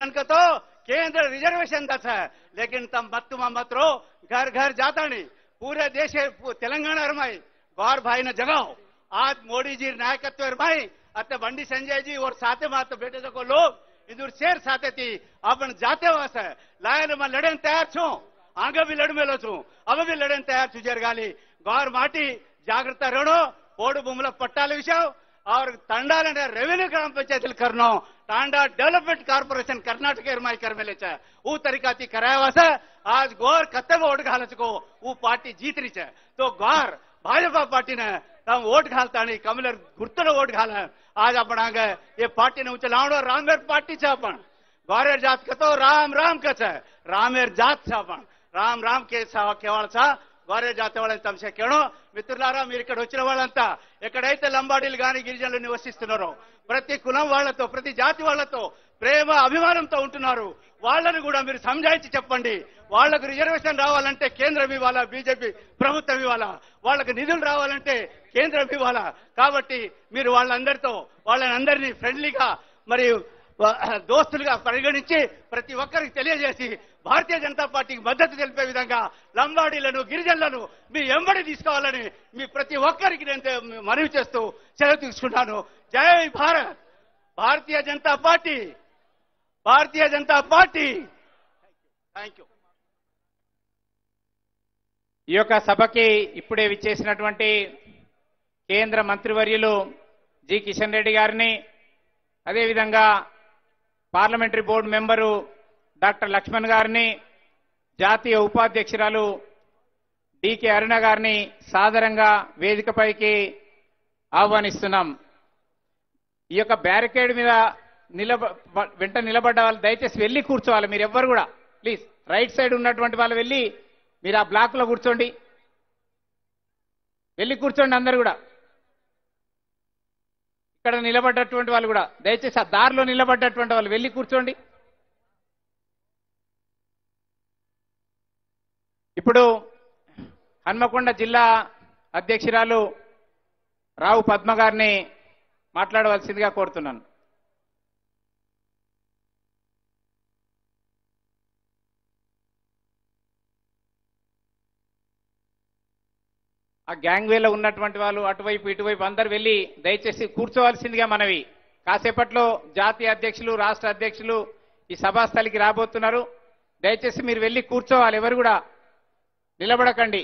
का तो केंद्र रिजर्वेशन दस है लेकिन तम मत मत रो घर घर जाता नहीं पूरे देश तेलंगाना रमाई गौर भाई ने जगाओ आज मोदी जी नायकत्व रमाई अत्य बंडी संजय जी और साथे मात बेटे को लोग इधर शेर साथे थी अपन जाते वास है लायन में लड़े तैयार छू आगे भी लड़ मेलो छू अब भी लड़े तैयार छू जरगाली गौर माटी జాగ్రత్త రుణం పోడు భూముల పట్టాల విషయం और తండాలంటే రెవెన్యూ గ్రామ పంచాయతీలు करनो टांडा डेवलपमेंट कॉर्पोरेशन कर्नाटक एरमाई कर मेले छे वो तरीका थी कराया से आज गौर कत्ते वोट घालच को वो पार्टी जीत रही छे तो गौर भाजपा पार्टी ने तम वोट घालता नहीं कमलर गुर्तुल वोट घाल आज आपण आगे ये पार्टी ने ऊंचे लावणो रामेर पार्टी छे आपण गौरेर जात के तो राम राम के छे रामेर जात छे आपण రామ్ రామ్ కే కేవాళ్ళ సా వారే జాతి వాళ్ళని తమసే కేణం మిత్రులారా మీరు ఇక్కడ వచ్చిన వాళ్ళంతా ఎక్కడైతే లంబాడీలు గాని గిరిజనులు నివసిస్తున్నారో ప్రతి కులం వాళ్ళతో ప్రతి జాతి వాళ్ళతో ప్రేమ అభిమానంతో ఉంటున్నారు వాళ్ళని కూడా మీరు సంజాయించి చెప్పండి వాళ్లకు రిజర్వేషన్ రావాలంటే కేంద్రం ఇవ్వాలా బీజేపీ ప్రభుత్వం ఇవ్వాలా వాళ్ళకి నిధులు రావాలంటే కేంద్రం ఇవ్వాలా కాబట్టి మీరు వాళ్ళందరితో వాళ్ళని అందరినీ ఫ్రెండ్లీగా మరి దోస్తులుగా పరిగణించి ప్రతి ఒక్కరికి తెలియజేసి భారతీయ జనతా పార్టీకి మద్దతు తెలిపే విధంగా లంబాడీలను గిరిజనులను మీ ఎంబడి తీసుకోవాలని మీ ప్రతి ఒక్కరికి నేను తె- మనవి చేస్తూ సెలవు తీసుకుంటాను జై Bharat Bharatiya Janata party Bharatiya Janata party thank you ఈ యొక్క సభకి ఇప్పుడే విచ్చేసినటువంటి కేంద్ర మంత్రివర్యులు జి కిషన్ రెడ్డి గారిని అదేవిధంగా parliamentary board member doctor Lakshman గారిని జాతీయ ఉపాధ్యక్షురాలు డికే అరుణ గారిని సాదరంగా వేదికపైకి ఆహ్వానిస్తున్నాం ఈ యొక్క బ్యారికేడ్ మీద నిలబ బ- వెంట నిలబడ్డ వాళ్ళు దయచేసి వెళ్ళి కూర్చోవాలి మీరు ఎవ్వరు కూడా ప్లీజ్ రైట్ సైడ్ ఉన్నటువంటి వాళ్ళు వెళ్ళి మీరు ఆ బ్లాక్ లో కూర్చోండి వెళ్ళి కూర్చోండి అందరు కూడా ఇక్కడ నిలబడ్డటువంటి వాళ్ళు కూడా దయచేసి ఆ దారిలో నిలబడ్డటువంటి వాళ్ళు వెళ్ళి కూర్చోండి ఇప్పుడు హన్మకొండ జిల్లా అధ్యక్షురాలు రావు పద్మ గారిని మాట్లాడవలసిందిగా కోరుతున్నాను ఆ గ్యాంగ్ వేలో ఉన్నటువంటి వాళ్ళు అటువైపు ఇటువైపు అందరు వెళ్ళి దయచేసి కూర్చోవలసిందిగా మనవి కాసేపట్లో జాతీయ అధ్యక్షులు రాష్ట్ర అధ్యక్షులు ఈ సభాస్థలికి రాబోతున్నారు దయచేసి మీరు వెళ్ళి కూర్చోవాలి ఎవరు కూడా నిలబడకండి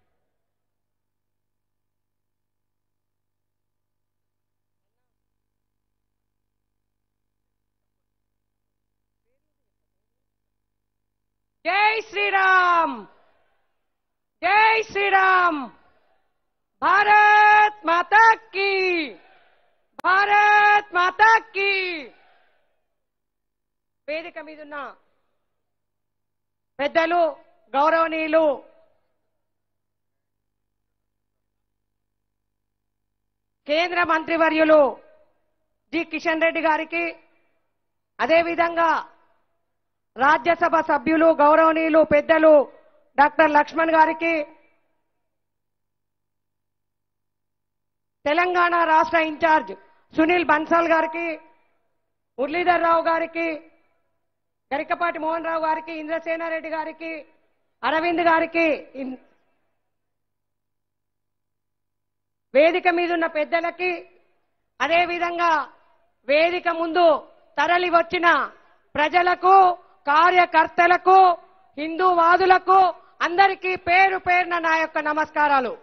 జై శ్రీరామ్ జై శ్రీరామ్ భారత్ మాతా కీ భారత్ మాతా కీ వేదిక మీదున్న పెద్దలు గౌరవనీయులు కేంద్ర మంత్రివర్యులు జి కిషన్ రెడ్డి గారికి అదేవిధంగా రాజ్యసభ సభ్యులు గౌరవనీయులు పెద్దలు డాక్టర్ లక్ష్మణ్ గారికి తెలంగాణ రాష్ట్ర ఇన్ఛార్జ్ సునీల్ బన్సాల్ గారికి మురళీధర్ రావు గారికి గరికపాటి మోహన్ రావు గారికి ఇంద్రసేనారెడ్డి గారికి అరవింద్ గారికి ఇన్- వేదిక మీద ఉన్న పెద్దలకి అదేవిధంగా వేదిక ముందు తరలి వచ్చిన ప్రజలకు కార్యకర్తలకు హిందూవాదులకు అందరికీ పేరు పేరున నా యొక్క నమస్కారాలు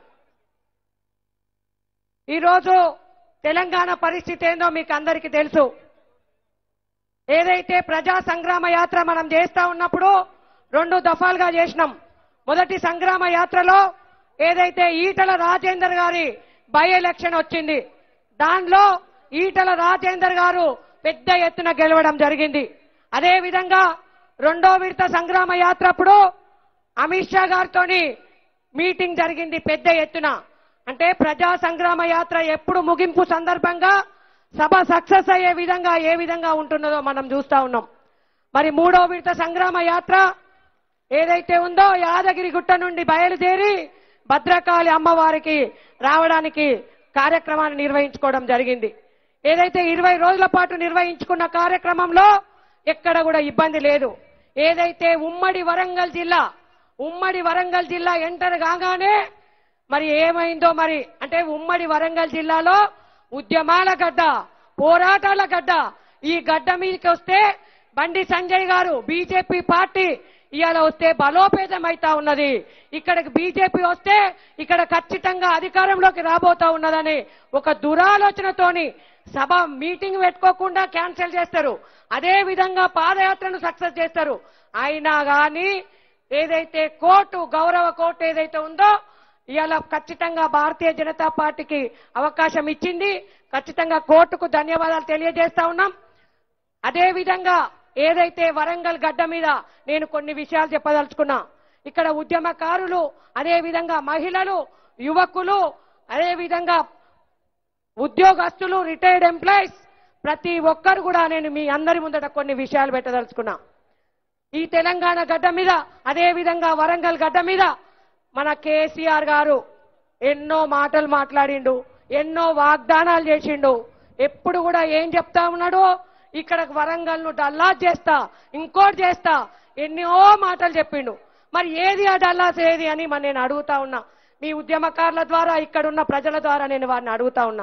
ఈరోజు తెలంగాణ పరిస్థితి ఏందో మీకు అందరికీ తెలుసు ఏదైతే ప్రజా సంగ్రామ యాత్ర మనం చేస్తా ఉన్నప్పుడు రెండు దఫాలుగా చేసినాం మొదటి సంగ్రామ యాత్రలో ఏదైతే ఈటల రాజేందర్ గారి బై ఎలక్షన్ వచ్చింది దానిలో ఈటల రాజేందర్ గారు పెద్ద ఎత్తున గెలవడం జరిగింది అదే విధంగా రెండో విడత సంగ్రామ యాత్ర అప్పుడు అమిత్ షా గారితో మీటింగ్ జరిగింది పెద్ద ఎత్తున అంటే ప్రజా సంగ్రామ యాత్ర ఎప్పుడు ముగింపు సందర్భంగా సభ సక్సెస్ అయ్యే విధంగా ఏ విధంగా ఉంటున్నదో మనం చూస్తా ఉన్నాం మరి మూడో విడత సంగ్రామ యాత్ర ఏదైతే ఉందో యాదగిరి గుట్ట నుండి బయలుదేరి భద్రకాళి అమ్మవారికి రావడానికి కార్యక్రమాన్ని నిర్వహించుకోవడం జరిగింది ఏదైతే ఇరవై రోజుల పాటు నిర్వహించుకున్న కార్యక్రమంలో ఎక్కడ కూడా ఇబ్బంది లేదు ఏదైతే ఉమ్మడి వరంగల్ జిల్లా ఉమ్మడి వరంగల్ జిల్లా ఎంటర్ కాగానే మరి ఏమైందో మరి అంటే ఉమ్మడి వరంగల్ జిల్లాలో ఉద్యమాల గడ్డ పోరాటాల గడ్డ ఈ గడ్డ మీదకి వస్తే బండి సంజయ్ గారు బీజేపీ పార్టీ ఇవాళ వస్తే బలోపేతం అవుతా ఉన్నది ఇక్కడికి బీజేపీ వస్తే ఇక్కడ ఖచ్చితంగా అధికారంలోకి రాబోతా ఉన్నదని ఒక దురాలోచనతోని సభ మీటింగ్ పెట్టుకోకుండా క్యాన్సిల్ చేస్తారు అదే విధంగా పాదయాత్రను సక్సెస్ చేస్తారు అయినా గాని ఏదైతే కోర్టు గౌరవ కోర్టు ఏదైతే ఉందో ఇవాళ ఖచ్చితంగా భారతీయ జనతా పార్టీకి అవకాశం ఇచ్చింది ఖచ్చితంగా కోర్టుకు ధన్యవాదాలు తెలియజేస్తా ఉన్నాం అదే విధంగా ఏదైతే వరంగల్ గడ్డ మీద నేను కొన్ని విషయాలు చెప్పదలుచుకున్నా ఇక్కడ ఉద్యమకారులు అదే విధంగా మహిళలు యువకులు అదే విధంగా ఉద్యోగస్తులు రిటైర్డ్ ఎంప్లాయీస్ ప్రతి ఒక్కరు కూడా నేను మీ అందరి ముందట కొన్ని విషయాలు పెట్టదలుచుకున్నా ఈ తెలంగాణ గడ్డ మీద అదే విధంగా వరంగల్ గడ్డ మీద మన కేసీఆర్ గారు ఎన్నో మాటలు మాట్లాడిండు ఎన్నో వాగ్దానాలు చేసిండు ఎప్పుడు కూడా ఏం చెప్తా ఉన్నాడు ఇక్కడ వరంగల్ ను డల్లాస్ చేస్తా ఇంకోటి చేస్తా ఎన్నో మాటలు చెప్పిండు మరి ఏది ఆ డల్లాస్ ఏది అని మరి నేను అడుగుతా ఉన్నా మీ ఉద్యమకారుల ద్వారా ఇక్కడున్న ప్రజల ద్వారా నేను వారిని అడుగుతా ఉన్నా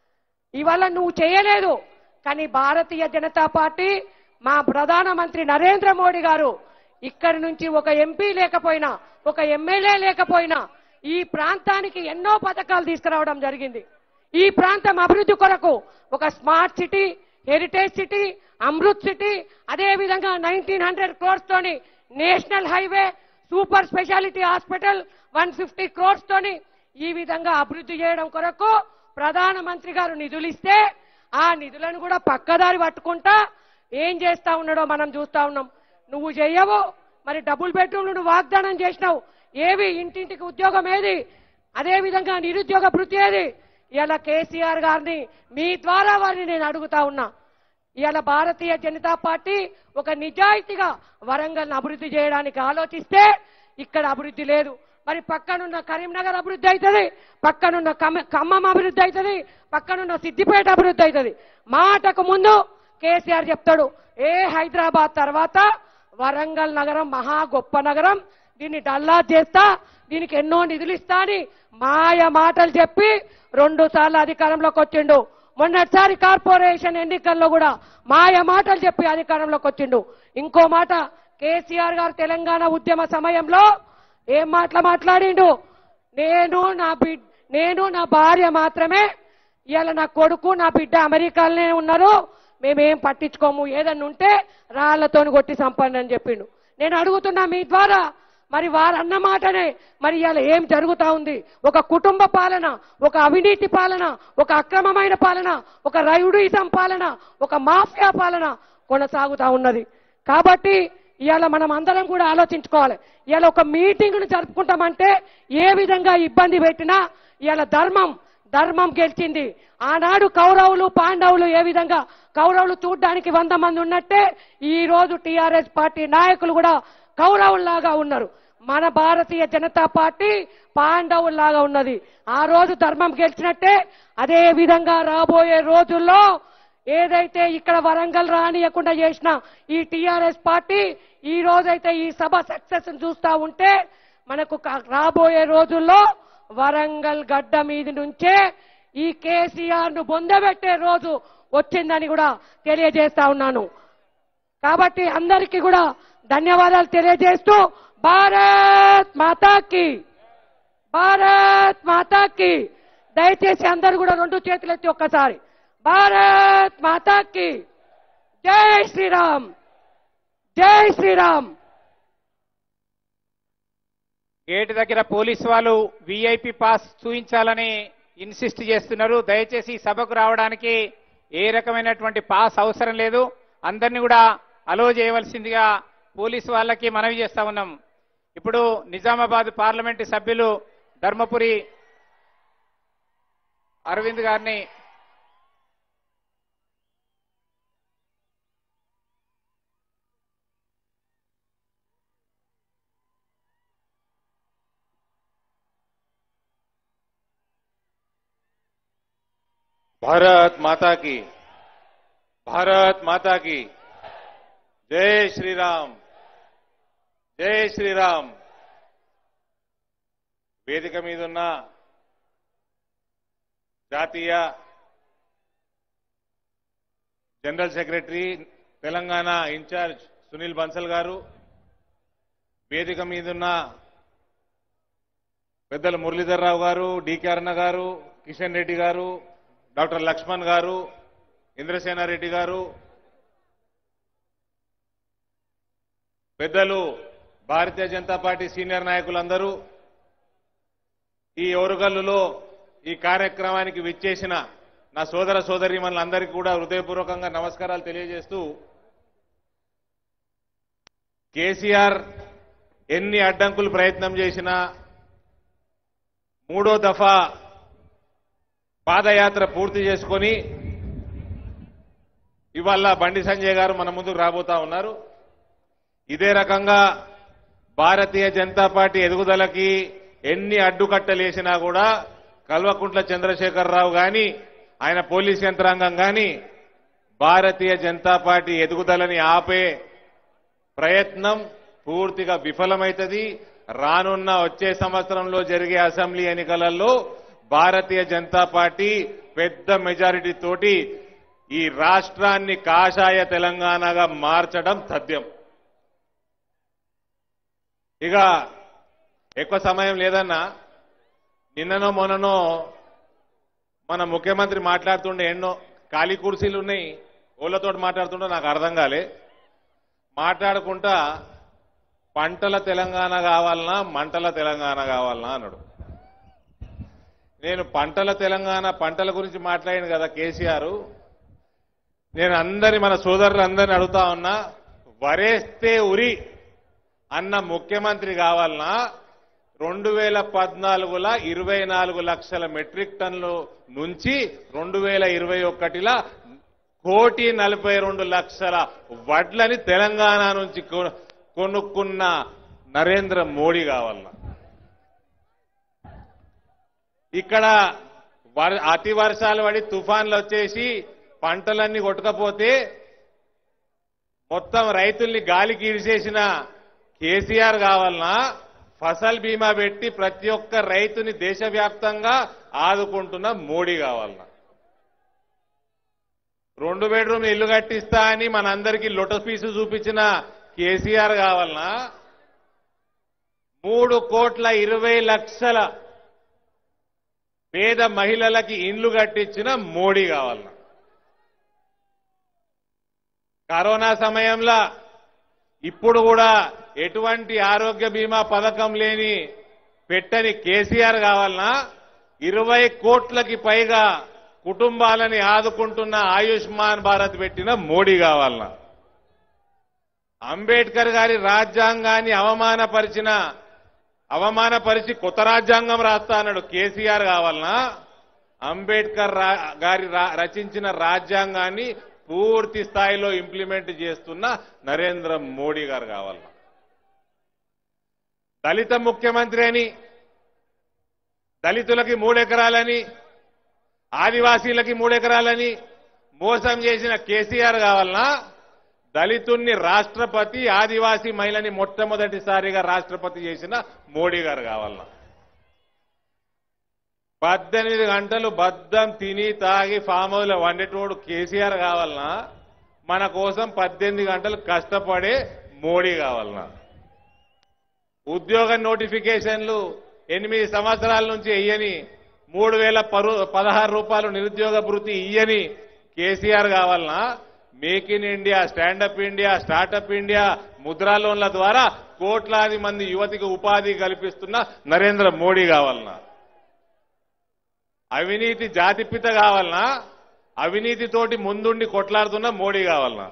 ఇవాళ నువ్వు చేయలేదు కానీ భారతీయ జనతా పార్టీ మా ప్రధానమంత్రి నరేంద్ర మోడీ గారు ఇక్కడి నుంచి ఒక ఎంపీ లేకపోయినా ఒక ఎమ్మెల్యే లేకపోయినా ఈ ప్రాంతానికి ఎన్నో పథకాలు తీసుకురావడం జరిగింది ఈ ప్రాంతం అభివృద్ధి కొరకు ఒక smart city heritage city Amrut city అదే విధంగా నైన్టీన్ హండ్రెడ్ క్రోర్స్ తోని national highway super speciality hospital one fifty crores తోని ఈ విధంగా అభివృద్ధి చేయడం కొరకు ప్రధానమంత్రి గారు నిధులు ఇస్తే ఆ నిధులను కూడా పక్కదారి పట్టుకుంటా ఏం చేస్తా ఉన్నాడో మనం చూస్తా ఉన్నాం నువ్వు చెయ్యవు మరి డబుల్ బెడ్రూమ్లు నువ్వు వాగ్దానం చేసినావు ఏవి ఇంటింటికి ఉద్యోగం ఏది అదే విధంగా నిరుద్యోగ భృతి ఏది ఇలా కేసీఆర్ గారిని మీ ద్వారా వారిని నేను అడుగుతా ఉన్నా ఇవాళ భారతీయ జనతా పార్టీ ఒక నిజాయితీగా వరంగల్ అభివృద్ధి చేయడానికి ఆలోచిస్తే ఇక్కడ అభివృద్ధి లేదు మరి పక్కనున్న కరీంనగర్ అభివృద్ధి అవుతుంది పక్కనున్న కమ- ఖమ్మం అభివృద్ధి అవుతుంది పక్కనున్న సిద్దిపేట అభివృద్ధి అవుతుంది మాటకు ముందు కేసీఆర్ చెప్తాడు ఏ హైదరాబాద్ తర్వాత వరంగల్ నగరం మహా గొప్ప నగరం దీన్ని డల్లా చేస్తా దీనికి ఎన్నో నిధులు ఇస్తా అని మాయ మాటలు చెప్పి రెండు సార్లు అధికారంలోకి వచ్చిండు మొన్నటిసారి కార్పొరేషన్ ఎన్నికల్లో కూడా మాయ మాటలు చెప్పి అధికారంలోకి వచ్చిండు ఇంకో మాట కేసీఆర్ గారు తెలంగాణ ఉద్యమ సమయంలో ఏం మాటలు మాట్లాడిండు నేను నా బిడ్ నేను నా భార్య మాత్రమే ఇవాళ నా కొడుకు నా బిడ్డ అమెరికాలోనే ఉన్నారు మేమేం పట్టించుకోము ఏదన్నా ఉంటే రాళ్లతోని కొట్టి సంపండి అని చెప్పిండు నేను అడుగుతున్నా మీ ద్వారా మరి వారు అన్న మాటనే మరి ఇవాళ ఏం జరుగుతా ఉంది ఒక కుటుంబ పాలన ఒక అవినీతి పాలన ఒక అక్రమమైన పాలన ఒక రౌడీజం పాలన ఒక మాఫియా పాలన కొనసాగుతా ఉన్నది కాబట్టి ఇవాళ మనం అందరం కూడా ఆలోచించుకోవాలి ఇవాళ ఒక మీటింగ్ను జరుపుకుంటామంటే ఏ విధంగా ఇబ్బంది పెట్టినా ఇవాళ ధర్మం ధర్మం గెలిచింది ఆనాడు కౌరవులు పాండవులు ఏ విధంగా కౌరవులు చూడ్డానికి వంద మంది ఉన్నట్టే ఈ రోజు టిఆర్ఎస్ పార్టీ నాయకులు కూడా కౌరవుల్లాగా ఉన్నారు మన భారతీయ జనతా పార్టీ పాండవుల్లాగా ఉన్నది ఆ రోజు ధర్మం గెలిచినట్టే అదే విధంగా రాబోయే రోజుల్లో ఏదైతే ఇక్కడ వరంగల్ రానియకుండా చేసిన ఈ టిఆర్ఎస్ పార్టీ ఈ రోజైతే ఈ సభ సక్సెస్ చూస్తా ఉంటే మనకు క- రాబోయే రోజుల్లో వరంగల్ గడ్డ మీది నుంచే ఈ కేసీఆర్ ను బొందబెట్టే రోజు వచ్చిందని కూడా తెలియజేస్తా ఉన్నాను కాబట్టి అందరికీ కూడా ధన్యవాదాలు తెలియజేస్తూ భారత్ మాతాకి భారత్ మాతాకి దయచేసి అందరూ కూడా రెండు చేతులు ఎత్తి ఒక్కసారి భారత్ మాతాకి జై శ్రీరామ్ జై శ్రీరామ్ గేట్ దగ్గర పోలీసు వాళ్ళు విఐపి పాస్ చూపించాలని ఇన్సిస్ట్ చేస్తున్నారు దయచేసి ఈ సభకు రావడానికి ఏ రకమైనటువంటి పాస్ అవసరం లేదు అందరినీ కూడా అలో చేయవలసిందిగా పోలీసు వాళ్ళకి మనవి చేస్తా ఉన్నాం ఇప్పుడు నిజామాబాద్ పార్లమెంటు సభ్యులు ధర్మపురి అరవింద్ గారిని भारत माता की भारत माता की జై శ్రీరామ్ జై శ్రీరామ్ వేదిక మీద ఉన్న జాతీయ general secretary Telangana incharge Sunil Bansal గారు వేదిక మీదున్న పెద్దలు మురళీధర్ రావు గారు డికే అరుణ గారు కిషన్ రెడ్డి గారు డాక్టర్ లక్ష్మణ్ గారు ఇంద్రసేనారెడ్డి గారు పెద్దలు భారతీయ జనతా పార్టీ సీనియర్ నాయకులందరూ ఈ ఓరుగల్లులో ఈ కార్యక్రమానికి విచ్చేసిన నా సోదర సోదరీమణులందరికీ కూడా హృదయపూర్వకంగా నమస్కారాలు తెలియజేస్తూ కేసీఆర్ ఎన్ని అడ్డంకులు ప్రయత్నం చేసినా మూడో దఫా పాదయాత్ర పూర్తి చేసుకొని ఇవాళ బండి సంజయ్ గారు మన ముందుకు రాబోతా ఉన్నారు ఇదే రకంగా భారతీయ జనతా పార్టీ ఎదుగుదలకి ఎన్ని అడ్డుకట్టలేసినా కూడా కల్వకుంట్ల చంద్రశేఖరరావు గాని ఆయన పోలీస్ యంత్రాంగం గాని భారతీయ జనతా పార్టీ ఎదుగుదలని ఆపే ప్రయత్నం పూర్తిగా విఫలమైతది రానున్న వచ్చే సంవత్సరంలో జరిగే అసెంబ్లీ ఎన్నికలలో భారతీయ జనతా పార్టీ పెద్ద మెజారిటీ తోటి ఈ రాష్ట్రాన్ని కాషాయ తెలంగాణగా మార్చడం తథ్యం ఇక ఎక్కువ సమయం లేదన్నా నిన్ననో మొన్ననో మన ముఖ్యమంత్రి మాట్లాడుతుండే ఎన్నో ఖాళీ కుర్చీలు ఉన్నాయి ఓళ్ళతో మాట్లాడుతుంటే నాకు అర్థం కాలే మాట్లాడుకుంటా పంటల తెలంగాణ కావాలనా మంటల తెలంగాణ కావాలనా అన్నాడు నేను పంటల తెలంగాణ పంటల గురించి మాట్లాడాను కదా కేసీఆర్ నేను అందరి మన సోదరులందరినీ అడుగుతా ఉన్నా వరేస్తే ఉరి అన్న ముఖ్యమంత్రి కావాలనా రెండు వేల పద్నాలుగుల ఇరవై నాలుగు లక్షల మెట్రిక్ టన్నులు నుంచి రెండు వేల ఇరవై ఒకటిలా కోటి నలభై రెండు లక్షల వడ్లని తెలంగాణ నుంచి కొ- కొనుక్కున్న నరేంద్ర మోడీ కావాలన్నా ఇక్కడ వర- అతి వర్షాలు పడి తుఫాన్లు వచ్చేసి పంటలన్నీ కొట్టుకపోతే మొత్తం రైతుల్ని గాలికి ఇడిచేసిన కేసీఆర్ కావాలన్నా ఫసల్ బీమా పెట్టి ప్రతి ఒక్క రైతుని దేశవ్యాప్తంగా ఆదుకుంటున్న మోడీ కావాలన్నా రెండు బెడ్రూమ్ ఇల్లు కట్టిస్తా అని మనందరికీ లొటస్ పీసు చూపించిన కేసీఆర్ కావాలన్నా మూడు కోట్ల ఇరవై లక్షల పేద మహిళలకి ఇండ్లు కట్టించిన మోడీ కావాలన్నా కరోనా సమయంలో ఇప్పుడు కూడా ఎటువంటి ఆరోగ్య బీమా పథకం లేని పెట్టని కేసీఆర్ కావాలన్నా ఇరవై కోట్లకి పైగా కుటుంబాలని ఆదుకుంటున్న ఆయుష్మాన్ భారత్ పెట్టిన మోడీ కావాలన్నా అంబేద్కర్ గారి రాజ్యాంగాన్ని అవమానపరిచిన అవమానపరిచి కొత్త రాజ్యాంగం రాస్తా అన్నాడు కేసీఆర్ కావాలన్నా అంబేద్కర్ రా- గారి రా- రచించిన రాజ్యాంగాన్ని పూర్తి స్థాయిలో ఇంప్లిమెంట్ చేస్తున్న నరేంద్ర మోడీ గారు కావాలన్నా దళిత ముఖ్యమంత్రి అని దళితులకి మూడెకరాలని ఆదివాసీలకి మూడెకరాలని మోసం చేసిన కేసీఆర్ కావాలన్నా దళితుణ్ణి రాష్ట్రపతి ఆదివాసీ మహిళని మొట్టమొదటిసారిగా రాష్ట్రపతి చేసిన మోడీ గారు కావాలన్నా పద్దెనిమిది గంటలు బద్దం తిని తాగి ఫామ్ హౌస్ లో వండేటోడు కేసీఆర్ కావాలన్నా మన కోసం పద్దెనిమిది గంటలు కష్టపడే మోడీ కావాలన్నా ఉద్యోగ నోటిఫికేషన్లు ఎనిమిది సంవత్సరాల నుంచి ఇయ్యని మూడు వేల పరు పదహారు రూపాయలు నిరుద్యోగ భృతి ఇయ్యని కేసీఆర్ కావాలన్నా make in India stand up India startup India Mudra లోన్ల ద్వారా కోట్లాది మంది యువతికి ఉపాధి కల్పిస్తున్న నరేంద్ర మోడీ కావాలన్నా అవినీతి జాతిపిత కావాలన్నా అవినీతితోటి ముందుండి కొట్లాడుతున్న మోడీ కావాలన్నా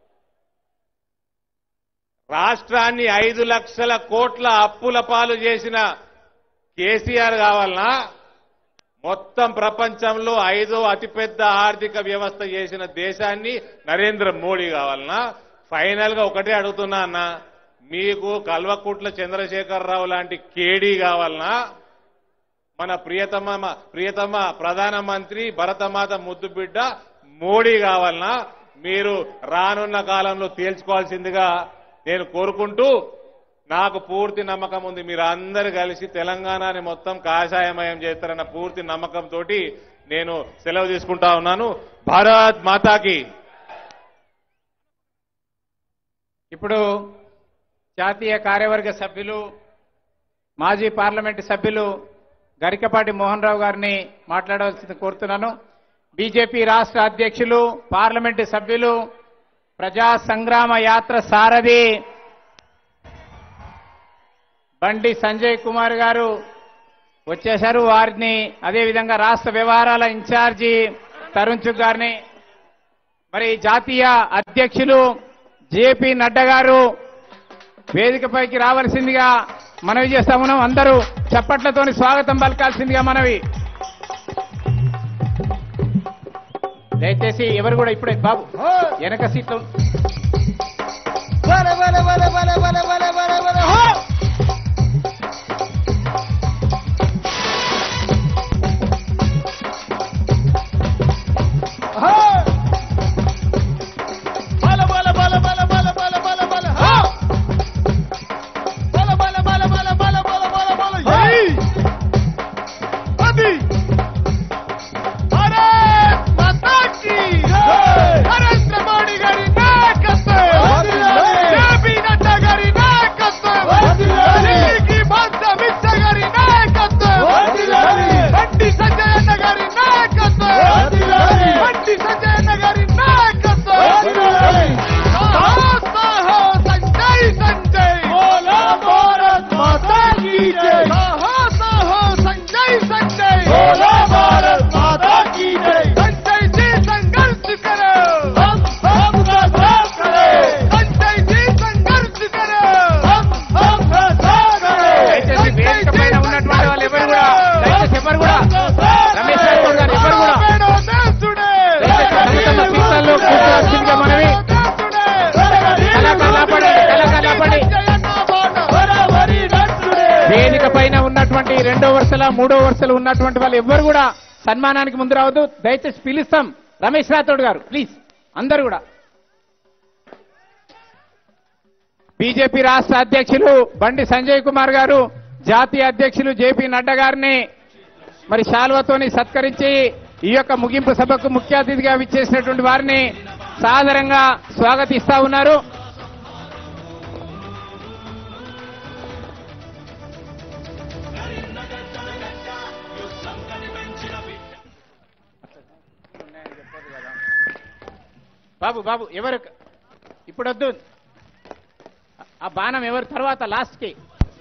రాష్ట్రాన్ని ఐదు లక్షల కోట్ల అప్పుల పాలు చేసిన కేసీఆర్ కావాలన్నా మొత్తం ప్రపంచంలో ఐదో అతిపెద్ద ఆర్థిక వ్యవస్థ చేసిన దేశాన్ని నరేంద్ర మోడీ కావాలన్నా ఫైనల్ గా ఒకటే అడుగుతున్నా అన్న మీకు కల్వకుట్ల చంద్రశేఖరరావు లాంటి కేడీ కావాలన్నా మన ప్రియతమ ప్రియతమ ప్రధానమంత్రి భరతమాత ముద్దు బిడ్డ మోడీ కావాలన్నా మీరు రానున్న కాలంలో తేల్చుకోవాల్సిందిగా నేను కోరుకుంటూ నాకు పూర్తి నమ్మకం ఉంది మీరు అందరు కలిసి తెలంగాణని మొత్తం కాషాయమయం చేస్తారన్న పూర్తి నమ్మకంతో నేను సెలవు తీసుకుంటా ఉన్నాను భారత్ మాతాకి ఇప్పుడు జాతీయ కార్యవర్గ సభ్యులు మాజీ పార్లమెంటు సభ్యులు గరికపాటి మోహన్ రావు గారిని మాట్లాడవలసింది కోరుతున్నాను బీజేపీ రాష్ట్ర అధ్యక్షులు పార్లమెంటు సభ్యులు ప్రజా సంగ్రామ యాత్ర సారథి బండి సంజయ్ కుమార్ గారు వచ్చేశారు వారిని అదేవిధంగా రాష్ట్ర వ్యవహారాల ఇన్ఛార్జి తరుణ్ చుగ్ గారిని మరి జాతీయ అధ్యక్షులు జేపీ నడ్డా గారు వేదికపైకి రావాల్సిందిగా మనవి చేస్తా ఉన్నాం అందరూ చప్పట్లతోని స్వాగతం పలకాల్సిందిగా మనవి దయచేసి ఎవరు కూడా ఇప్పుడే బాబు వెనక సీట్లు నరేంద్ర మోడీ గారి నాయకత్వం జేపీ నడ్డా గారి నాయకత్వం ఢిల్లీకి బాద్షా అమిత్ షా గారి నాయకత్వం బండి సంజయ్ అన్న గారి నాయకత్వం బండి సంజయ్ అన్న గారి నాయకత్వం సాహో సాహో సంజయ్ సంజయ్ సాహో సాహో సంజయ్ సంజయ్ संजय जी संघर्ष करो संजय जी संघर्ष करो దయచేసి వేదిక పైన ఉన్నటువంటి వాళ్ళు ఎవరు కూడా దయచేసి ఎవరు కూడా రమేష్ రాథోడ్ గారు ఎవరు కూడా దయచేసి తమ తమ సీట్లలో కూర్చోవలసిందిగా మనవి కళాకారులు ఆపండి, కళాకారులు ఆపండి. వేదిక పైన ఉన్నటువంటి రెండో వరుసల మూడో వరుసలు ఉన్నటువంటి వాళ్ళు ఎవ్వరు కూడా సన్మానానికి ముందు రావద్దు దయచేసి పిలుస్తాం రమేష్ రాథోడ్ గారు ప్లీజ్ అందరు కూడా బీజేపీ రాష్ట్ర అధ్యక్షులు బండి సంజయ్ కుమార్ గారు జాతీయ అధ్యక్షులు జేపీ నడ్డా గారిని మరి శాల్వతోని సత్కరించి ఈ యొక్క ముగింపు సభకు ముఖ్య అతిథిగా విచ్చేసినటువంటి వారిని సాదరంగా స్వాగతిస్తా ఉన్నారు బాబు బాబు ఎవరు ఇప్పుడు వద్దు ఆ బాణం ఎవరు తర్వాత లాస్ట్ కి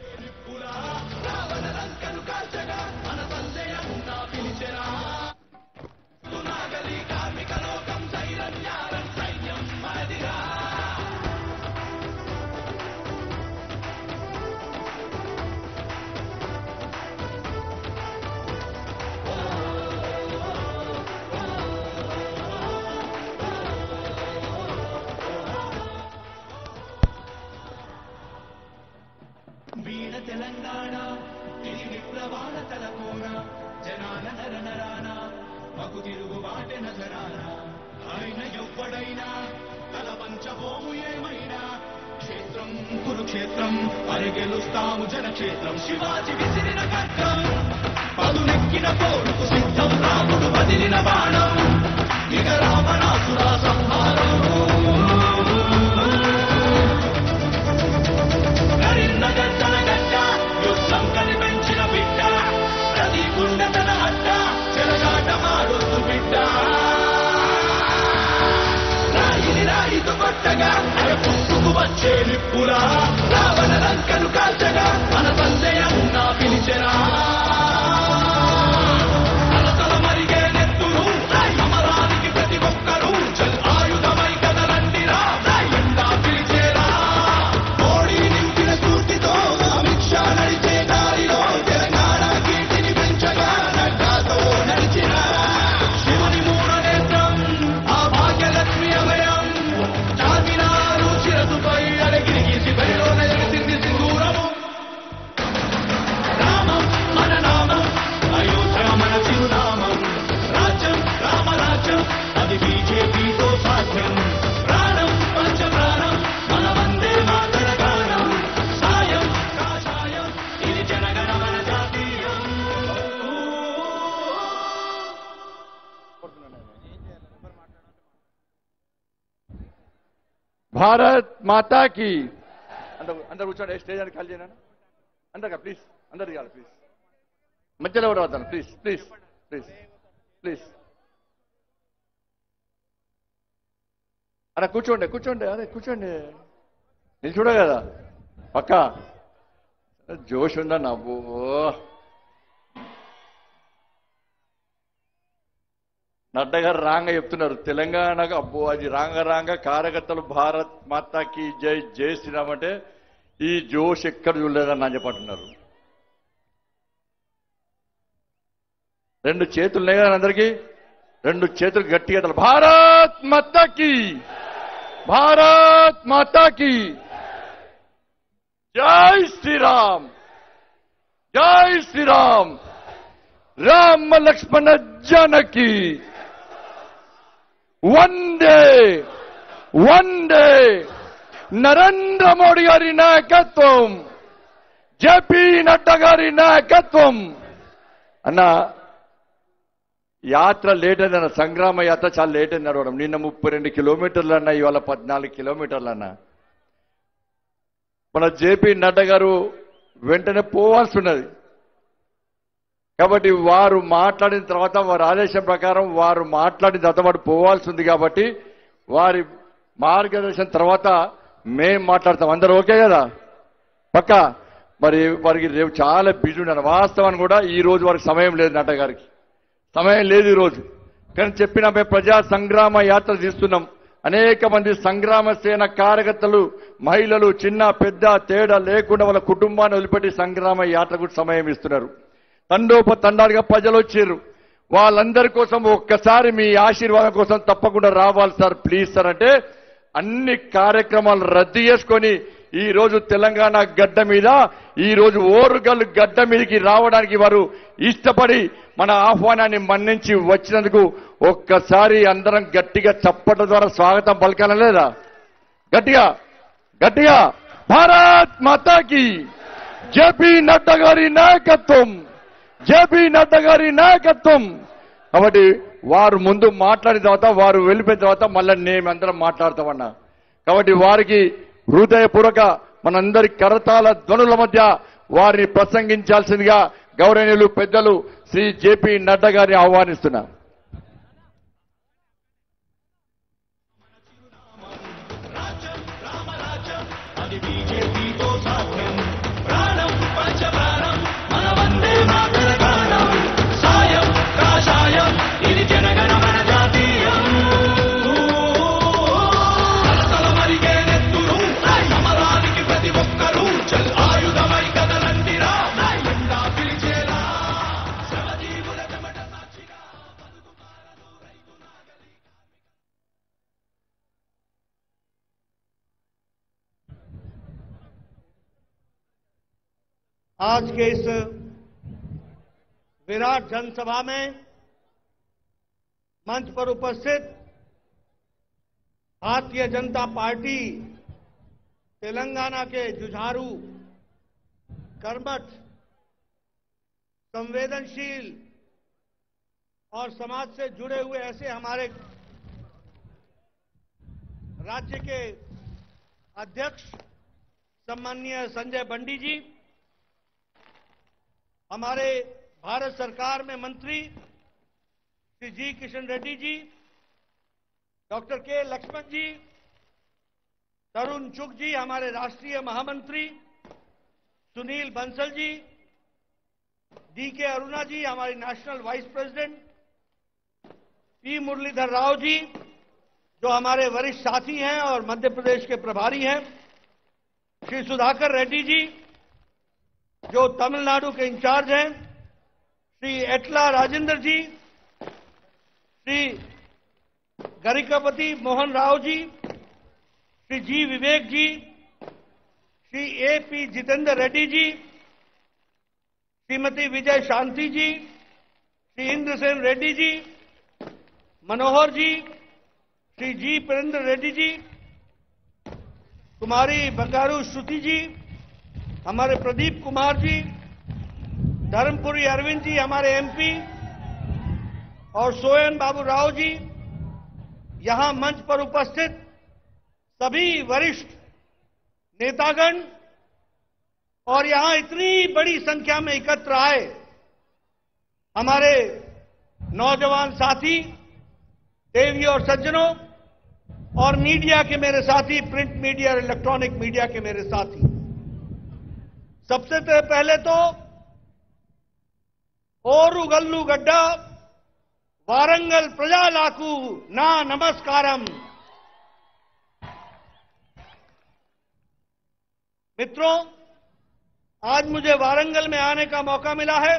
కురుక్షేత్రం అరగెలుస్తాము జనక్షేత్రం శివాజీ విసిరిన ఖడ్గం పదునెక్కిన పోరుకు సిద్ధం రాముడు వదిలిన బాణం ఇక రావణాసుర సంహారం కరీంనగర్ తన గడ్డ యుద్ధం కనిపెంచిన బిడ్డ ప్రతి గుండె తన అడ్డ చెలగాట మారుతు బిడ్డ రాయిని రాయితో కొట్టగా అర పుట్టుకు వచ్చే నిప్పులా రావణ లంకను కాల్చగా మన సంజయన్న పిలిచెరా అలతల మరిగే నెత్తురు సమరానికి ప్రతి ఒక్కరూ చల్ ఆయుధమై కదలండిరా ఎండా పిలిచేరా మోడీ నింపిన స్ఫూర్తితో అమిత్ షా నడిచే దారిలో తెలంగాణ కీర్తిని పెంచగా నడ్డాతో నడిచిన శివుని మూల నేత్రం ఆ భాగ్యలక్ష్మి అభయం చార్మినారు శిరసుపై అడగిరి శిబరిలో నెలసింది సింధూరము రామం భారత్ మాతా కి అందరు అందరు కూర్చోండి స్టేజ్ అని ఖాళీ చేయనా అందరు ప్లీజ్ అందరు దిగాలి ప్లీజ్ మధ్యలో కూడా వద్దాను ప్లీజ్ ప్లీజ్ ప్లీజ్ ప్లీజ్ అలా కూర్చోండి కూర్చోండి అదే కూర్చోండి నేను చూడ కదా పక్క జోష్ ఉందా నవ్వు నడ్డా గారు రాంగ చెప్తున్నారు తెలంగాణకు అబ్బో అది రాంగ రాంగ కార్యకర్తలు భారత్ మాతాకి జై జై శ్రీరామ్ అంటే ఈ జోష్ ఎక్కడ చూడలేదని నా చెప్పంటున్నారు రెండు చేతులు ఉన్నాయి కదా అందరికి రెండు చేతులు గట్టిగా ఎత్తాలి. భారత్ మాతాకి భారత్ మాతాకి జై శ్రీరామ్ జై శ్రీరామ్ రామ లక్ష్మణ జానకి వందే వందే నరేంద్ర మోడీ గారి నాయకత్వం జేపీ నడ్డా గారి నాయకత్వం అన్న యాత్ర లేట్ అయిందన్న సంగ్రామ యాత్ర చాలా లేట్ అయింది నడవడం నిన్న ముప్పై రెండు కిలోమీటర్లు అన్న ఇవాళ పద్నాలుగు కిలోమీటర్లు అన్న మన జేపీ నడ్డా గారు వెంటనే పోవాల్సి ఉన్నది కాబట్టి వారు మాట్లాడిన తర్వాత వారి ఆదేశం ప్రకారం వారు మాట్లాడిన తర్వాత వారు పోవాల్సి ఉంది కాబట్టి వారి మార్గదర్శనం తర్వాత మేం మాట్లాడతాం అందరూ ఓకే కదా పక్క మరి వారికి రేపు చాలా బిజీ ఉన్నారు వాస్తవాన్ని కూడా ఈ రోజు వారికి సమయం లేదు నడ్డా గారికి సమయం లేదు ఈ రోజు కానీ చెప్పిన మేము ప్రజా సంగ్రామ యాత్ర తీస్తున్నాం అనేక మంది సంగ్రామ సేన కార్యకర్తలు మహిళలు చిన్న పెద్ద తేడా లేకుండా వాళ్ళ కుటుంబాన్ని వదిలిపెట్టి సంగ్రామ యాత్రకు సమయం ఇస్తున్నారు తండోప తండాలుగా ప్రజలు వచ్చారు వాళ్ళందరి కోసం ఒక్కసారి మీ ఆశీర్వాదం కోసం తప్పకుండా రావాలి సార్ ప్లీజ్ సార్ అంటే అన్ని కార్యక్రమాలు రద్దు చేసుకొని ఈ రోజు తెలంగాణ గడ్డ మీద ఈ రోజు ఓరుగల్లు గడ్డ మీదకి రావడానికి వారు ఇష్టపడి మన ఆహ్వానాన్ని మన్నించి వచ్చినందుకు ఒక్కసారి అందరం గట్టిగా చప్పట్ల ద్వారా స్వాగతం పలకాల లేదా గట్టిగా గట్టిగా భారత్ మాతాకి జేపీ నడ్డా గారి నాయకత్వం జేపీ నడ్డా గారి నాయకత్వం కాబట్టి వారు ముందు మాట్లాడిన తర్వాత వారు వెళ్ళిపోయిన తర్వాత మళ్ళీ మేమందరం మాట్లాడతామన్నా కాబట్టి వారికి హృదయపూర్వక మనందరి కరతాల ధ్వనుల మధ్య వారిని ప్రసంగించాల్సిందిగా గౌరవనీయులు పెద్దలు శ్రీ జేపీ నడ్డా గారిని ఆహ్వానిస్తున్నా అది బీజేపీతో సాధ్యం ప్రాణం పంచ ప్రాణం మన వందే మాతర గానం సాయం కాషాయం ఇది జనగణ మన జాతీయం తలతల మరిగే నెత్తురు సమరానికి ప్రతి ఒక్కరూ చల్ ఆయుధమై కదలండిరా ఎండా పిలిచేలా శ్రమజీవుల చెమట సాక్షిగా బతుకుతారను రైతు నాగలి आज के इस विराट जनसभा में मंच पर उपस्थित भारतीय जनता पार्टी तेलंगाना के जुझारू कर्मठ संवेदनशील और समाज से जुड़े हुए ऐसे हमारे राज्य के अध्यक्ष सम्माननीय संजय बंडी जी हमारे भारत सरकार में मंत्री श्री जी किशन रेड्डी जी डॉक्टर के लक्ष्मण जी तरुण चुग जी हमारे राष्ट्रीय महामंत्री सुनील बंसल जी डी के अरुणा जी हमारी national vice president P Muralidhar Rao ji जो हमारे वरिष्ठ साथी हैं और मध्य प्रदेश के प्रभारी हैं श्री सुधाकर रेड्डी जी जो तमिलनाडु के इंचार्ज हैं श्री एटला राजेंद्र जी श्री गरिकापति मोहन राव जी श्री जी विवेक जी श्री ए पी जितेंद्र रेड्डी जी श्रीमती विजय शांति जी श्री इंद्रसेन रेड्डी जी मनोहर जी श्री जी प्रेंद्र रेड्डी जी कुमारी बंगारू श्रुति जी हमारे प्रदीप कुमार जी धर्मपुरी अरविंद जी हमारे एमपी और सोयन बाबू राव जी यहां मंच पर उपस्थित सभी वरिष्ठ नेतागण और यहां इतनी बड़ी संख्या में एकत्र आए हमारे नौजवान साथी देवी और सज्जनों और मीडिया के मेरे साथी प्रिंट मीडिया और इलेक्ट्रॉनिक मीडिया के मेरे साथी सबसे तो पहले तो ओरू गल्लू गड्ढा वारंगल प्रजालाकू ना नमस्कारम मित्रों आज मुझे वारंगल में आने का मौका मिला है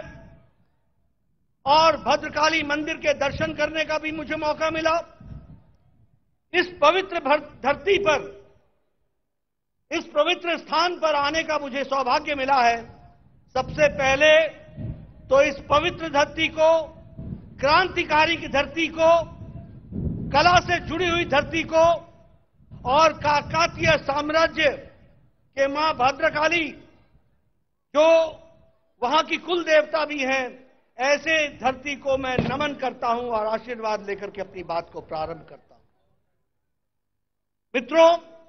और भद्रकाली मंदिर के दर्शन करने का भी मुझे मौका मिला इस पवित्र भर- धरती पर इस पवित्र स्थान पर आने का मुझे सौभाग्य मिला है सबसे पहले तो इस पवित्र धरती को क्रांतिकारी की धरती को कला से जुड़ी हुई धरती को और काकातीय साम्राज्य के मां भद्रकाली जो वहां की कुल देवता भी हैं ऐसे धरती को मैं नमन करता हूं और आशीर्वाद लेकर के अपनी बात को प्रारंभ करता हूं मित्रों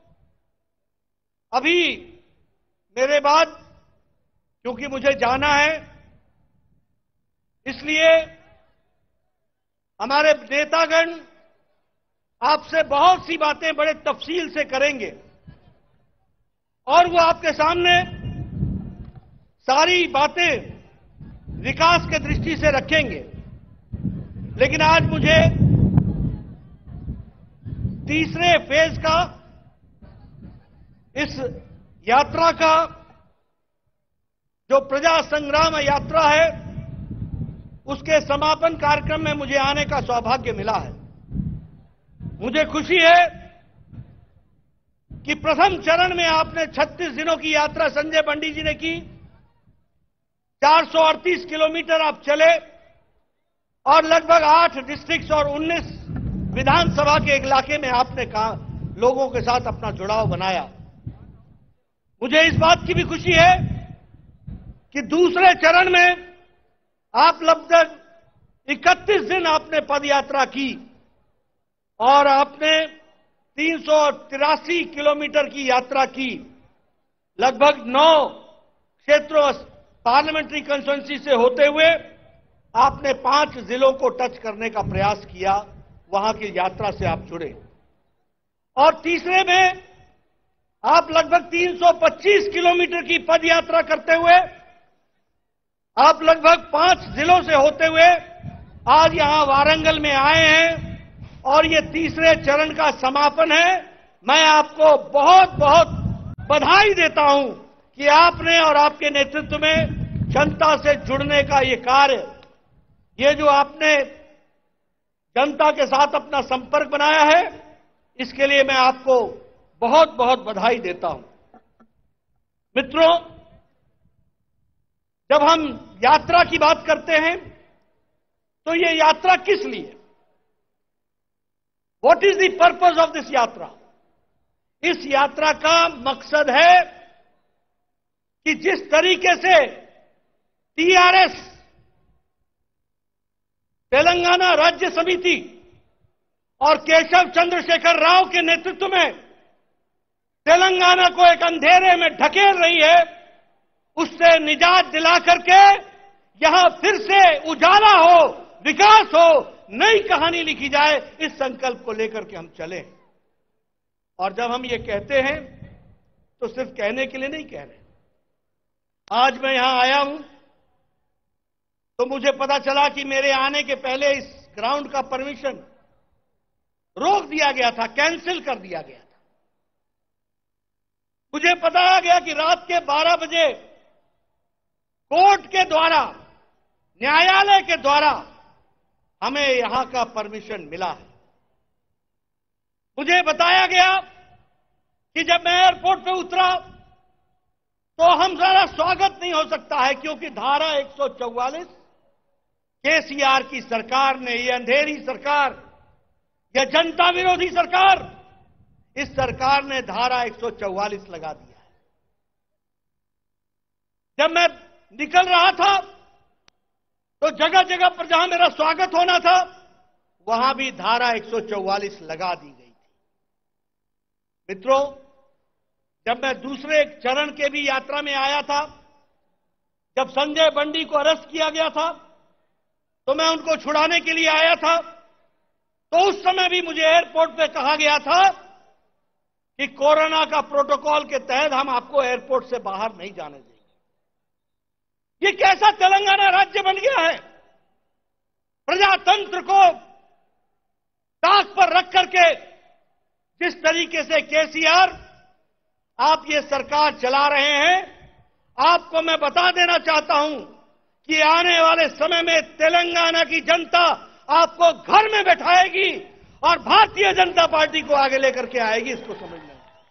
अभी मेरे बाद क्योंकि मुझे जाना है इसलिए हमारे नेतागण आपसे बहुत सी बातें बड़े तफसील से करेंगे और वो आपके सामने सारी बातें विकास के दृष्टि से रखेंगे लेकिन आज मुझे तीसरे फेज का इस यात्रा का जो प्रजा संग्राम यात्रा है उसके समापन कार्यक्रम में मुझे आने का सौभाग्य मिला है मुझे खुशी है कि प्रथम चरण में आपने 36 दिनों की यात्रा संजय बंडी जी ने की 438 किलोमीटर आप चले और लगभग आठ डिस्ट्रिक्ट्स और 19 विधानसभा के इलाके में आपने कहा लोगों के साथ अपना जुड़ाव बनाया मुझे इस बात की भी खुशी है कि दूसरे चरण में आप लगभग 31 दिन आपने पदयात्रा की और आपने तीन किलोमीटर की यात्रा की लगभग नौ क्षेत्रों पार्लियामेंट्री कंस्टिट्यूंसी से होते हुए आपने पांच जिलों को टच करने का प्रयास किया वहां की यात्रा से आप जुड़े और तीसरे में आप लगभग 325 किलोमीटर की पद यात्रा करते हुए आप लगभग पांच जिलों से होते हुए आज यहां वारंगल में आए हैं और ये तीसरे चरण का समापन है मैं आपको बहुत बहुत बधाई देता हूं कि आपने और आपके नेतृत्व में जनता से जुड़ने का ये कार्य ये जो आपने जनता के साथ अपना संपर्क बनाया है इसके लिए मैं आपको बहुत बहुत बधाई देता हूं मित्रों जब हम यात्रा की बात करते हैं तो ये यात्रा किस लिए what is the purpose of this यात्रा इस यात्रा का मकसद है कि जिस तरीके से टीआरएस तेलंगाना राज्य समिति और केशव चंद्रशेखर राव के नेतृत्व में तेलंगाना को एक अंधेरे में ढकेल रही है उससे निजात दिला करके यहां फिर से उजाला हो विकास हो नई कहानी लिखी जाए इस संकल्प को लेकर के हम चले और जब हम ये कहते हैं तो सिर्फ कहने के लिए नहीं कह रहे आज मैं यहां आया हूं तो मुझे पता चला कि मेरे आने के पहले इस ग्राउंड का परमिशन रोक दिया गया था कैंसिल कर दिया गया था मुझे बताया गया कि रात के 12 बजे कोर्ट के द्वारा न्यायालय के द्वारा हमें यहां का परमिशन मिला है मुझे बताया गया कि जब मैं एयरपोर्ट पे उतरा तो हम सारा स्वागत नहीं हो सकता है क्योंकि धारा 144 केसीआर की सरकार ने ये अंधेरी सरकार यह जनता विरोधी सरकार इस सरकार ने धारा 144 लगा दिया है जब मैं निकल रहा था तो जगह जगह पर जहां मेरा स्वागत होना था वहां भी धारा 144 लगा दी गई थी मित्रों जब मैं दूसरे चरण के भी यात्रा में आया था जब संजय बंडी को अरेस्ट किया गया था तो मैं उनको छुड़ाने के लिए आया था तो उस समय भी मुझे एयरपोर्ट पे कहा गया था कि कोरोना का प्रोटोकॉल के तहत हम आपको एयरपोर्ट से बाहर नहीं जाने देंगे ये कैसा तेलंगाना राज्य बन गया है प्रजातंत्र को ताक पर रख करके जिस तरीके से केसीआर आप ये सरकार चला रहे हैं आपको मैं बता देना चाहता हूं कि आने वाले समय में तेलंगाना की जनता आपको घर में बैठाएगी और भारतीय जनता पार्टी को आगे लेकर के आएगी इसको समझना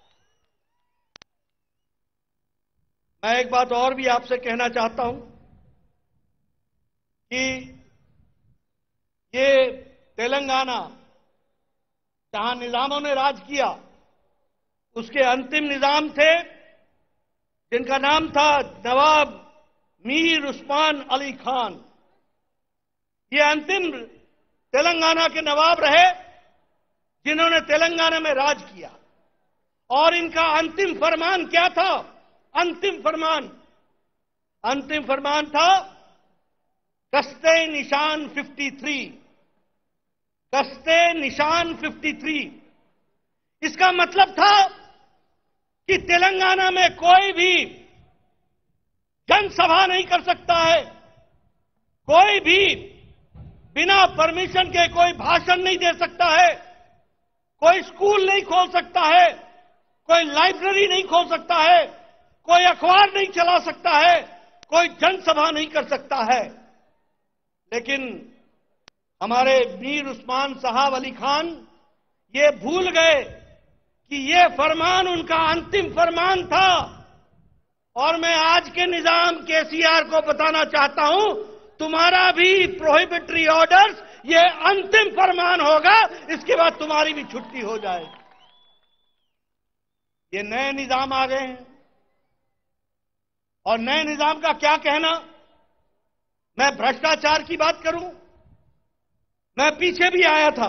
मैं एक बात और भी आपसे कहना चाहता हूं कि ये तेलंगाना जहां निजामों ने राज किया उसके अंतिम निजाम थे जिनका नाम था नवाब मीर उस्मान अली खान ये अंतिम तेलंगाना के नवाब रहे जिन्होंने तेलंगाना में राज किया और इनका अंतिम फरमान क्या था अंतिम फरमान अंतिम फरमान था गस्ते निशान 53 गस्ते निशान 53 इसका मतलब था कि तेलंगाना में कोई भी जनसभा नहीं कर सकता है कोई भी बिना परमिशन के कोई भाषण नहीं दे सकता है कोई स्कूल नहीं खोल सकता है कोई लाइब्रेरी नहीं खोल सकता है कोई अखबार नहीं चला सकता है कोई जनसभा नहीं कर सकता है लेकिन हमारे मीर उस्मान साहब अली खान ये भूल गए कि ये फरमान उनका अंतिम फरमान था और मैं आज के निजाम केसीआर को बताना चाहता हूं तुम्हारा भी प्रोहिबिटरी ऑर्डर्स ये अंतिम फरमान होगा इसके बाद तुम्हारी भी छुट्टी हो जाएगी ये नए निजाम आ गए हैं और नए निजाम का क्या कहना मैं भ्रष्टाचार की बात करूं मैं पीछे भी आया था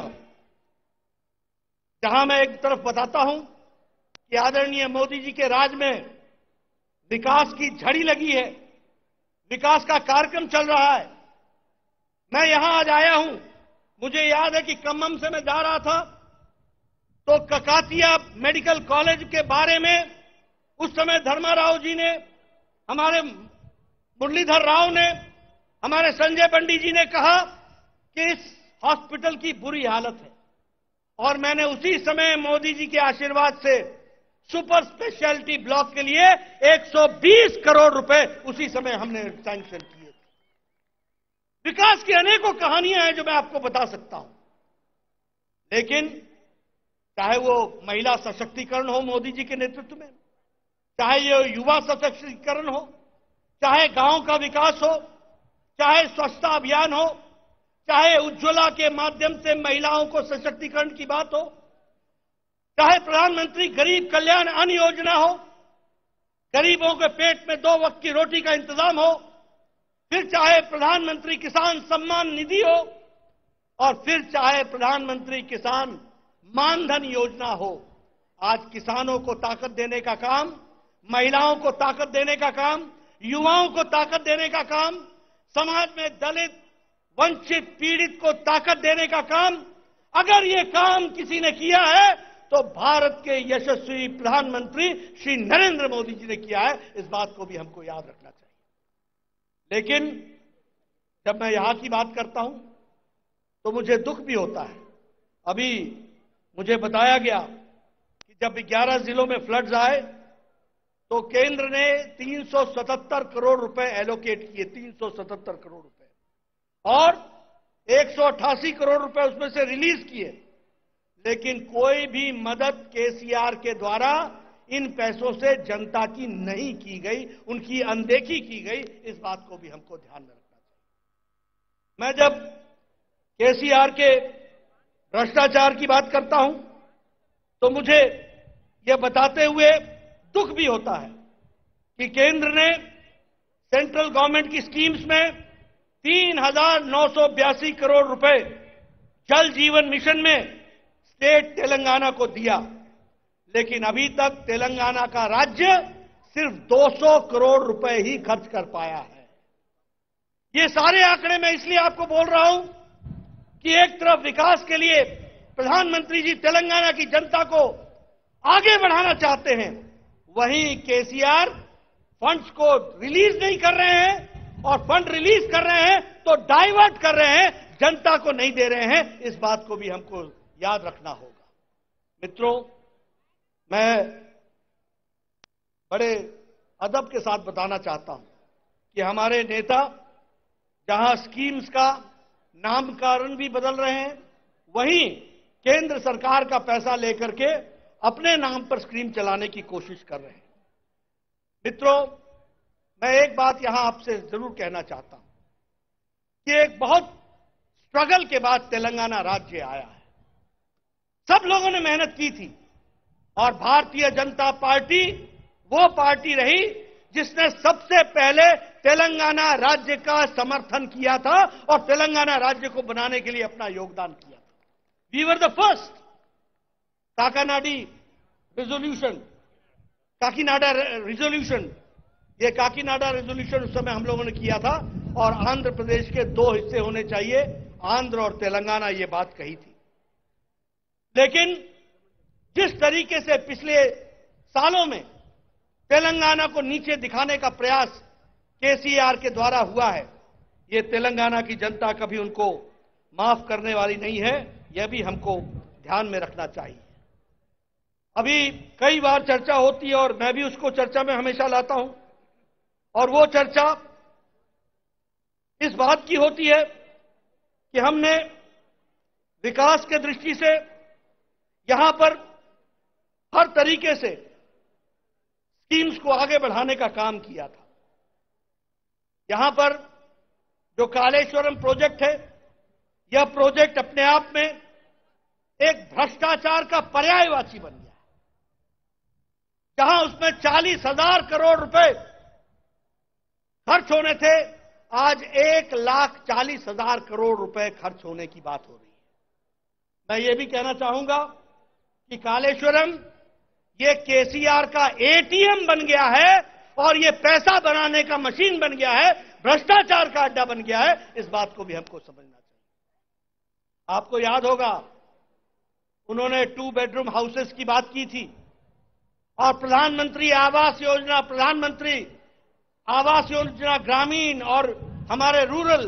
जहां मैं एक तरफ बताता हूं कि आदरणीय मोदी जी के राज में विकास की झड़ी लगी है विकास का कार्यक्रम चल रहा है मैं यहां आज आया हूं मुझे याद है कि कम्मम से मैं जा रहा था तो ककातिया मेडिकल कॉलेज के बारे में उस समय धर्मा राव जी ने हमारे मुरलीधर राव ने हमारे संजय पंडित जी ने कहा कि इस हॉस्पिटल की बुरी हालत है और मैंने उसी समय मोदी जी के आशीर्वाद से सुपर स्पेशलिटी ब्लॉक के लिए 120 करोड़ रुपए उसी समय हमने सैंक्शन किए थे विकास की अनेकों कहानियां हैं जो मैं आपको बता सकता हूं लेकिन चाहे वो महिला सशक्तिकरण हो मोदी जी के नेतृत्व में चाहे ये युवा सशक्तिकरण हो चाहे गांव का विकास हो चाहे स्वच्छता अभियान हो चाहे उज्ज्वला के माध्यम से महिलाओं को सशक्तिकरण की बात हो चाहे प्रधानमंत्री गरीब कल्याण अन्न योजना हो गरीबों के पेट में दो वक्त की रोटी का इंतजाम हो फिर चाहे प्रधानमंत्री किसान सम्मान निधि हो और फिर चाहे प्रधानमंत्री किसान मानधन योजना हो आज किसानों को ताकत देने का काम महिलाओं को ताकत देने का काम युवाओं को ताकत देने का काम समाज में दलित वंचित पीड़ित को ताकत देने का काम अगर ये काम किसी ने किया है तो भारत के यशस्वी प्रधानमंत्री श्री नरेंद्र मोदी जी ने किया है इस बात को भी हमको याद रखना चाहिए लेकिन जब मैं यहां की बात करता हूं तो मुझे दुख भी होता है अभी मुझे बताया गया कि जब 11 जिलों में फ्लड्स आए तो केंद्र ने 377 करोड़ रुपए एलोकेट किए 377 करोड़ रुपए और 188 करोड़ रुपए उसमें से रिलीज किए लेकिन कोई भी मदद केसीआर के द्वारा इन पैसों से जनता की नहीं की गई उनकी अनदेखी की गई इस बात को भी हमको ध्यान में रखना चाहिए मैं जब केसीआर के भ्रष्टाचार की बात करता हूं तो मुझे यह बताते हुए दुख भी होता है कि केंद्र ने सेंट्रल गवर्नमेंट की स्कीम्स में तीन हजार नौ सौ बयासी करोड़ रुपए जल जीवन मिशन में स्टेट तेलंगाना को दिया लेकिन अभी तक तेलंगाना का राज्य सिर्फ 200 करोड़ रुपए ही खर्च कर पाया है ये सारे आंकड़े मैं इसलिए आपको बोल रहा हूं कि एक तरफ विकास के लिए प्रधानमंत्री जी तेलंगाना की जनता को आगे बढ़ाना चाहते हैं वहीं केसीआर फंड्स को रिलीज नहीं कर रहे हैं और फंड रिलीज कर रहे हैं तो डाइवर्ट कर रहे हैं जनता को नहीं दे रहे हैं इस बात को भी हमको याद रखना होगा मित्रों मैं बड़े अदब के साथ बताना चाहता हूं कि हमारे नेता जहां स्कीम्स का नामकरण भी बदल रहे हैं वहीं केंद्र सरकार का पैसा लेकर के अपने नाम पर स्कीम चलाने की कोशिश कर रहे हैं मित्रों मैं एक बात यहां आपसे जरूर कहना चाहता हूं कि एक बहुत स्ट्रगल के बाद तेलंगाना राज्य आया है सब लोगों ने मेहनत की थी और भारतीय जनता पार्टी वो पार्टी रही जिसने सबसे पहले तेलंगाना राज्य का समर्थन किया था और तेलंगाना राज्य को बनाने के लिए अपना योगदान किया था we were the first Kakinada resolution Kakinada resolution ये काकीनाडा रेजोल्यूशन उस समय हम लोगों ने किया था और आंध्र प्रदेश के दो हिस्से होने चाहिए आंध्र और तेलंगाना ये बात कही थी लेकिन जिस तरीके से पिछले सालों में तेलंगाना को नीचे दिखाने का प्रयास केसीआर के द्वारा हुआ है ये तेलंगाना की जनता कभी उनको माफ करने वाली नहीं है यह भी हमको ध्यान में रखना चाहिए अभी कई बार चर्चा होती है और मैं भी उसको चर्चा में हमेशा लाता हूं और वो चर्चा इस बात की होती है कि हमने विकास के दृष्टि से यहां पर हर तरीके से स्कीम्स को आगे बढ़ाने का काम किया था यहां पर जो कालेश्वरम प्रोजेक्ट है यह प्रोजेक्ट अपने आप में एक भ्रष्टाचार का पर्यायवाची बन गया जहां उसमें चालीस हजार करोड़ रुपए खर्च होने थे आज एक लाख चालीस हजार करोड़ रुपए खर्च होने की बात हो रही है मैं ये भी कहना चाहूंगा कि कालेश्वरम ये केसीआर का एटीएम बन गया है और ये पैसा बनाने का मशीन बन गया है भ्रष्टाचार का अड्डा बन गया है इस बात को भी हमको समझना चाहिए आपको याद होगा उन्होंने टू बेडरूम हाउसेस की बात की थी और प्रधानमंत्री आवास योजना प्रधानमंत्री आवास योजना ग्रामीण और हमारे रूरल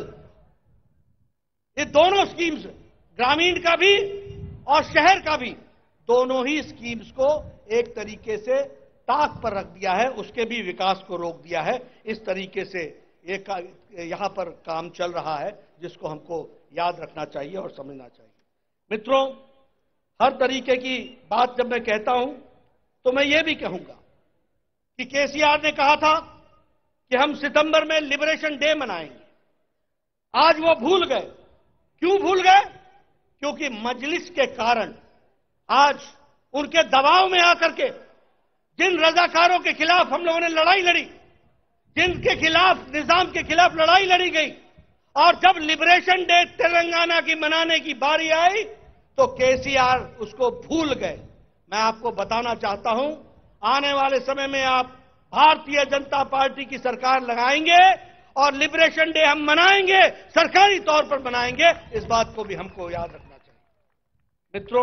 ये दोनों स्कीम्स ग्रामीण का भी और शहर का भी दोनों ही स्कीम्स को एक तरीके से ताक पर रख दिया है उसके भी विकास को रोक दिया है इस तरीके से एक यहां पर काम चल रहा है जिसको हमको याद रखना चाहिए और समझना चाहिए मित्रों हर तरीके की बात जब मैं कहता हूं तो मैं ये भी कहूंगा कि केसीआर ने कहा था कि हम सितंबर में लिबरेशन डे मनाएंगे आज वो भूल गए क्यों भूल गए क्योंकि मजलिस के कारण आज उनके दबाव में आकर के जिन रजाकारों के खिलाफ हम लोगों ने लड़ाई लड़ी जिनके खिलाफ निजाम के खिलाफ लड़ाई लड़ी गई और जब लिबरेशन डे तेलंगाना की मनाने की बारी आई तो केसीआर उसको भूल गए मैं आपको बताना चाहता हूं आने वाले समय में आप भारतीय जनता पार्टी की सरकार लगाएंगे और लिबरेशन डे हम मनाएंगे सरकारी तौर पर मनाएंगे इस बात को भी हमको याद रखना चाहिए मित्रों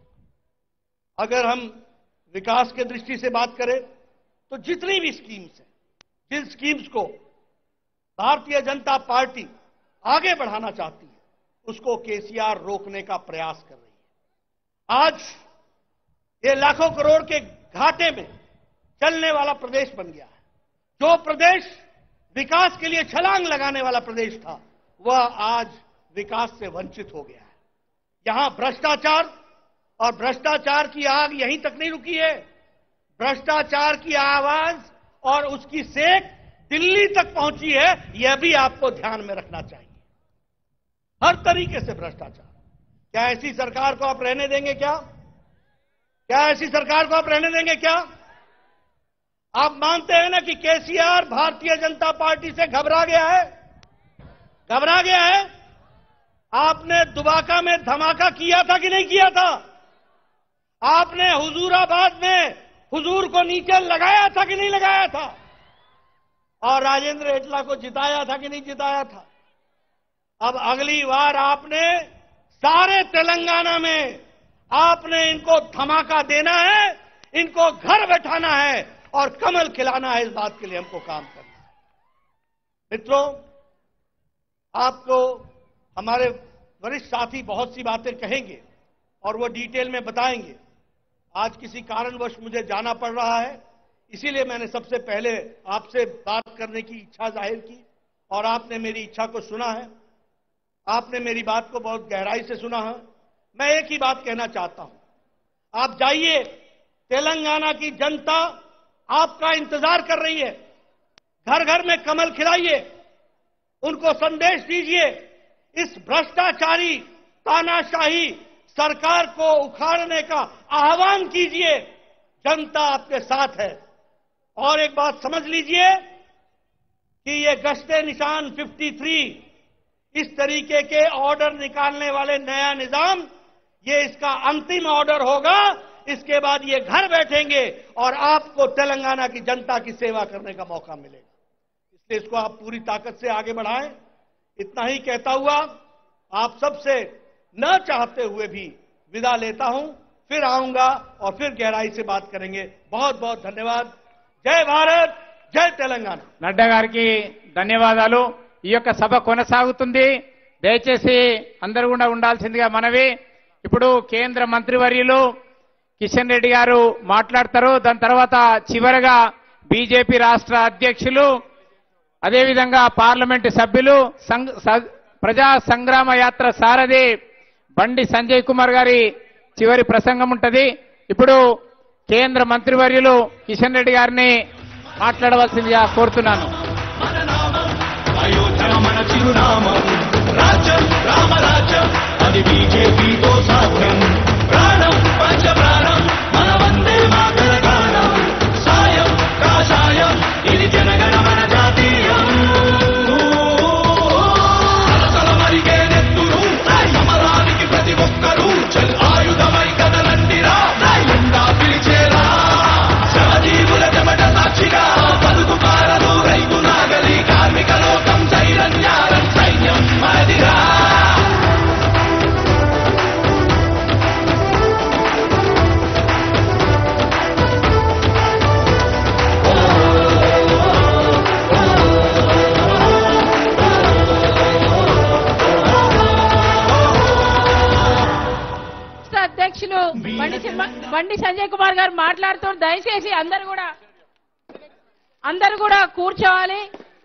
अगर हम विकास के दृष्टि से बात करें तो जितनी भी स्कीम्स हैं जिन स्कीम्स को भारतीय जनता पार्टी आगे बढ़ाना चाहती है उसको केसीआर रोकने का प्रयास कर रही है आज ये लाखों करोड़ के घाटे में चलने वाला प्रदेश बन गया है जो प्रदेश विकास के लिए छलांग लगाने वाला प्रदेश था वह आज विकास से वंचित हो गया है यहां भ्रष्टाचार और भ्रष्टाचार की आग यहीं तक नहीं रुकी है भ्रष्टाचार की आवाज और उसकी सेक दिल्ली तक पहुंची है यह भी आपको ध्यान में रखना चाहिए हर तरीके से भ्रष्टाचार क्या ऐसी सरकार को आप रहने देंगे क्या क्या ऐसी सरकार को आप रहने देंगे क्या आप मानते हैं ना कि केसीआर भारतीय जनता पार्टी से घबरा गया है घबरा गया है आपने दुबाका में धमाका किया था कि नहीं किया था आपने हुजूराबाद में हुजूर को नीचे लगाया था कि नहीं लगाया था और राजेंद्र एटला को जिताया था कि नहीं जिताया था अब अगली बार आपने सारे तेलंगाना में आपने इनको धमाका देना है इनको घर बैठाना है और कमल खिलाना है इस बात के लिए हमको काम करना है मित्रों आपको हमारे वरिष्ठ साथी बहुत सी बातें कहेंगे और वो डिटेल में बताएंगे आज किसी कारणवश मुझे जाना पड़ रहा है इसीलिए मैंने सबसे पहले आपसे बात करने की इच्छा जाहिर की और आपने मेरी इच्छा को सुना है आपने मेरी बात को बहुत गहराई से सुना है मैं एक ही बात कहना चाहता हूं आप जाइए तेलंगाना की जनता आपका इंतजार कर रही है घर घर में कमल खिलाइए उनको संदेश दीजिए इस भ्रष्टाचारी तानाशाही सरकार को उखाड़ने का आह्वान कीजिए जनता आपके साथ है और एक बात समझ लीजिए कि ये गश्ते निशान 53 इस तरीके के ऑर्डर निकालने वाले नया निजाम ये इसका अंतिम ऑर्डर होगा इसके बाद ये घर बैठेंगे और आपको तेलंगाना की जनता की सेवा करने का मौका मिलेगा इसलिए इसको आप पूरी ताकत से आगे बढ़ाएं इतना ही कहता हुआ आप सबसे न चाहते हुए भी विदा लेता हूं फिर आऊंगा और फिर गहराई से बात करेंगे बहुत बहुत धन्यवाद जय भारत जय तेलंगाना నడ్డా గారికి ధన్యవాదాలు ఈ యొక్క సభ కొనసాగుతుంది దయచేసి అందరూ కూడా ఉండాల్సిందిగా మనవి ఇప్పుడు కేంద్ర మంత్రివర్యులు కిషన్ రెడ్డి గారు మాట్లాడతారు దాని తర్వాత చివరగా బీజేపీ రాష్ట్ర అధ్యక్షులు అదేవిధంగా పార్లమెంటు సభ్యులు సంఘ- స- ప్రజా సంగ్రామ యాత్ర సారథి బండి సంజయ్ కుమార్ గారి చివరి ప్రసంగం ఉంటది ఇప్పుడు కేంద్ర మంత్రివర్యులు కిషన్ రెడ్డి గారిని మాట్లాడవలసిందిగా కోరుతున్నాను మన నామం అయోధ్య మన చిరునామం రాజ్యం రామరాజ్యం అది బీజేపీతో సాధ్యం ప్రాణం పంచ ప్రాణం మన వందే మాతర గానం సాయం కాషాయం ఇది జనగణ మన జాతీయం సలసల మరిగే నెత్తురు సమరానికి ప్రతి ఒక్కరూ చల్ ఆయుధమై కదలండిరా ఎండా పిలిచేరా శ్రమజీవుల చెమట సాక్షిగా బతుకు పారదు రైతు నాగలి కార్మిక లోకం సైరన్యారం సైన్యం మనదిరా రాష్ట్ర అధ్యక్షులు బండి సింహ- బండి సంజయ్ కుమార్ గారు మాట్లాడుతూ దయచేసి అందరు కూడా అందరు కూడా కూర్చోవాలి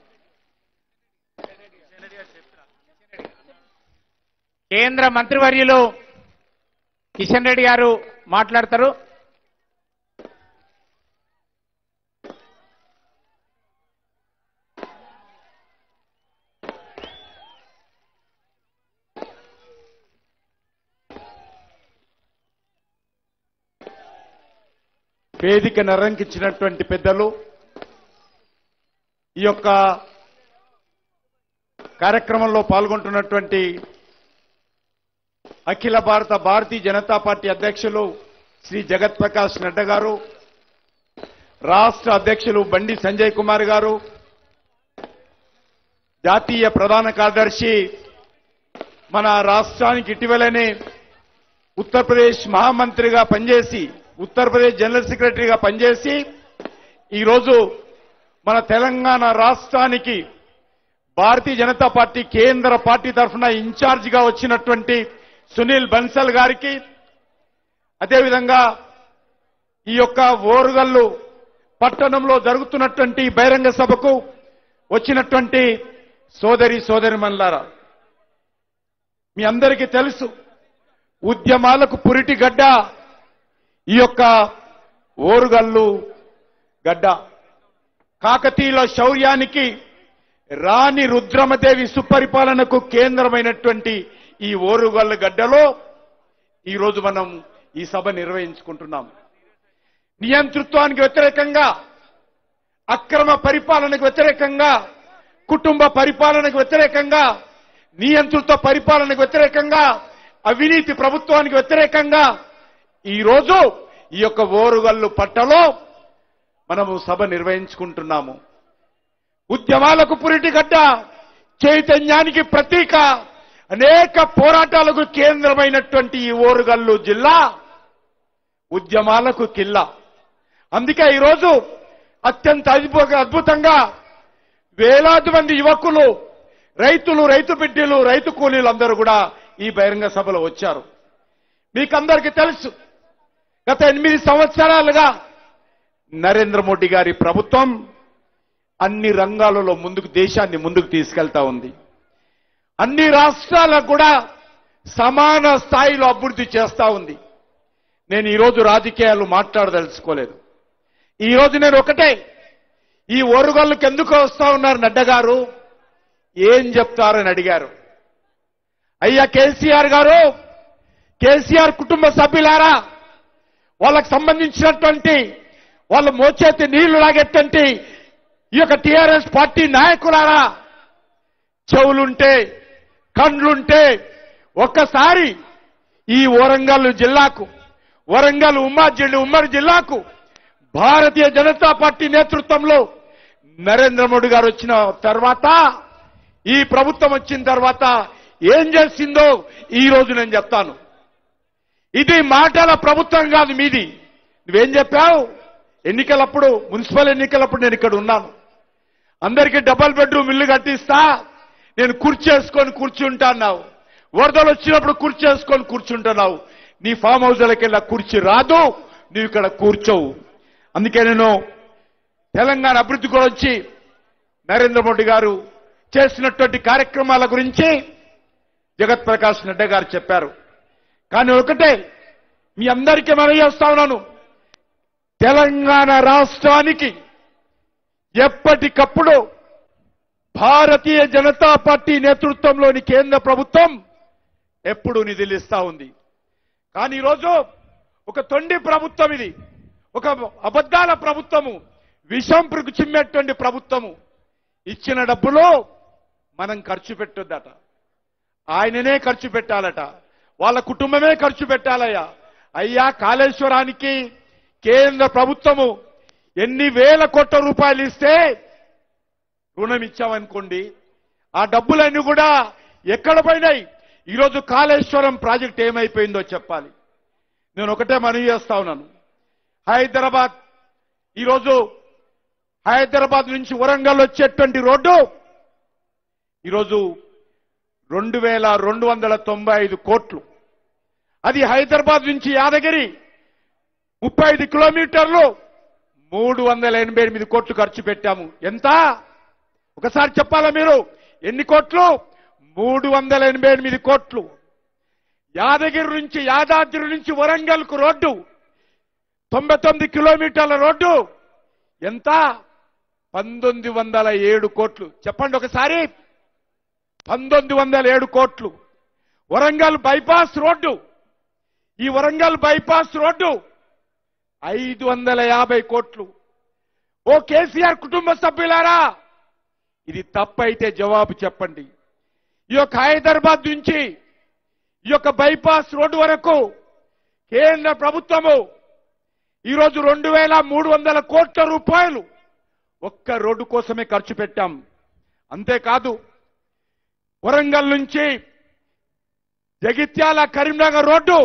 కేంద్ర మంత్రివర్యులు కిషన్ రెడ్డి గారు మాట్లాడతారు వేదిక నరంకించినటువంటి పెద్దలు ఈ యొక్క కార్యక్రమంలో పాల్గొంటున్నటువంటి అఖిల భారత భారతీయ జనతా పార్టీ అధ్యక్షులు శ్రీ జగత్ ప్రకాష్ నడ్డా గారు రాష్ట్ర అధ్యక్షులు బండి సంజయ్ కుమార్ గారు జాతీయ ప్రధాన కార్యదర్శి మన రాష్ట్రానికి ఇటీవలనే ఉత్తరప్రదేశ్ మహామంత్రిగా పనిచేసి ఉత్తరప్రదేశ్ జనరల్ సెక్రటరీగా పనిచేసి ఈరోజు మన తెలంగాణ రాష్ట్రానికి భారతీయ జనతా పార్టీ కేంద్ర పార్టీ తరఫున ఇన్ఛార్జిగా వచ్చినటువంటి సునీల్ బన్సల్ గారికి అదేవిధంగా ఈ యొక్క ఓరుగల్లు పట్టణంలో జరుగుతున్నటువంటి బహిరంగ సభకు వచ్చినటువంటి సోదరి సోదరిమన్లారా మీ అందరికీ తెలుసు ఉద్యమాలకు పురిటి గడ్డ ఈ యొక్క ఓరుగల్లు గడ్డ కాకతీయుల శౌర్యానికి రాణి రుద్రమదేవి సుపరిపాలనకు కేంద్రమైనటువంటి ఈ ఓరుగల్లు గడ్డలో ఈరోజు మనం ఈ సభ నిర్వహించుకుంటున్నాం నియంతృత్వానికి వ్యతిరేకంగా అక్రమ పరిపాలనకు వ్యతిరేకంగా కుటుంబ పరిపాలనకు వ్యతిరేకంగా నియంతృత్వ పరిపాలనకు వ్యతిరేకంగా అవినీతి ప్రభుత్వానికి వ్యతిరేకంగా ఈ రోజు ఈ యొక్క ఓరుగల్లు పట్టలో మనము సభ నిర్వహించుకుంటున్నాము ఉద్యమాలకు పురిటిగడ్డ చైతన్యానికి ప్రతీక అనేక పోరాటాలకు కేంద్రమైనటువంటి ఈ ఓరుగల్లు జిల్లా ఉద్యమాలకు కిల్ల అందుకే ఈరోజు అత్యంత అద్భుత అద్భుతంగా వేలాది మంది యువకులు రైతులు రైతు బిడ్డలు రైతు కూలీలు అందరూ కూడా ఈ బహిరంగ సభలో వచ్చారు మీకందరికీ తెలుసు గత ఎనిమిది సంవత్సరాలుగా నరేంద్ర మోడీ గారి ప్రభుత్వం అన్ని రంగాలలో ముందుకు దేశాన్ని ముందుకు తీసుకెళ్తా ఉంది అన్ని రాష్ట్రాలకు కూడా సమాన స్థాయిలో అభివృద్ధి చేస్తా ఉంది నేను ఈరోజు రాజకీయాలు మాట్లాడదలుచుకోలేదు ఈ రోజు నేను ఒకటే ఈ ఓరుగోళ్ళకి ఎందుకు వస్తా ఉన్నారు నడ్డా గారు ఏం చెప్తారని అడిగారు అయ్యా కేసీఆర్ గారు కేసీఆర్ కుటుంబ సభ్యులారా వాళ్ళకు సంబంధించినటువంటి వాళ్ళ మోచేతి నీళ్లు లాగేటువంటి ఈ యొక్క టీఆర్ఎస్ పార్టీ నాయకులారా చెవులుంటే కండ్లుంటే ఒక్కసారి ఈ వరంగల్ జిల్లాకు వరంగల్ ఉమ్మడి జిల్లా ఉమ్మడి జిల్లాకు భారతీయ జనతా పార్టీ నేతృత్వంలో నరేంద్ర మోడీ గారు వచ్చిన తర్వాత ఈ ప్రభుత్వం వచ్చిన తర్వాత ఏం చేసిందో ఈ రోజు నేను చెప్తాను ఇది మాటల ప్రభుత్వం కాదు మీది నువ్వేం చెప్పావు ఎన్నికలప్పుడు మున్సిపల్ ఎన్నికలప్పుడు నేను ఇక్కడ ఉన్నాను అందరికీ డబల్ బెడ్రూమ్ ఇల్లు కట్టిస్తా నేను కుర్చేసుకొని కూర్చుంటాన్నావు వరదలు వచ్చినప్పుడు కుర్చేసుకొని కూర్చుంటున్నావు నీ ఫామ్ హౌస్లకి వెళ్ళి కుర్చీ రాదు నువ్వు ఇక్కడ కూర్చోవు అందుకే నేను తెలంగాణ అభివృద్ధి గురించి నరేంద్ర మోడీ గారు చేసినటువంటి కార్యక్రమాల గురించి జగత్ ప్రకాష్ నడ్డా గారు చెప్పారు కానీ ఒకటే మీ అందరికీ మనం చేస్తా ఉన్నాను తెలంగాణ రాష్ట్రానికి ఎప్పటికప్పుడు భారతీయ జనతా పార్టీ నేతృత్వంలోని కేంద్ర ప్రభుత్వం ఎప్పుడు నిధులు ఇస్తా ఉంది కానీ ఈరోజు ఒక తొండి ప్రభుత్వం ఇది ఒక అబద్ధాల ప్రభుత్వము విషం పురుగు చిమ్మేటువంటి ప్రభుత్వము ఇచ్చిన డబ్బులో మనం ఖర్చు పెట్టొద్దట ఆయననే ఖర్చు పెట్టాలట వాళ్ళ కుటుంబమే ఖర్చు పెట్టాలయ్యా అయ్యా కాళేశ్వరానికి కేంద్ర ప్రభుత్వము ఎన్ని వేల కోట్ల రూపాయలు ఇస్తే రుణం ఇచ్చామనుకోండి ఆ డబ్బులన్నీ కూడా ఎక్కడ పోయినాయి ఈరోజు కాళేశ్వరం ప్రాజెక్ట్ ఏమైపోయిందో చెప్పాలి నేను ఒకటే మనవి చేస్తా ఉన్నాను హైదరాబాద్ ఈరోజు హైదరాబాద్ నుంచి వరంగల్ వచ్చేటువంటి రోడ్డు ఈరోజు రెండు వేల రెండు వందల తొంభై ఐదు కోట్లు అది హైదరాబాద్ నుంచి యాదగిరి ముప్పై ఐదు కిలోమీటర్లు మూడు వందల ఎనభై ఎనిమిది కోట్లు ఖర్చు పెట్టాము ఎంత ఒకసారి చెప్పాలా మీరు ఎన్ని కోట్లు మూడు వందల ఎనభై ఎనిమిది కోట్లు యాదగిరి నుంచి యాదాద్రి నుంచి వరంగల్కు రోడ్డు తొంభై తొమ్మిది కిలోమీటర్ల రోడ్డు ఎంత పంతొమ్మిది వందల ఏడు కోట్లు చెప్పండి ఒకసారి పంతొమ్మిది వందల ఏడు కోట్లు వరంగల్ బైపాస్ రోడ్డు ఈ వరంగల్ బైపాస్ రోడ్డు ఐదు వందల యాభై కోట్లు ఓ కేసీఆర్ కుటుంబ సభ్యులారా ఇది తప్పైతే జవాబు చెప్పండి ఈ యొక్క హైదరాబాద్ నుంచి ఈ యొక్క బైపాస్ రోడ్డు వరకు కేంద్ర ప్రభుత్వము ఈరోజు రెండు వేల మూడు వందల కోట్ల రూపాయలు ఒక్క రోడ్డు కోసమే ఖర్చు పెట్టాం అంతేకాదు వరంగల్ నుంచి జగిత్యాల కరీంనగర్ రోడ్డు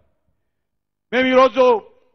మేము ఈరోజు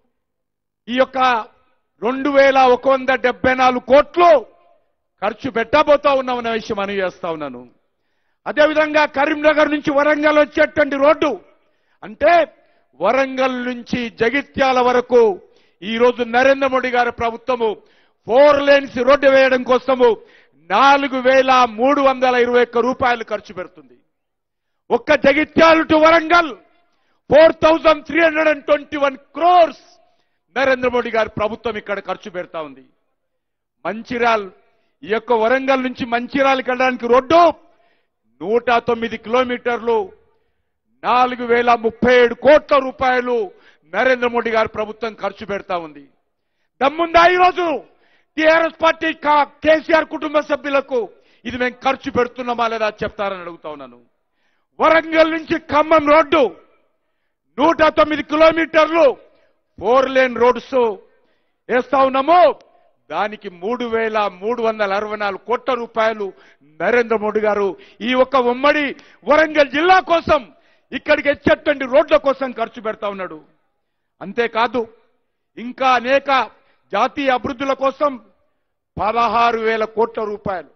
ఈ యొక్క రెండు వేల ఒక వంద డెబ్బై నాలుగు కోట్లు ఖర్చు పెట్టబోతా ఉన్నామన్న విషయం మనం చేస్తా ఉన్నాను అదేవిధంగా కరీంనగర్ నుంచి వరంగల్ వచ్చేటువంటి రోడ్డు అంటే వరంగల్ నుంచి జగిత్యాల వరకు ఈ రోజు నరేంద్ర మోడీ గారి ప్రభుత్వము ఫోర్ లేన్స్ రోడ్డు వేయడం కోసము నాలుగు వేల మూడు వందల ఇరవై ఒక్క రూపాయలు ఖర్చు పెడుతుంది ఒక్క Jagtial to Warangal four thousand three hundred and twenty one crores Narendra Modi గారి ప్రభుత్వం ఇక్కడ ఖర్చు పెడతా ఉంది మంచిర్యాల్ ఈ యొక్క వరంగల్ నుంచి మంచిర్యాలకు వెళ్ళడానికి రోడ్డు నూట తొమ్మిది కిలోమీటర్లు నాలుగు వేల ముప్పై ఏడు కోట్ల రూపాయలు నరేంద్ర మోడీ గారి ప్రభుత్వం ఖర్చు పెడతా ఉంది దమ్ముందా ఈరోజు టీఆర్ఎస్ పార్టీ కా- కేసీఆర్ కుటుంబ సభ్యులకు ఇది మేము ఖర్చు పెడుతున్నామా లేదా చెప్తారని అడుగుతా ఉన్నాను వరంగల్ నుంచి ఖమ్మం రోడ్డు నూట తొమ్మిది కిలోమీటర్లు ఫోర్ లేన్ రోడ్స్ వేస్తా ఉన్నాము దానికి మూడు వేల మూడు వందల అరవై నాలుగు కోట్ల రూపాయలు నరేంద్ర మోడీ గారు ఈ ఒక్క ఉమ్మడి వరంగల్ జిల్లా కోసం ఇక్కడికి వచ్చేటువంటి రోడ్ల కోసం ఖర్చు పెడతా ఉన్నాడు అంతేకాదు ఇంకా అనేక జాతీయ అభివృద్ధుల కోసం పదహారు వేల కోట్ల రూపాయలు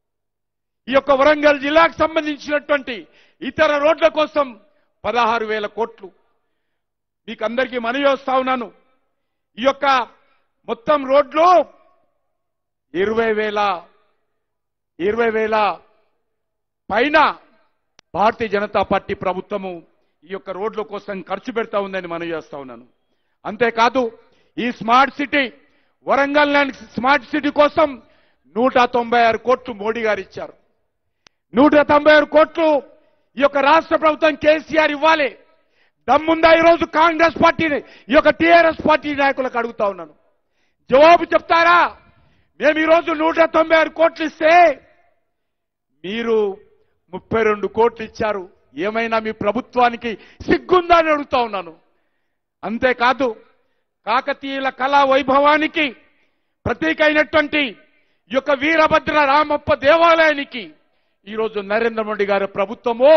ఈ యొక్క వరంగల్ జిల్లాకు సంబంధించినటువంటి ఇతర రోడ్ల కోసం పదహారు వేల కోట్లు మీకు అందరికీ మనవి చేస్తా ఉన్నాను ఈ యొక్క మొత్తం రోడ్లు ఇరవై వేల ఇరవై వేల పైన భారతీయ జనతా పార్టీ ప్రభుత్వము ఈ యొక్క రోడ్ల కోసం ఖర్చు పెడతా ఉందని మనవి చేస్తా ఉన్నాను అంతేకాదు ఈ smart city Warangal land smart city కోసం నూట తొంభై ఆరు కోట్లు మోడీ గారు ఇచ్చారు నూట తొంభై ఆరు కోట్లు ఈ యొక్క రాష్ట్ర ప్రభుత్వం కేసీఆర్ ఇవ్వాలి దమ్ముందా ఈరోజు కాంగ్రెస్ పార్టీని ఈ యొక్క టీఆర్ఎస్ పార్టీ నాయకులకు అడుగుతా ఉన్నాను జవాబు చెప్తారా మేము ఈరోజు నూట తొంభై ఆరు కోట్లు ఇస్తే మీరు ముప్పై రెండు కోట్లు ఇచ్చారు ఏమైనా మీ ప్రభుత్వానికి సిగ్గుందా అని అడుగుతా ఉన్నాను అంతేకాదు కాకతీయుల కళా వైభవానికి ప్రతీక అయినటువంటి ఈ యొక్క వీరభద్ర రామప్ప దేవాలయానికి ఈరోజు నరేంద్ర మోడీ గారి ప్రభుత్వము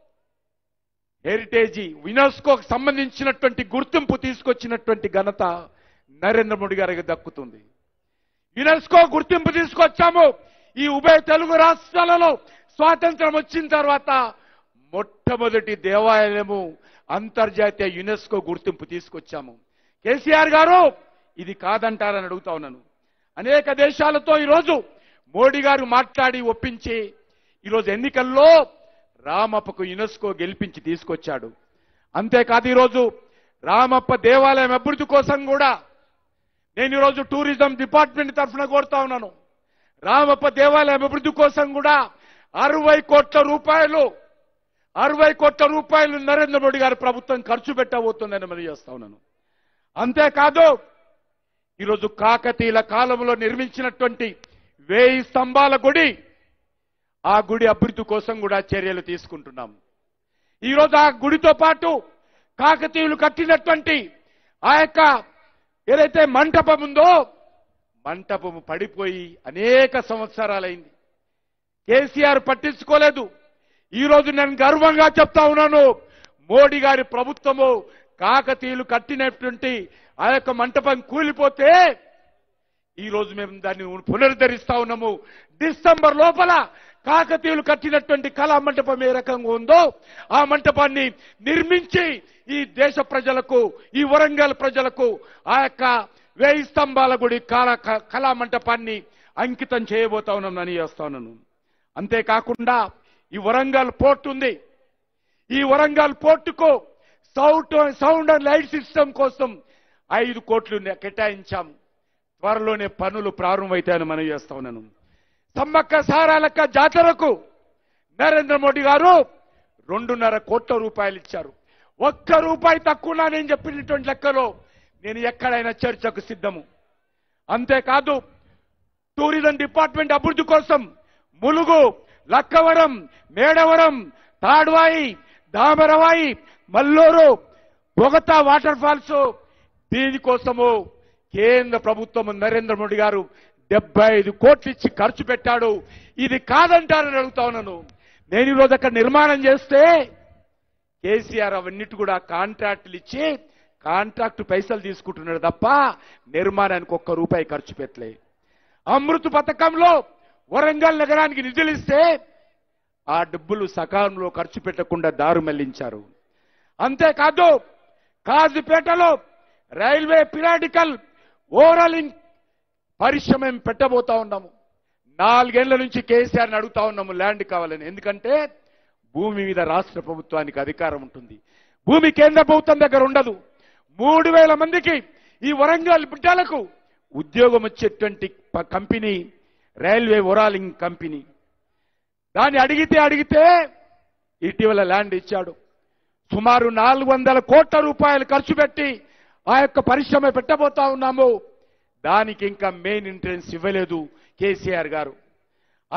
హెరిటేజీ యునెస్కోకు సంబంధించినటువంటి గుర్తింపు తీసుకొచ్చినటువంటి ఘనత నరేంద్ర మోడీ గారికి దక్కుతుంది యునెస్కో గుర్తింపు తీసుకొచ్చాము ఈ ఉభయ తెలుగు రాష్ట్రాలలో స్వాతంత్రం వచ్చిన తర్వాత మొట్టమొదటి దేవాలయము అంతర్జాతీయ యునెస్కో గుర్తింపు తీసుకొచ్చాము కేసీఆర్ గారు ఇది కాదంటారని అడుగుతా ఉన్నాను అనేక దేశాలతో ఈరోజు మోడీ గారు మాట్లాడి ఒప్పించి ఈరోజు ఎన్నికల్లో రామప్పకు యునెస్కో గెలిపించి తీసుకొచ్చాడు అంతేకాదు ఈరోజు రామప్ప దేవాలయం అభివృద్ధి కోసం కూడా నేను ఈరోజు టూరిజం డిపార్ట్మెంట్ తరఫున కోరుతా ఉన్నాను రామప్ప దేవాలయం అభివృద్ధి కోసం కూడా అరవై కోట్ల రూపాయలు అరవై కోట్ల రూపాయలు నరేంద్ర మోడీ గారి ప్రభుత్వం ఖర్చు పెట్టబోతుందని మనం చేస్తా ఉన్నాను అంతేకాదు ఈరోజు కాకతీయుల కాలంలో నిర్మించినటువంటి వేయి స్తంభాల గుడి ఆ గుడి అభివృద్ధి కోసం కూడా చర్యలు తీసుకుంటున్నాం ఈరోజు ఆ గుడితో పాటు కాకతీయులు కట్టినటువంటి ఆ యొక్క ఏదైతే మంటపం ఉందో మంటపము పడిపోయి అనేక సంవత్సరాలైంది కేసీఆర్ పట్టించుకోలేదు ఈ రోజు నేను గర్వంగా చెప్తా ఉన్నాను మోడీ గారి ప్రభుత్వము కాకతీయులు కట్టినటువంటి ఆ యొక్క మంటపం కూలిపోతే ఈ రోజు మేము దాన్ని పునరుద్ధరిస్తా ఉన్నాము డిసెంబర్ లోపల కాకతీయులు కట్టినటువంటి కళా మంటపం ఏ రకంగా ఉందో ఆ మంటపాన్ని నిర్మించి ఈ దేశ ప్రజలకు ఈ వరంగల్ ప్రజలకు ఆ యొక్క వేయి స్తంభాల గుడి కళా కళా మంటపాన్ని అంకితం చేయబోతా ఉన్నాను చేస్తా ఉన్నాను అంతేకాకుండా ఈ వరంగల్ పోర్ట్ ఉంది ఈ వరంగల్ పోర్టుకు sound sound and light system కోసం ఐదు కోట్లు కేటాయించాము త్వరలోనే పనులు ప్రారంభమవుతాయని మనం చేస్తా ఉన్నాను సమ్మక్క సారాలక్క జాతరకు నరేంద్ర మోడీ గారు రెండున్నర కోట్ల రూపాయలు ఇచ్చారు ఒక్క రూపాయి తక్కువ నేను చెప్పినటువంటి లెక్కలో నేను ఎక్కడైనా చర్చకు సిద్ధము అంతేకాదు టూరిజం డిపార్ట్మెంట్ అభివృద్ధి కోసం ములుగు లక్కవరం మేడవరం తాడ్వాయి దామరవాయి మల్లూరు బొగతా వాటర్ ఫాల్స్ దీనికోసము కేంద్ర ప్రభుత్వం నరేంద్ర మోడీ గారు డెబ్బై ఐదు కోట్లు ఇచ్చి ఖర్చు పెట్టాడు ఇది కాదంటారని అడుగుతా ఉన్నాను నేను ఈరోజు అక్కడ నిర్మాణం చేస్తే కేసీఆర్ అవన్నిటి కూడా కాంట్రాక్టులు ఇచ్చి కాంట్రాక్ట్ పైసలు తీసుకుంటున్నాడు తప్ప నిర్మాణానికి ఒక్క రూపాయి ఖర్చు పెట్టలే అమృత్ పథకంలో వరంగల్ నగరానికి నిధులు ఇస్తే ఆ డబ్బులు సకాలంలో ఖర్చు పెట్టకుండా దారు మళ్లించారు అంతేకాదు కాజుపేటలో రైల్వే పిరాటికల్ ఓవరాలింగ్ పరిశ్రమ మేము పెట్టబోతా ఉన్నాము నాలుగేళ్ల నుంచి కేసీఆర్ని అడుగుతా ఉన్నాము ల్యాండ్ కావాలని ఎందుకంటే భూమి మీద రాష్ట్ర ప్రభుత్వానికి అధికారం ఉంటుంది భూమి కేంద్ర ప్రభుత్వం దగ్గర ఉండదు మూడు వేల మందికి ఈ వరంగల్ బిడ్డలకు ఉద్యోగం వచ్చేటువంటి ప- కంపెనీ రైల్వే ఓరాలింగ్ కంపెనీ దాన్ని అడిగితే అడిగితే ఇటీవల ల్యాండ్ ఇచ్చాడు సుమారు నాలుగు వందల కోట్ల రూపాయలు ఖర్చు పెట్టి ఆ యొక్క పరిశ్రమ పెట్టబోతా ఉన్నాము దానికి ఇంకా మెయిన్ ఎంట్రెన్స్ ఇవ్వలేదు కేసీఆర్ గారు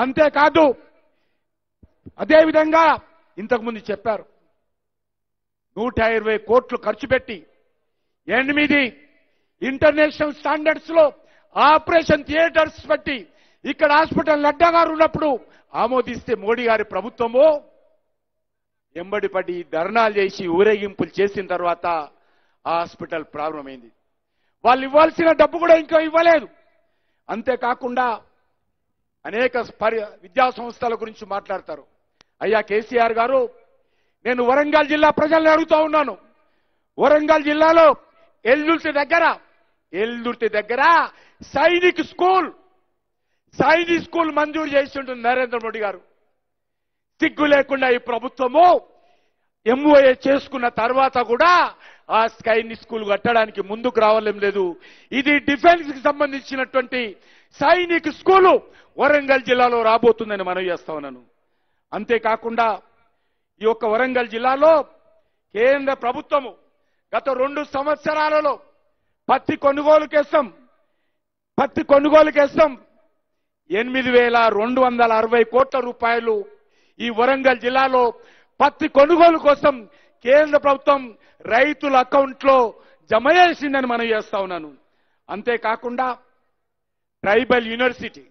అంతేకాదు అదేవిధంగా ఇంతకుముందు చెప్పారు నూట ఇరవై కోట్లు ఖర్చు పెట్టి ఎనిమిది ఇంటర్నేషనల్ స్టాండర్డ్స్ లో ఆపరేషన్ థియేటర్స్ పెట్టి ఇక్కడ హాస్పిటల్ నడ్డా గారు ఉన్నప్పుడు ఆమోదిస్తే మోడీ గారి ప్రభుత్వము ఎంబడి పడి ధర్నాలు చేసి ఊరేగింపులు చేసిన తర్వాత ఆ హాస్పిటల్ ప్రారంభమైంది వాళ్ళు ఇవ్వాల్సిన డబ్బు కూడా ఇంకా ఇవ్వలేదు అంతేకాకుండా అనేక పరి విద్యా సంస్థల గురించి మాట్లాడతారు అయ్యా కేసీఆర్ గారు నేను వరంగల్ జిల్లా ప్రజల్ని అడుగుతా ఉన్నాను వరంగల్ జిల్లాలో ఎల్దుర్తి దగ్గర ఎల్దుర్తి దగ్గర సైనిక్ స్కూల్ సైనిక్ స్కూల్ మంజూరు చేసి ఉంటుంది నరేంద్ర మోడీ గారు సిగ్గు లేకుండా ఈ ప్రభుత్వము ఎంఓఏ చేసుకున్న తర్వాత కూడా ఆ స్కైని స్కూల్ కట్టడానికి ముందుకు రావడం లేదు ఇది డిఫెన్స్ కి సంబంధించినటువంటి సైనిక్ స్కూలు వరంగల్ జిల్లాలో రాబోతుందని మనవి చేస్తా ఉన్నాను అంతేకాకుండా ఈ యొక్క వరంగల్ జిల్లాలో కేంద్ర ప్రభుత్వము గత రెండు సంవత్సరాలలో పత్తి కొనుగోలు కేసం పత్తి కొనుగోలు కేసం ఎనిమిది వేల రెండు వందల అరవై కోట్ల రూపాయలు ఈ వరంగల్ జిల్లాలో పత్తి కొనుగోలు కోసం కేంద్ర ప్రభుత్వం రైతుల అకౌంట్లో జమ చేసిందని మనం చేస్తా ఉన్నాను అంతేకాకుండా ట్రైబల్ యూనివర్సిటీ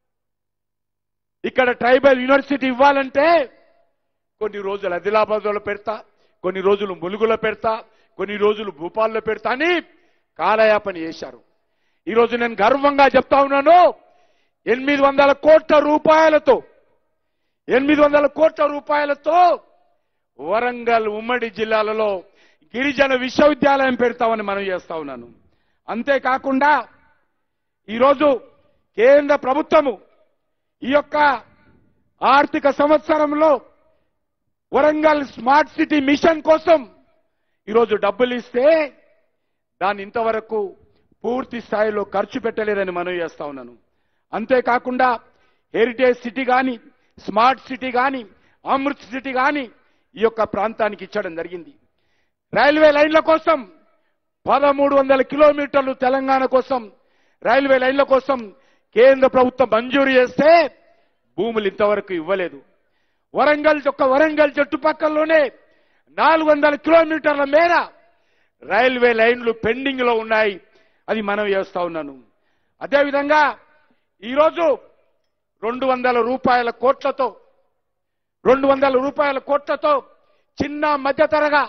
ఇక్కడ ట్రైబల్ యూనివర్సిటీ ఇవ్వాలంటే కొన్ని రోజులు ఆదిలాబాద్లో పెడతా కొన్ని రోజులు ములుగులో పెడతా కొన్ని రోజులు భూపాల్లో పెడతా అని కాలయాపన చేశారు ఈరోజు నేను గర్వంగా చెప్తా ఉన్నాను ఎనిమిది వందల కోట్ల రూపాయలతో ఎనిమిది వందల కోట్ల రూపాయలతో వరంగల్ ఉమ్మడి జిల్లాలలో గిరిజన విశ్వవిద్యాలయం పెడతామని మనం చేస్తా ఉన్నాను అంతేకాకుండా ఈరోజు కేంద్ర ప్రభుత్వము ఈ యొక్క ఆర్థిక సంవత్సరంలో వరంగల్ స్మార్ట్ సిటీ మిషన్ కోసం ఈరోజు డబ్బులు ఇస్తే దాన్ని ఇంతవరకు పూర్తి స్థాయిలో ఖర్చు పెట్టలేదని మనం చేస్తా ఉన్నాను అంతేకాకుండా హెరిటేజ్ సిటీ కానీ స్మార్ట్ సిటీ కానీ అమృత్ సిటీ కానీ ఈ యొక్క ప్రాంతానికి ఇచ్చడం జరిగింది రైల్వే లైన్ల కోసం పదమూడు వందల కిలోమీటర్లు తెలంగాణ కోసం రైల్వే లైన్ల కోసం కేంద్ర ప్రభుత్వం మంజూరు చేస్తే భూములు ఇంతవరకు ఇవ్వలేదు వరంగల్ యొక్క వరంగల్ చుట్టుపక్కలలోనే నాలుగు వందల కిలోమీటర్ల మేర రైల్వే లైన్లు పెండింగ్ లో ఉన్నాయి అది మనం చేస్తా ఉన్నాను అదేవిధంగా ఈరోజు రెండు వందల రూపాయల కోట్లతో రెండు వందల రూపాయల కోట్లతో చిన్న మధ్యతరగా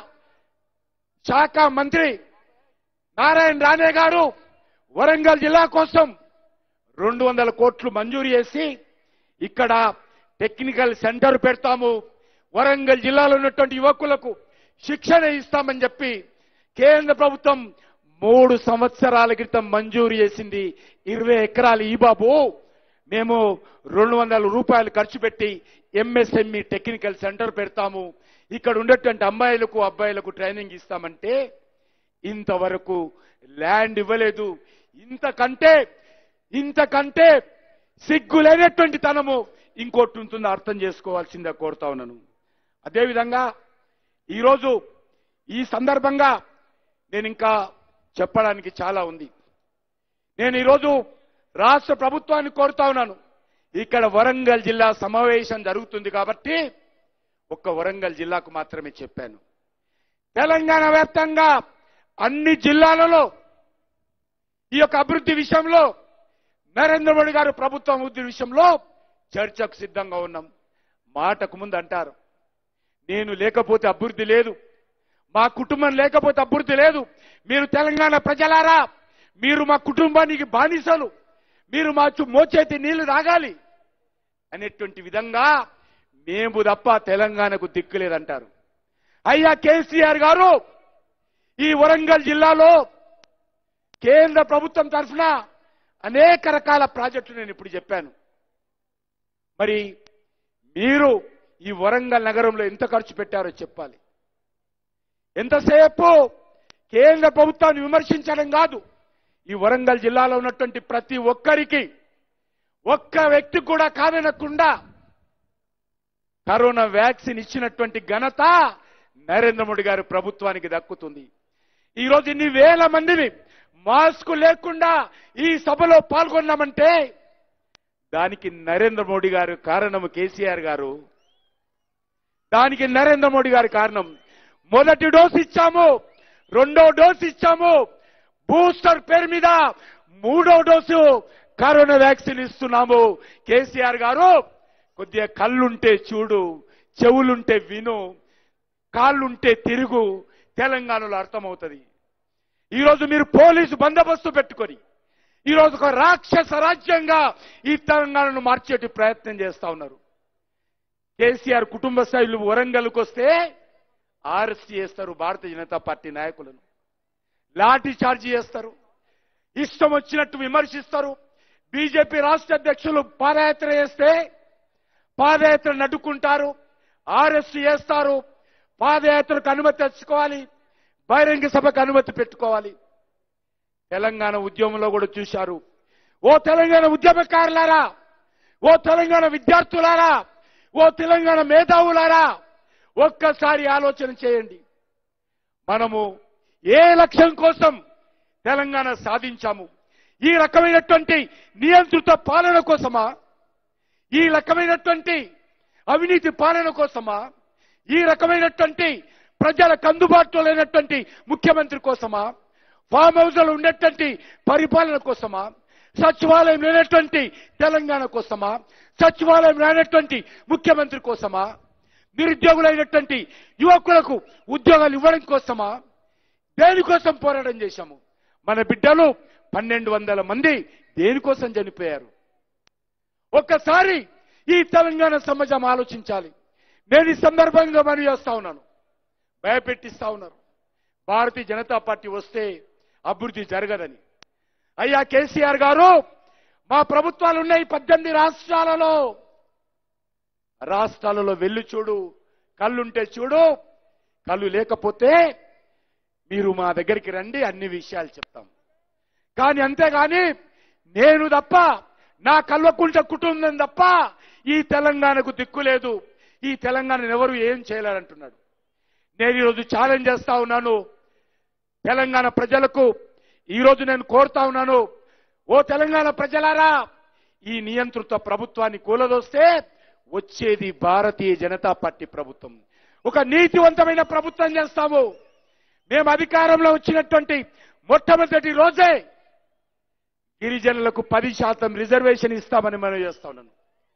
శాఖ మంత్రి నారాయణ రాణే గారు వరంగల్ జిల్లా కోసం రెండు వందల కోట్లు మంజూరు చేసి ఇక్కడ టెక్నికల్ సెంటర్ పెడతాము వరంగల్ జిల్లాలో ఉన్నటువంటి యువకులకు శిక్షణ ఇస్తామని చెప్పి కేంద్ర ప్రభుత్వం మూడు సంవత్సరాల క్రితం మంజూరు చేసింది ఇరవై ఎకరాలు ఈ బాబు మేము రెండు వందల రూపాయలు ఖర్చు పెట్టి ఎంఎస్ఎంఈ టెక్నికల్ సెంటర్ పెడతాము ఇక్కడ ఉండేటువంటి అమ్మాయిలకు అబ్బాయిలకు ట్రైనింగ్ ఇస్తామంటే ఇంతవరకు ల్యాండ్ ఇవ్వలేదు ఇంతకంటే ఇంతకంటే సిగ్గు లేనటువంటి తనము ఇంకోటి ఉంటుందో అర్థం చేసుకోవాల్సిందే కోరుతా ఉన్నాను అదేవిధంగా ఈరోజు ఈ సందర్భంగా నేను ఇంకా చెప్పడానికి చాలా ఉంది నేను ఈరోజు రాష్ట్ర ప్రభుత్వాన్ని కోరుతా ఉన్నాను ఇక్కడ వరంగల్ జిల్లా సమావేశం జరుగుతుంది కాబట్టి ఒక్క వరంగల్ జిల్లాకు మాత్రమే చెప్పాను తెలంగాణ వ్యాప్తంగా అన్ని జిల్లాలలో ఈ యొక్క అభివృద్ధి విషయంలో నరేంద్ర మోడీ గారు ప్రభుత్వం అభివృద్ధి విషయంలో చర్చకు సిద్ధంగా ఉన్నాం మాటకు ముందు అంటారు నేను లేకపోతే అభివృద్ధి లేదు మా కుటుంబం లేకపోతే అభివృద్ధి లేదు మీరు తెలంగాణ ప్రజలారా మీరు మా కుటుంబానికి బానిసలు మీరు మా చు- మోచేతి నీళ్లు తాగాలి అనేటువంటి విధంగా మేము తప్ప తెలంగాణకు దిక్కులేదంటారు అయ్యా కేసీఆర్ గారు ఈ వరంగల్ జిల్లాలో కేంద్ర ప్రభుత్వం తరఫున అనేక రకాల ప్రాజెక్టులు నేను ఇప్పుడు చెప్పాను మరి మీరు ఈ వరంగల్ నగరంలో ఎంత ఖర్చు పెట్టారో చెప్పాలి ఎంతసేపు కేంద్ర ప్రభుత్వాన్ని విమర్శించడం కాదు ఈ వరంగల్ జిల్లాలో ఉన్నటువంటి ప్రతి ఒక్కరికి ఒక్క వ్యక్తి కూడా కాదనకుండా కరోనా వ్యాక్సిన్ ఇచ్చినటువంటి ఘనత నరేంద్ర మోడీ గారి ప్రభుత్వానికి దక్కుతుంది ఈ రోజు ఇన్ని వేల మందిని మాస్క్ లేకుండా ఈ సభలో పాల్గొన్నామంటే దానికి నరేంద్ర మోడీ గారు కారణం కేసీఆర్ గారు దానికి నరేంద్ర మోడీ గారి కారణం మొదటి డోసు ఇచ్చాము రెండో డోసు ఇచ్చాము బూస్టర్ పేరు మీద మూడో డోసు కరోనా వ్యాక్సిన్ ఇస్తున్నాము కేసీఆర్ గారు కొద్దిగా కళ్ళుంటే చూడు చెవులుంటే విను కాళ్ళుంటే తిరుగు తెలంగాణలో అర్థమవుతుంది ఈరోజు మీరు పోలీసు బందోబస్తు పెట్టుకొని ఈరోజు ఒక రాక్షస రాజ్యంగా ఈ తెలంగాణను మార్చేటి ప్రయత్నం చేస్తా ఉన్నారు కేసీఆర్ కుటుంబ స్థాయిలు వరంగల్కి వస్తే అరెస్ట్ చేస్తారు భారతీయ జనతా పార్టీ నాయకులను లాఠీ చార్జీ చేస్తారు ఇష్టం వచ్చినట్టు విమర్శిస్తారు బీజేపీ రాష్ట్ర అధ్యక్షులు పాదయాత్ర చేస్తే పాదయాత్ర నడుకుంటారు అరెస్ట్ చేస్తారు పాదయాత్రకు అనుమతి తెచ్చుకోవాలి బహిరంగ సభకు అనుమతి పెట్టుకోవాలి తెలంగాణ ఉద్యమంలో కూడా చూశారు ఓ తెలంగాణ ఉద్యమకారులారా ఓ తెలంగాణ విద్యార్థులారా ఓ తెలంగాణ మేధావులారా ఒక్కసారి ఆలోచన చేయండి మనము ఏ లక్ష్యం కోసం తెలంగాణ సాధించాము ఈ రకమైనటువంటి నియంత్రిత పాలన కోసమా ఈ రకమైనటువంటి అవినీతి పాలన కోసమా ఈ రకమైనటువంటి ప్రజలకు అందుబాటులో లేనటువంటి ముఖ్యమంత్రి కోసమా ఫామ్ హౌస్ లో ఉండేటువంటి పరిపాలన కోసమా సచివాలయం లేనటువంటి తెలంగాణ కోసమా సచివాలయం లేనటువంటి ముఖ్యమంత్రి కోసమా నిరుద్యోగులైనటువంటి యువకులకు ఉద్యోగాలు ఇవ్వడం కోసమా దేనికోసం పోరాటం చేశాము మన బిడ్డలు పన్నెండు వందల మంది దేనికోసం చనిపోయారు ఒక్కసారి ఈ తెలంగాణ సమాజం ఆలోచించాలి నేను ఈ సందర్భంగా మనవి చేస్తా ఉన్నాను భయపెట్టిస్తా ఉన్నారు భారతీయ జనతా పార్టీ వస్తే అభివృద్ధి జరగదని అయ్యా కేసీఆర్ గారు మా ప్రభుత్వాలు ఉన్నాయి పద్దెనిమిది రాష్ట్రాలలో రాష్ట్రాలలో వెళ్ళి చూడు కళ్ళుంటే చూడు కళ్ళు లేకపోతే మీరు మా దగ్గరికి రండి అన్ని విషయాలు చెప్తాం కానీ అంతేగాని నేను తప్ప నా కల్వకుంట కుటుంబం తప్ప ఈ తెలంగాణకు దిక్కు లేదు ఈ తెలంగాణను ఎవరు ఏం చేయలేరంటున్నాడు నేను ఈరోజు ఛాలెంజ్ చేస్తా ఉన్నాను తెలంగాణ ప్రజలకు ఈరోజు నేను కోరుతా ఉన్నాను ఓ తెలంగాణ ప్రజలారా ఈ నియంత్రిత ప్రభుత్వాన్ని కూలదోస్తే వచ్చేది భారతీయ జనతా పార్టీ ప్రభుత్వం ఒక నీతివంతమైన ప్రభుత్వం చేస్తాము మేము అధికారంలో వచ్చినటువంటి మొట్టమొదటి రోజే గిరిజనులకు పది శాతం రిజర్వేషన్ ఇస్తామని మనం చేస్తా ఉన్నాను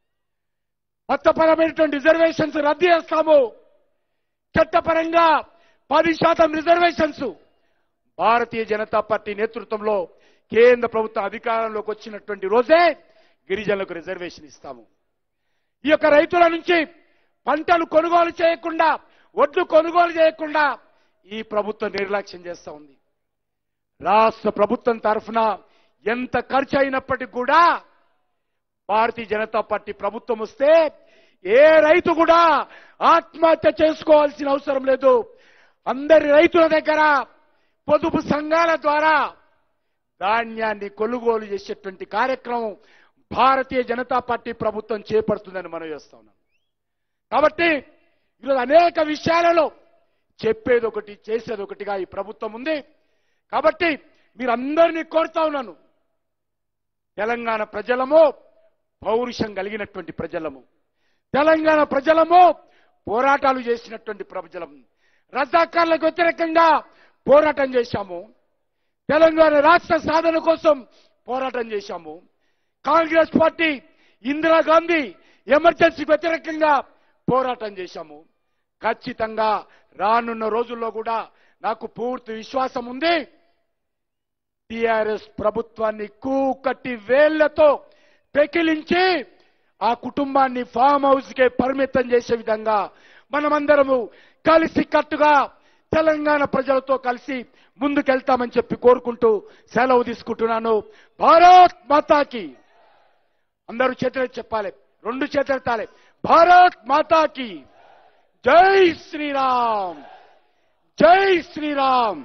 మతపరమైనటువంటి రిజర్వేషన్స్ రద్దు చేస్తాము చట్టపరంగా పది శాతం రిజర్వేషన్స్ భారతీయ జనతా పార్టీ నేతృత్వంలో కేంద్ర ప్రభుత్వం అధికారంలోకి వచ్చినటువంటి రోజే గిరిజనులకు రిజర్వేషన్ ఇస్తాము ఈ యొక్క రైతుల నుంచి పంటలు కొనుగోలు చేయకుండా ఒడ్లు కొనుగోలు చేయకుండా ఈ ప్రభుత్వం నిర్లక్ష్యం చేస్తా ఉంది రాష్ట్ర ప్రభుత్వం తరఫున ఎంత ఖర్చు అయినప్పటికీ కూడా భారతీయ జనతా పార్టీ ప్రభుత్వం వస్తే ఏ రైతు కూడా ఆత్మహత్య చేసుకోవాల్సిన అవసరం లేదు అందరి రైతుల దగ్గర పొదుపు సంఘాల ద్వారా ధాన్యాన్ని కొనుగోలు చేసేటువంటి కార్యక్రమం భారతీయ జనతా పార్టీ ప్రభుత్వం చేపడుతుందని మనం చేస్తా ఉన్నాం కాబట్టి ఈరోజు అనేక విషయాలలో చెప్పేది ఒకటి చేసేది ఒకటిగా ఈ ప్రభుత్వం ఉంది కాబట్టి మీరందరినీ కోరుతా ఉన్నాను తెలంగాణ ప్రజలము పౌరుషం కలిగినటువంటి ప్రజలము తెలంగాణ ప్రజలము పోరాటాలు చేసినటువంటి ప్రజలం రజాకార్లకు వ్యతిరేకంగా పోరాటం చేశాము తెలంగాణ రాష్ట్ర సాధన కోసం పోరాటం చేశాము కాంగ్రెస్ పార్టీ ఇందిరాగాంధీ ఎమర్జెన్సీకి వ్యతిరేకంగా పోరాటం చేశాము ఖచ్చితంగా రానున్న రోజుల్లో కూడా నాకు పూర్తి విశ్వాసం ఉంది టిఆర్ఎస్ ప్రభుత్వాన్ని కూకట్టి వేళ్లతో పెకిలించి ఆ కుటుంబాన్ని ఫామ్ హౌస్ కే పరిమితం చేసే విధంగా మనమందరము కలిసి కట్టుగా తెలంగాణ ప్రజలతో కలిసి ముందుకెళ్తామని చెప్పి కోరుకుంటూ సెలవు తీసుకుంటున్నాను భారత్ మాతాకి అందరూ చేతులు చెప్పాలి రెండు చేతులు ఎత్తాలి భారత్ మాతాకి జై శ్రీరామ్ జై శ్రీరామ్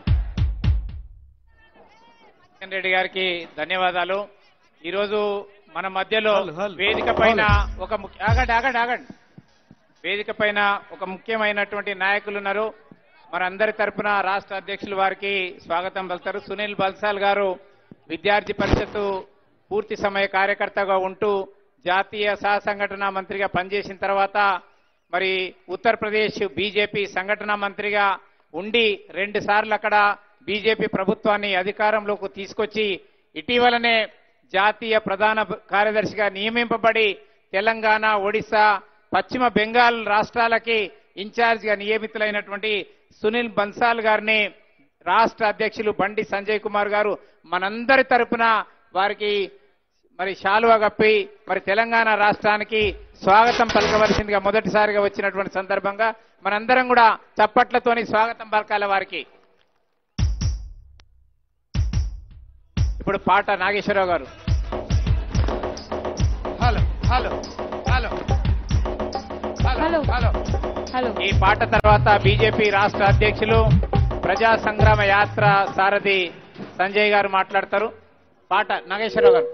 కిషన్ రెడ్డి గారికి ధన్యవాదాలు ఈరోజు మన మధ్యలో వేదిక పైన ఒక ముఖ్య- ఆగండి ఆగండి ఆగండి వేదిక పైన ఒక ముఖ్యమైనటువంటి నాయకులు ఉన్నారు మనందరి తరపున రాష్ట్ర అధ్యక్షులు వారికి స్వాగతం పలుకుతారు సునీల్ బల్సాల్ గారు విద్యార్థి పరిషత్తు పూర్తి సమయ కార్యకర్తగా ఉంటూ జాతీయ సహ సంఘటన మంత్రిగా పనిచేసిన తర్వాత మరి ఉత్తరప్రదేశ్ బీజేపీ సంఘటన మంత్రిగా ఉండి రెండు సార్లు అక్కడ బీజేపీ ప్రభుత్వాన్ని అధికారంలోకి తీసుకొచ్చి ఇటీవలనే జాతీయ ప్రధాన కార్యదర్శిగా నియమింపబడి తెలంగాణ ఒడిశా పశ్చిమ బెంగాల్ రాష్ట్రాలకి ఇన్ఛార్జిగా నియమితులైనటువంటి సునీల్ బన్సాల్ గారిని రాష్ట్ర అధ్యక్షులు బండి సంజయ్ కుమార్ గారు మనందరి తరపున వారికి మరి శాలువా కప్పి మరి తెలంగాణ రాష్ట్రానికి స్వాగతం పలకవలసిందిగా మొదటిసారిగా వచ్చినటువంటి సందర్భంగా మనందరం కూడా చప్పట్లతోని స్వాగతం పలకాల వారికి ఇప్పుడు పాట నాగేశ్వరరావు గారు hello hello hello hello hello hello ఈ పాట తర్వాత బీజేపీ రాష్ట్ర అధ్యక్షులు ప్రజా సంగ్రామ యాత్ర సారథి సంజయ్ గారు మాట్లాడతారు పాట నాగేశ్వరరావు గారు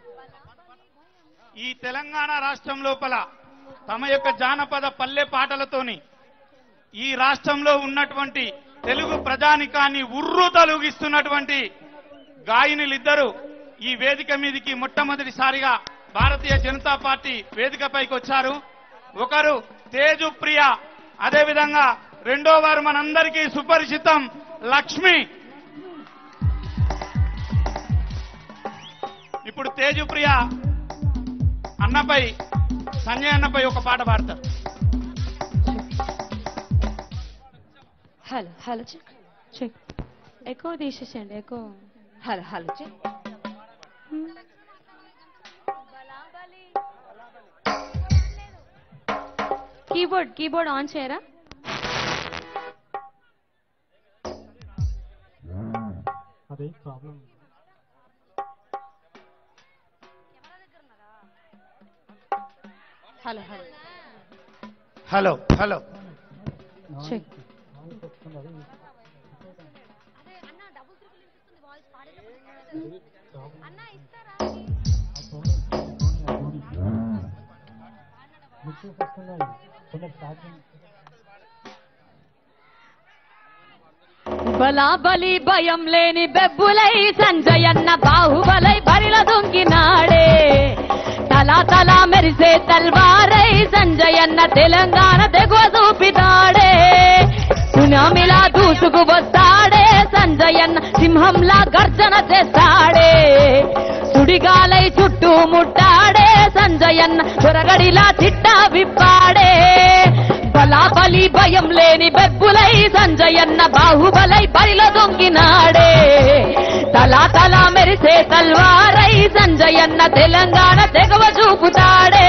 ఈ తెలంగాణ రాష్ట్రం లోపల తమ యొక్క జానపద పల్లె పాటలతోని ఈ రాష్ట్రంలో ఉన్నటువంటి తెలుగు ప్రజానికాన్ని ఉర్రు తలుగిస్తున్నటువంటి గాయనులిద్దరూ ఈ వేదిక మీదకి మొట్టమొదటిసారిగా భారతీయ జనతా పార్టీ వేదికపైకి వచ్చారు ఒకరు తేజు ప్రియ అదేవిధంగా రెండో వారు మనందరికీ సుపరిచితం లక్ష్మి ఇప్పుడు తేజు ప్రియ అన్నపై సంజయ్ అన్నపై ఒక పాట పాడతారు హలో హలో చెక్ చెక్ ఎక్కువ తీసేసేయండి ఎక్కువ hello hello check keyboard keyboard on చేయరా hello hello hello hello check బలాబలి భయం లేని బెబ్బులై సంజయన్న బాహుబలై బరిల దుంకినాడే తలా తలా మెరిసే తల్వారై సంజయన్న తెలంగాణ తెగువ చూపితాడే సునామిలా దూసుకు వస్తాడే సంజయన్న సింహంలా గర్జన చేస్తాడే సుడిగాలై చుట్టూ ముట్టాడే సంజయన్న దొరగడిలా చిట్టా విప్పాడే బలాబలి భయం లేని బెబ్బులై సంజయన్న బాహుబలై బరిలో దొంగినాడే తలా తలా మెరిసే తల్వారై సంజయన్న తెలంగాణ తెగవ చూపుతాడే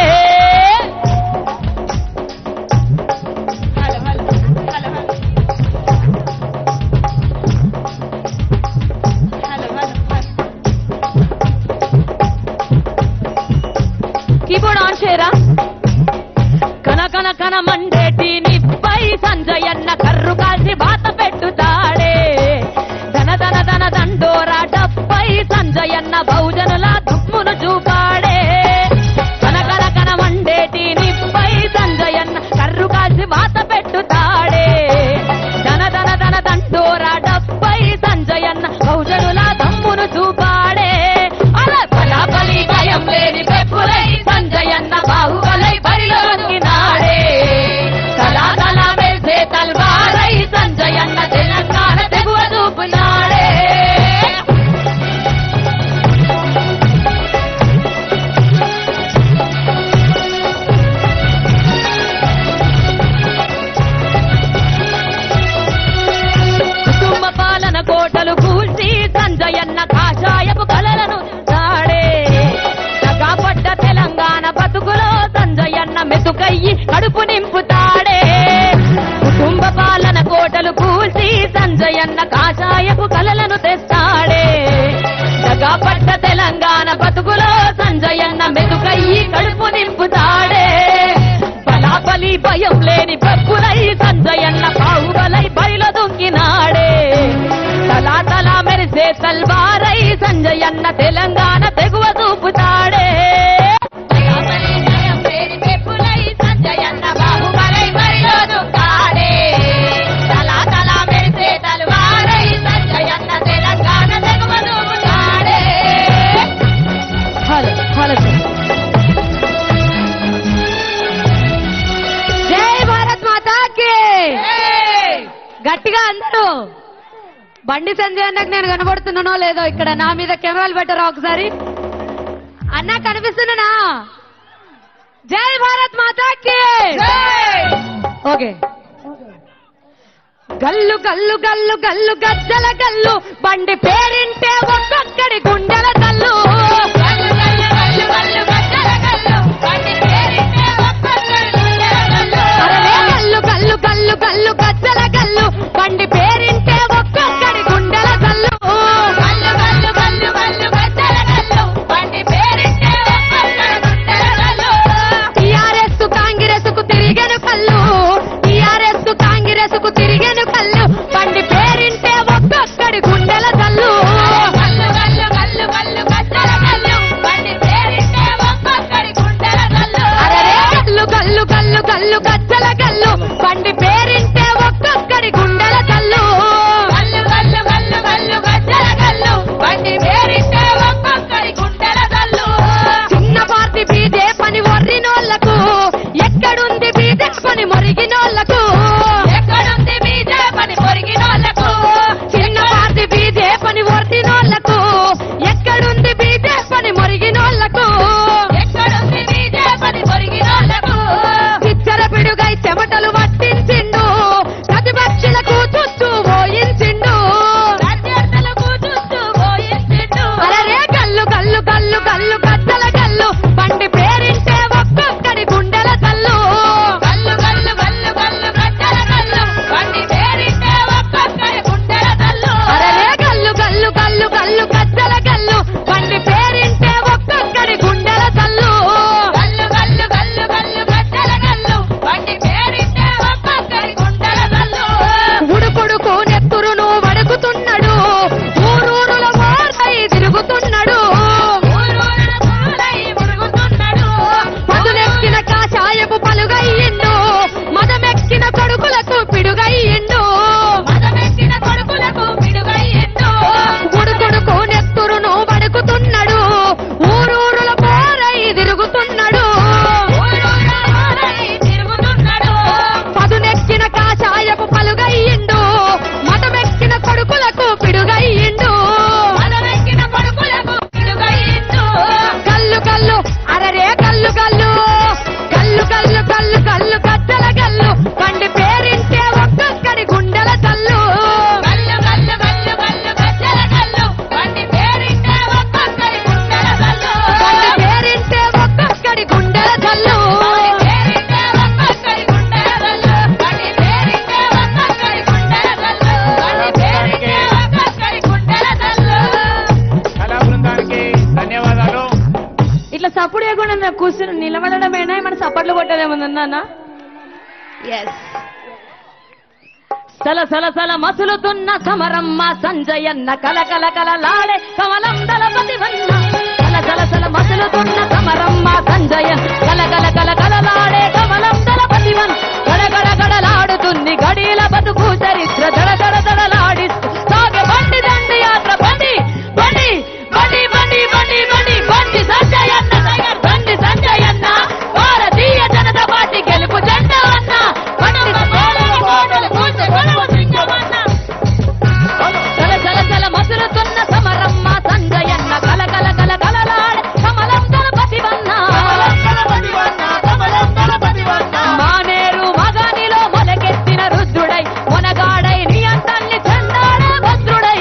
కీబోర్డ్ ఆన్ చేయరా కన కన కన మండేటి నిప్పై సంజయన్న కర్రు కాల్చి బాత పెట్టుతాడే ధన ధన ధన దండోరా డప్పై సంజయన్న బహుజనుల దుమ్మును చూపాడే కన కన కన మండేటి నిప్పై సంజయన్న కర్రు కాల్చి బాత పెట్టుతాడే ధన ధన ధన దండోరా డప్పై సంజయన్న బహుజనుల దమ్మును చూపాడే అలా బలా బలి భయం లేని పెప్పులై సంజయన్న బాహుబలై బరిలో నాడే కళా కళా వేసే తల్వారై సంజయన్న తెలంగాణ తెగువ చూపునాడే కుటుంబ పాలన కోటలు కూల్చి సంజయన్న కాషాయపు కలలను చాడే పడ్డ తెలంగాణ బతుకులో సంజయన్న మెతుకయ్యి కడుపు నింపుతాడే కుటుంబ పాలన కోటలు కూల్చి సంజయన్న కాషాయపు కలలను తెస్తాడే పడ్డ తెలంగాణ బతుకులో సంజయన్న మెతుకయ్యి కడుపు నింపుతాడే బలాబలి భయం లేని బతుకులై సంజయన్న బాహుబలై బరిలో దొంగినాడే తలా తలా మెరిసే తల్వారై సంజయన్న తెలంగాణ తెగువ చూపుతాడే బలాబలి భయం లేని బెప్పులై సంజయన్న బాహుబలై బరిలో దొంగాడే తలా తలా మెరిసే తల్వారై సంజయన్న తెలంగాణ తెగువ చూపుతాడే హలో హలో జై భారత్ మాతా కి గట్టిగా అందరూ బండి సంజయ్ అన్నకు నేను కనబడుతున్నానో లేదో ఇక్కడ నా మీద కెమెరాలు పెట్టరా ఒకసారి అన్న కనిపిస్తున్నానా జై భారత్ మాతాకి ఓకే గల్లు గల్లు గల్లు గల్లు గజ్జల గల్లు బండి పేరింటే ఒక్కొక్కడి గుండెల తల్లు అరవే గల్లు గల్లు గల్లు గల్లు గజ్జల గల్లు బండి పేరింటే ఒక్కొక్కడి గుండెల తల్లు టీఆర్ఎస్ కాంగ్రెస్ కు తిరిగెను కల్లు టీఆర్ఎస్ కాంగ్రెస్ కు తిరిగెను కల్లు బండి పేరింటే ఒక్కొక్కడి గుండెల తల్లు అరెరే కల్లు కల్లు కల్లు కల్లు గజ్జల కల్లు బండి పేరింటే ఒక్కొక్కడి గుండెల తల్లు చిన్న పార్టీ బీదే పని వర్రినోళ్లకు ఎక్కడుంది బీదే పని మొరిగినోళ్లకు ఎక్కడుంది బీదే పని మొరిగినోళ్లకు చిన్న పార్టీ బీదే పని వర్రినోళ్లకు ఎక్కడుంది బీదే పని మొరిగినోళ్లకు ఎక్కడుంది బీదే పని మొరిగినోళ్లకు చిచ్చర పిడుగై చెమటలు పట్టించిండు ప్రతిపక్షులకు చుట్టూ పోయించిండు అరరే కల్లు కల్లు కల్లు కల్లు కద్దల కల్లు బండి పేరింటే ఒక్కొక్కడి గుండెల తల్లు కల్లు కల్లు కల్లు కల్లు కద్దల కల్లు బండి పేరింటే ఒక్కొక్కడి గుండెల తల్లు అరరే కల్లు కల్లు కల్లు కల్లు కద్దల కల్లు బండి పేరింటే ఒక్కొక్కడి గుండెల తల్లు కల్లు కల్లు కల్లు కల్లు కద్దల కల్లు బండి పేరింటే ఒక్కొక్కడి గుండెల తల్లు ఉడుకుడుకు నెత్తురును వడుకుతున్నాడు ఊరూరుల మోరై తిరుగుతున్నాడు పదునెక్కిన కాషాయపు పలుగయ్యిండు మదమెక్కిన కొడుకులకు పిడుగయ్యిండు మదమెక్కిన కొడుకులకు పిడుగయ్యిండు ఉడుకుడుకు నెత్తురును వడుకుతున్నాడు ఊరూరుల మోరై తిరుగుతున్నాడు పదునెక్కిన కాషాయపు పలుగయ్యిండు మదమెక్కిన కొడుకులకు పిడుగయ్యిండు మదమెక్కిన కొడుకులకు పిడుగయ్యిండు కల్లు కల్లు అరరే కల్లు కల్లు కల్లు కల్లు కల్లు కల్లు కద్దల కల్లు బండి పేరింటే ఒక్కొక్కడి గుండెల తల్లు కల్లు కల్లు కల్లు కల్లు కద్దల కల్లు బండి పేరింటే ఒక్కొక్కడి గుండెల తల్లు బండి పేరింటే ఒక్కొక్కడి గుండెల తల్లు పేరింటే ఒక్కొక్కడి గుండెల తల్లు బండి పేరింటే ఒక్కొక్కడి గుండెల తల్లు బండి పేరింటే ఒక్కొక్కడి గుండెల తల్లు కళా బృందానికి ధన్యవాదాలు ఇట్లా సప్పుడు చేయకుండా కూర్చుని నిలబడమేనా ఏమైనా సపట్లు కొట్టేదేమన్నా ఎస్ సల సల సల మసులుతున్న సమరమ్మ సంజయన్న కల కల కల లాడే కమలం దళపతి వన్న సల సల సల మసులుతున్న సమరమ్మ సంజయ కల కల కల కల లాడే కమలం దళపతి వన్ గడ గడ గడలాడుతుంది గడీల బతుకు చరిత్ర దడ దడ దడలాడిస్తూ సాగే బండి దండి యాత్ర బండి బండి బండి బండి బండి బండి బండి సంజయన్న టైగర్ బండి సంజయన్న భారతీయ జనతా పార్టీ గెలుపు జెండా అన్న బండి సంజయన్న కోటలు కూర్చో గొడవ సింగమన్న చల చల చల మసులుతున్న సమరమ్మ సంజయన్న కల కల కల కలలాడే కమలం దళపతి వన్న మానేరు మగనిలో మొలకెత్తిన రుద్రుడై మొనగాడై నియంతల్ని చెందాడే భద్రుడై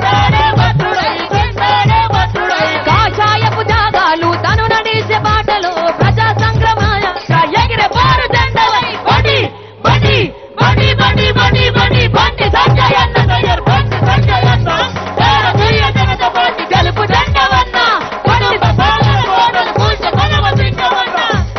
కాషాయపు జాగాలు తను నడిచే బాటలో ప్రజా సంగ్రమాయ ఎగిరే బారు జెండలై బండి బండి బండి బండి బండి బండి బండి సంజయన్న నగర్ బండి సంజయన్న భారతీయ జనతా పార్టీ గెలుపు జెండవన్న బండి కోటలు కూర్చో కొనవ సింగమన్న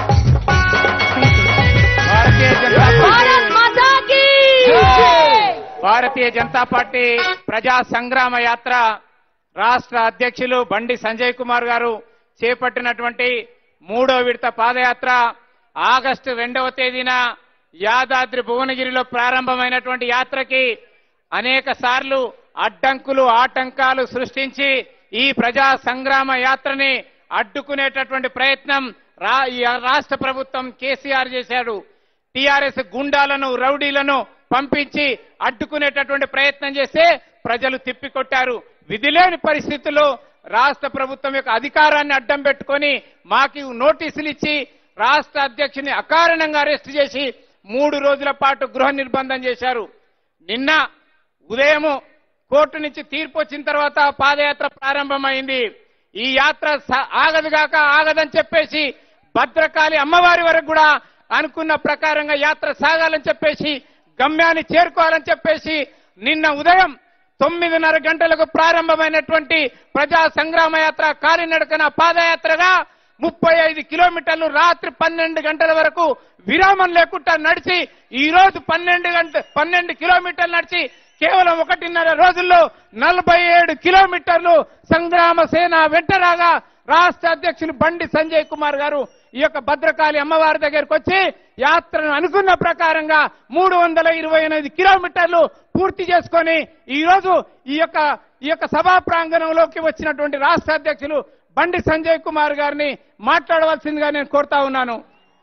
భారతీయ జనతా భారత్ పార్టీ మాతా కీ భారతీయ జనతా పార్టీ ప్రజా సంగ్రామ యాత్ర రాష్ట్ర అధ్యక్షులు బండి సంజయ్ కుమార్ గారు చేపట్టినటువంటి మూడో విడత పాదయాత్ర ఆగస్టు రెండవ తేదీన యాదాద్రి భువనగిరిలో ప్రారంభమైనటువంటి యాత్రకి అనేక సార్లు అడ్డంకులు ఆటంకాలు సృష్టించి ఈ ప్రజా సంగ్రామ యాత్రని అడ్డుకునేటటువంటి ప్రయత్నం రా ఈ రాష్ట్ర ప్రభుత్వం కేసీఆర్ చేశాడు టీఆర్ఎస్ గుండాలను రౌడీలను పంపించి అడ్డుకునేటటువంటి ప్రయత్నం చేస్తే ప్రజలు తిప్పికొట్టారు విధిలేని పరిస్థితుల్లో రాష్ట్ర ప్రభుత్వం యొక్క అధికారాన్ని అడ్డం పెట్టుకొని మాకు నోటీసులు ఇచ్చి రాష్ట్ర అధ్యక్షుని అకారణంగా అరెస్ట్ చేసి మూడు రోజుల పాటు గృహ నిర్బంధం చేశారు నిన్న ఉదయము కోర్టు నుంచి తీర్పు వచ్చిన తర్వాత పాదయాత్ర ప్రారంభమైంది ఈ యాత్ర స- ఆగదుగాక ఆగదని చెప్పేసి భద్రకాళి అమ్మవారి వరకు కూడా అనుకున్న ప్రకారంగా యాత్ర సాగాలని చెప్పేసి గమ్యాన్ని చేరుకోవాలని చెప్పేసి నిన్న ఉదయం తొమ్మిదిన్నర గంటలకు ప్రారంభమైనటువంటి ప్రజా సంగ్రామ యాత్ర కాలినడకన పాదయాత్రగా ముప్పై ఐదు కిలోమీటర్లు రాత్రి పన్నెండు గంటల వరకు విరామం లేకుండా నడిచి ఈ రోజు పన్నెండు గంట పన్నెండు కిలోమీటర్లు నడిచి కేవలం ఒకటిన్నర రోజుల్లో నలభై ఏడు కిలోమీటర్లు సంగ్రామ సేన వెంటరాగా రాష్ట్ర అధ్యక్షులు బండి సంజయ్ కుమార్ గారు ఈ యొక్క భద్రకాళి అమ్మవారి దగ్గరికి వచ్చి యాత్రను అనుకున్న ప్రకారంగా మూడు వందల ఇరవై ఎనిమిది కిలోమీటర్లు పూర్తి చేసుకొని ఈ రోజు ఈ యొక్క ఈ యొక్క సభా ప్రాంగణంలోకి వచ్చినటువంటి రాష్ట్ర అధ్యక్షులు బండి సంజయ్ కుమార్ గారిని మాట్లాడవలసిందిగా నేను కోరుతా ఉన్నాను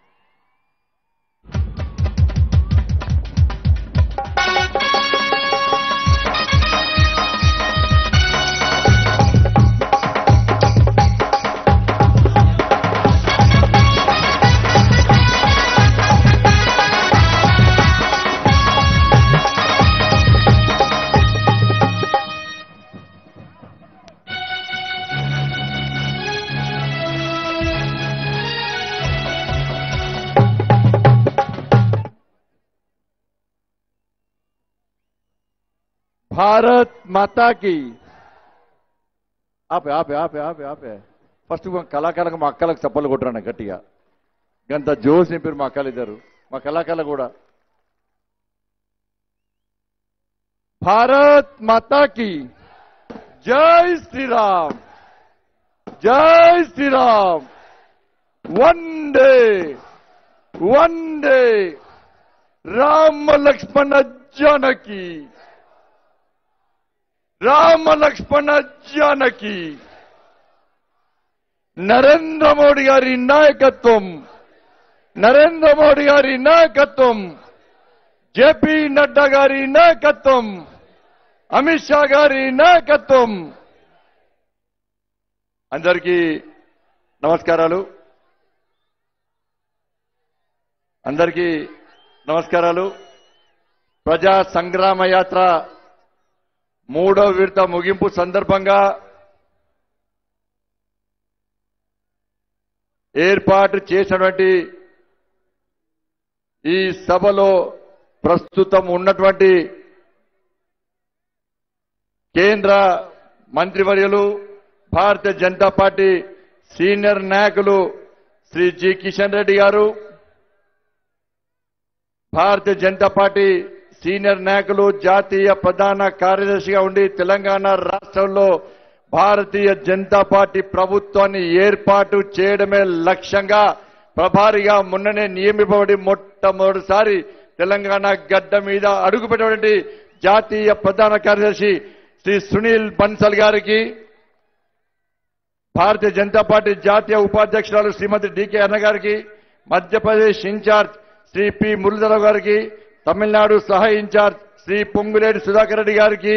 భారత్ మాతా की ఆపే ఆపే ఆపే ఆపే ఆపే ఫస్ట్ కళాకారులకు మా అక్కలకు చప్పలు కొట్టరాను గట్టిగా గంత జోస్ నింపారు మా అక్కలు ఇద్దరు మా కళాకారులు కూడా భారత్ మాతా की జై శ్రీరామ్ జై శ్రీరామ్ వందే వందే రామ లక్ష్మణ జానకి రామ లక్ష్మణ జానకి నరేంద్ర మోడీ గారి నాయకత్వం నరేంద్ర మోడీ గారి నాయకత్వం జేపీ నడ్డా గారి నాయకత్వం అమిత్ షా గారి నాయకత్వం అందరికీ నమస్కారాలు అందరికీ నమస్కారాలు ప్రజా సంగ్రామ యాత్ర మూడో విడత ముగింపు సందర్భంగా ఏర్పాటు చేసినటువంటి ఈ సభలో ప్రస్తుతం ఉన్నటువంటి కేంద్ర మంత్రివర్యులు భారతీయ జనతా పార్టీ సీనియర్ నాయకులు శ్రీ జి కిషన్ రెడ్డి గారు భారతీయ జనతా పార్టీ సీనియర్ నాయకులు జాతీయ ప్రధాన కార్యదర్శిగా ఉండి తెలంగాణ రాష్ట్రంలో భారతీయ జనతా పార్టీ ప్రభుత్వాన్ని ఏర్పాటు చేయడమే లక్ష్యంగా ప్రభారిగా మొన్ననే నియమింపబడి మొట్టమొదటిసారి తెలంగాణ గడ్డ మీద అడుగుపెట్టినటువంటి జాతీయ ప్రధాన కార్యదర్శి శ్రీ సునీల్ బన్సల్ గారికి భారతీయ జనతా పార్టీ జాతీయ ఉపాధ్యక్షురాలు శ్రీమతి డికే అన్న గారికి మధ్యప్రదేశ్ ఇన్ఛార్జ్ శ్రీ పి మురళీధరరావు గారికి తమిళనాడు సహాయ ఇన్ఛార్జ్ శ్రీ పొంగులేటి సుధాకర్ రెడ్డి గారికి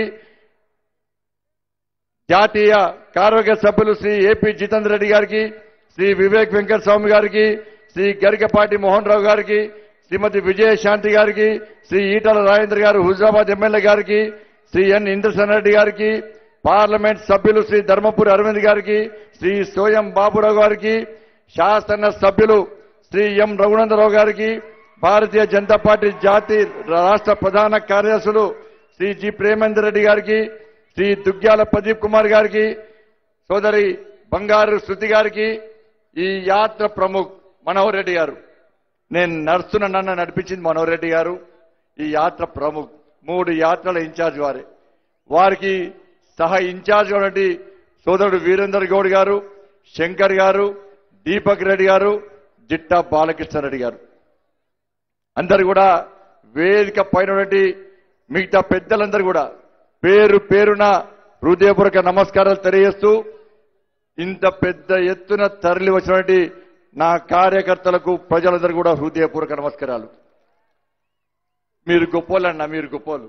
జాతీయ కార్యవర్గ సభ్యులు శ్రీ ఏపీ జితేందర్ రెడ్డి గారికి శ్రీ వివేక్ వెంకట స్వామి గారికి శ్రీ గరికపాటి మోహన్ రావు గారికి శ్రీమతి విజయశాంతి గారికి శ్రీ ఈటల రాజేంద్ర గారు హుజరాబాద్ ఎమ్మెల్యే గారికి శ్రీ ఎన్ ఇంద్రసేన రెడ్డి గారికి పార్లమెంట్ సభ్యులు శ్రీ ధర్మపురి అరవింద్ గారికి శ్రీ సోయం బాబురావు గారికి శాసన సభ్యులు శ్రీ ఎం రఘునందరావు గారికి భారతీయ జనతా పార్టీ జాతీయ రాష్ట్ర ప్రధాన కార్యదర్శులు శ్రీ జి ప్రేమేందర్ రెడ్డి గారికి శ్రీ దుగ్గ్యాల ప్రదీప్ కుమార్ గారికి సోదరి బంగారు శృతి గారికి ఈ యాత్ర ప్రముఖ్ మనోహర్ రెడ్డి గారు నేను నడుస్తున్న నన్ను నడిపించింది మనోహర్ రెడ్డి గారు ఈ యాత్ర ప్రముఖ్ మూడు యాత్రల ఇన్ఛార్జ్ వారే వారికి సహా ఇన్ఛార్జ్ ఉన్నటువంటి సోదరుడు వీరేందర్ గౌడ్ గారు శంకర్ గారు దీపక్ రెడ్డి గారు జిట్టా బాలకృష్ణ రెడ్డి గారు అందరు కూడా వేదిక పైన ఉన్నటువంటి మిగతా పెద్దలందరూ కూడా పేరు పేరున హృదయపూర్వక నమస్కారాలు తెలియజేస్తూ ఇంత పెద్ద ఎత్తున తరలి వచ్చినటువంటి నా కార్యకర్తలకు ప్రజలందరూ కూడా హృదయపూర్వక నమస్కారాలు మీరు గొప్పోలన్నా మీరు గొప్పోలు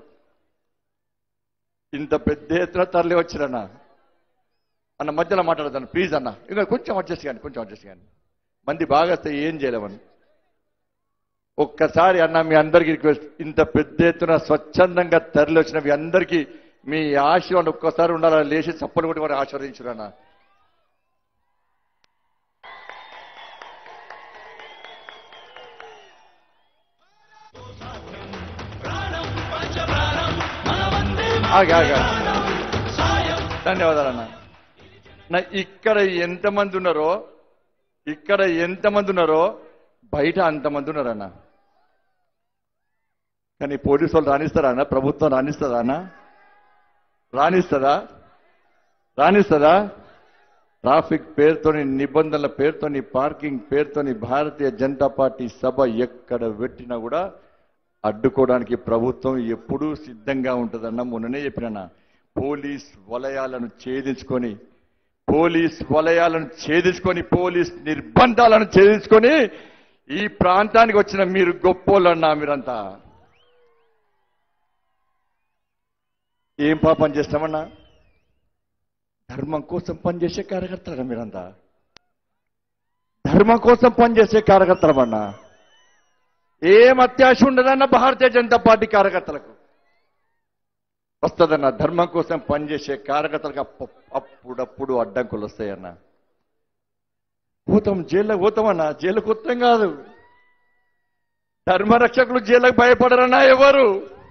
ఇంత పెద్ద ఎత్తున తరలి వచ్చిరన్నా అన్న మధ్యలో మాట్లాడతాను ప్లీజ్ అన్న ఇంకా కొంచెం అడ్జస్ట్ కానీ కొంచెం అడ్జస్ట్ కానీ మంది బాగా వస్తే ఏం చేయలేమని ఒక్కసారి అన్న మీ అందరికీ రిక్వెస్ట్ ఇంత పెద్ద ఎత్తున స్వచ్ఛందంగా తరలి వచ్చిన మీ అందరికీ మీ ఆశీర్వాదం ఒక్కసారి ఉండాలని లేచి చప్పలు కొట్టి వారు ఆశీర్వదించురన్నా ఆగు, ఆగు, ఆగు. ధన్యవాదాలన్న నా ఇక్కడ ఎంతమంది ఉన్నారో ఇక్కడ ఎంతమంది ఉన్నారో బయట అంతమంది ఉన్నారన్న కానీ పోలీసు వాళ్ళు రాణిస్తారా అన్న ప్రభుత్వం రాణిస్తుందా అన్న రాణిస్తుందా రాణిస్తుందా ట్రాఫిక్ పేరుతోని నిబంధనల పేరుతోని పార్కింగ్ పేరుతోని భారతీయ జనతా పార్టీ సభ ఎక్కడ పెట్టినా కూడా అడ్డుకోవడానికి ప్రభుత్వం ఎప్పుడూ సిద్ధంగా ఉంటుందన్న మొన్ననే చెప్పిన పోలీస్ వలయాలను ఛేదించుకొని పోలీస్ వలయాలను ఛేదించుకొని పోలీస్ నిర్బంధాలను ఛేదించుకొని ఈ ప్రాంతానికి వచ్చిన మీరు గొప్పోళ్ళన్నా మీరంతా ఏం పాపం చేస్తామన్నా ధర్మం కోసం పనిచేసే కార్యకర్తలన్నా మీరంతా ధర్మం కోసం పనిచేసే కార్యకర్తలమన్నా ఏం అత్యాశ ఉండదన్న భారతీయ జనతా పార్టీ కార్యకర్తలకు వస్తుందన్న ధర్మం కోసం పనిచేసే కార్యకర్తలకు అప్పు- అప్పుడప్పుడు అడ్డంకులు వస్తాయన్న పోతాం జైల్లో పోతామన్నా జైలుకు వస్తాం కాదు ధర్మరక్షకులు జైలుకు భయపడరన్నా ఎవరు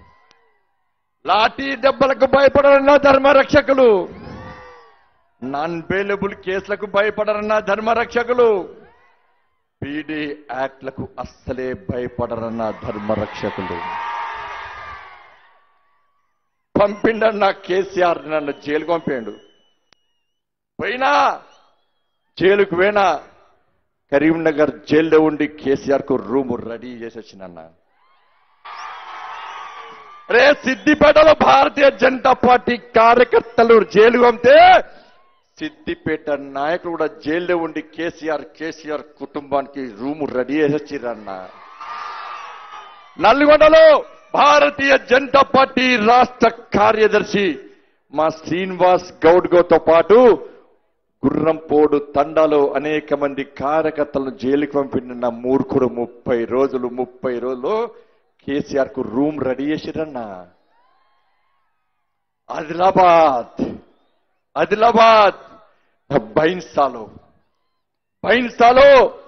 లాఠీ దెబ్బలకు భయపడరన్నా ధర్మరక్షకులు నాన్ బెయిలబుల్ కేసులకు భయపడరన్నా ధర్మరక్షకులు పీడీ యాక్ట్లకు అస్సలే భయపడరన్న ధర్మరక్షకులు పంపిండన్న కేసీఆర్ నన్ను జైలుకు పంపిండు పోయినా జైలుకు పోయినా కరీంనగర్ జైల్లో ఉండి కేసీఆర్ కు రూమ్ రెడీ చేసి వచ్చినన్న రే సిద్దిపేటలో భారతీయ జనతా పార్టీ కార్యకర్తలు జైలు పంపితే సిద్దిపేట నాయకులు కూడా జైల్లో ఉండి కేసీఆర్ కేసీఆర్ కుటుంబానికి రూమ్ రెడీ చేసి వచ్చిరన్న నల్గొండలో భారతీయ జనతా పార్టీ రాష్ట్ర కార్యదర్శి మా శ్రీనివాస్ గౌడ్ తో పాటు గుర్రంపోడు తండాలో అనేక మంది కార్యకర్తలను జైలుకి పంపిన మూర్ఖుడు ముప్పై రోజులు ముప్పై రోజులు కేసీఆర్ కు రూమ్ రెడీ చేసిరన్న ఆదిలాబాద్ ఆదిలాబాద్ బైన్సాలో బైన్సాలో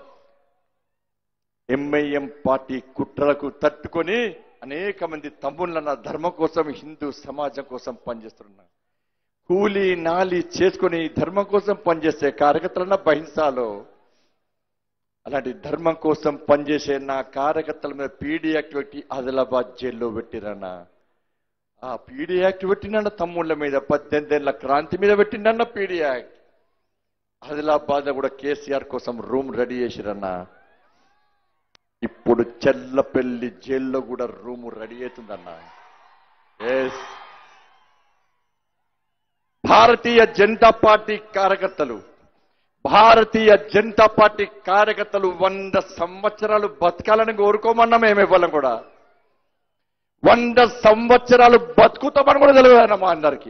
ఎంఐఎం పార్టీ కుట్రలకు తట్టుకొని అనేక మంది తమ్ముళ్ళన్న ధర్మం కోసం హిందూ సమాజం కోసం పనిచేస్తున్నారు కూలీ నాలి చేసుకుని ధర్మం కోసం పనిచేసే కార్యకర్తలన్న బహింసాలో అలాంటి ధర్మం కోసం పనిచేసే నా కార్యకర్తల మీద పీడీ యాక్టివిటీ ఆదిలాబాద్ జైల్లో పెట్టిరన్న ఆ పీడీ యాక్ట్ పెట్టినన్న తమ్ముళ్ళ మీద పద్దెనిమిది ఏళ్ల క్రాంతి మీద పెట్టిండన్న పీడీ యాక్ట్ ఆదిలాబాద్ కూడా కేసీఆర్ కోసం రూమ్ రెడీ చేసిరన్న ఇప్పుడు చెల్లపల్లి జైల్లో కూడా రూమ్ రెడీ అవుతుందన్న ఎస్ భారతీయ జనతా పార్టీ కార్యకర్తలు భారతీయ జనతా పార్టీ కార్యకర్తలు వంద సంవత్సరాలు బతకాలని కోరుకోమన్నా మేము ఇవ్వాలం కూడా వంద సంవత్సరాలు బతుకుతామని కూడా తెలియదన్న మా అందరికీ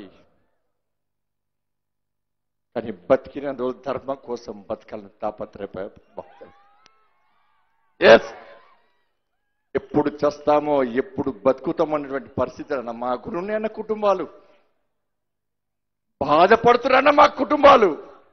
కానీ బతికిన రోజు ధర్మం కోసం బతకాలని తాపత్రయ ఎస్ ఎప్పుడు చస్తామో ఎప్పుడు బతుకుతామో అనేటువంటి పరిస్థితి అన్న మా గురుని అన్న కుటుంబాలు బాధపడుతున్న మా కుటుంబాలు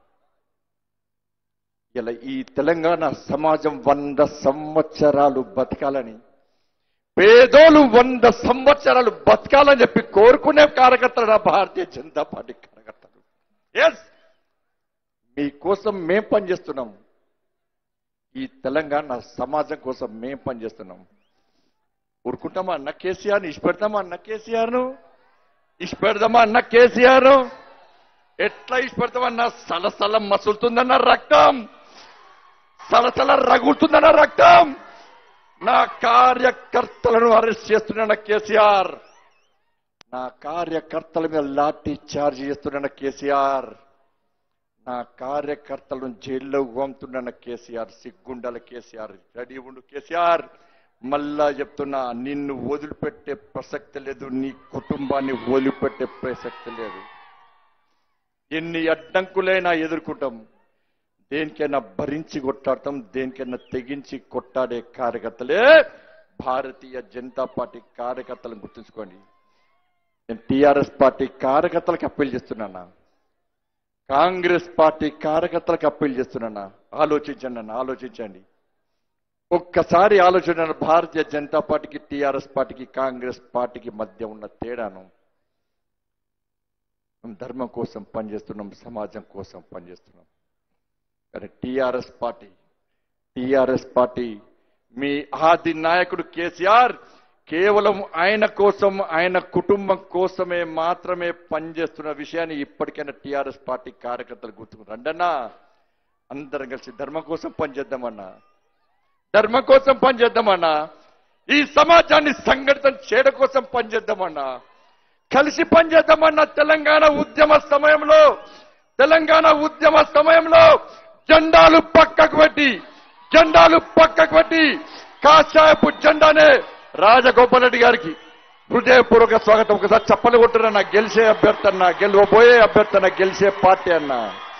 ఇలా ఈ తెలంగాణ సమాజం వంద సంవత్సరాలు బతకాలని పేదోలు వంద సంవత్సరాలు బతకాలని చెప్పి కోరుకునే కార్యకర్తలు నా భారతీయ జనతా పార్టీ కార్యకర్తలు ఎస్ మీకోసం మేం పనిచేస్తున్నాం ఈ తెలంగాణ సమాజం కోసం మేం పనిచేస్తున్నాం ఊరుకుంటామా అన్న కేసీఆర్ని ఇష్టపెడతామా అన్న కేసీఆర్ను ఇష్టపెడదామా అన్న కేసీఆర్ ఎట్లా ఇష్టపెడతామన్న సలసల మసులుతుందన్న రక్తం సలసల రగులుతుందన్న రక్తం నా కార్యకర్తలను అరెస్ట్ చేస్తున్న కేసీఆర్ నా కార్యకర్తల మీద లాఠీ చార్జ్ చేస్తున్న కేసీఆర్ నా కార్యకర్తలను జైల్లో పంపుతున్న కేసీఆర్ సిగ్గుండాల కేసీఆర్ రెడీ ఉండు కేసీఆర్ మళ్ళా చెప్తున్నా నిన్ను వదిలిపెట్టే ప్రసక్తి లేదు నీ కుటుంబాన్ని వదిలిపెట్టే ప్రసక్తి లేదు ఎన్ని అడ్డంకులైనా ఎదుర్కొంటాం దేనికైనా భరించి కొట్టాడతాం దేనికైనా తెగించి కొట్టాడే కార్యకర్తలే భారతీయ జనతా పార్టీ కార్యకర్తలను గుర్తుంచుకోండి నేను టీఆర్ఎస్ పార్టీ కార్యకర్తలకు అప్పీల్ చేస్తున్నానా కాంగ్రెస్ పార్టీ కార్యకర్తలకు అప్పీల్ చేస్తున్నానా ఆలోచించండి అన్న ఆలోచించండి ఒక్కసారి ఆలోచన భారతీయ జనతా పార్టీకి టీఆర్ఎస్ పార్టీకి కాంగ్రెస్ పార్టీకి మధ్య ఉన్న తేడాను మనం ధర్మం కోసం పనిచేస్తున్నాం సమాజం కోసం పనిచేస్తున్నాం కానీ టీఆర్ఎస్ పార్టీ టీఆర్ఎస్ పార్టీ మీ ఆది నాయకుడు కేసీఆర్ కేవలం ఆయన కోసం ఆయన కుటుంబం కోసమే మాత్రమే పనిచేస్తున్న విషయాన్ని ఇప్పటికైనా టీఆర్ఎస్ పార్టీ కార్యకర్తలు గుర్తుకు రండన్నా అందరం కలిసి ధర్మం కోసం పనిచేద్దామన్నా ధర్మం కోసం పనిచేద్దామన్నా ఈ సమాజాన్ని సంఘటితం చేయడం కోసం పనిచేద్దామన్నా కలిసి పనిచేద్దామన్నా తెలంగాణ ఉద్యమ సమయంలో తెలంగాణ ఉద్యమ సమయంలో జెండాలు పక్కకు పెట్టి జెండాలు పక్కకు పెట్టి కాషాయపు జెండానే రాజగోపాల్ రెడ్డి గారికి హృదయపూర్వక స్వాగతం ఒకసారి చప్పలు కొట్టురన్న గెలిచే అభ్యర్థి అన్న గెలవబోయే అభ్యర్థి అన్న గెలిచే పార్టీ అన్న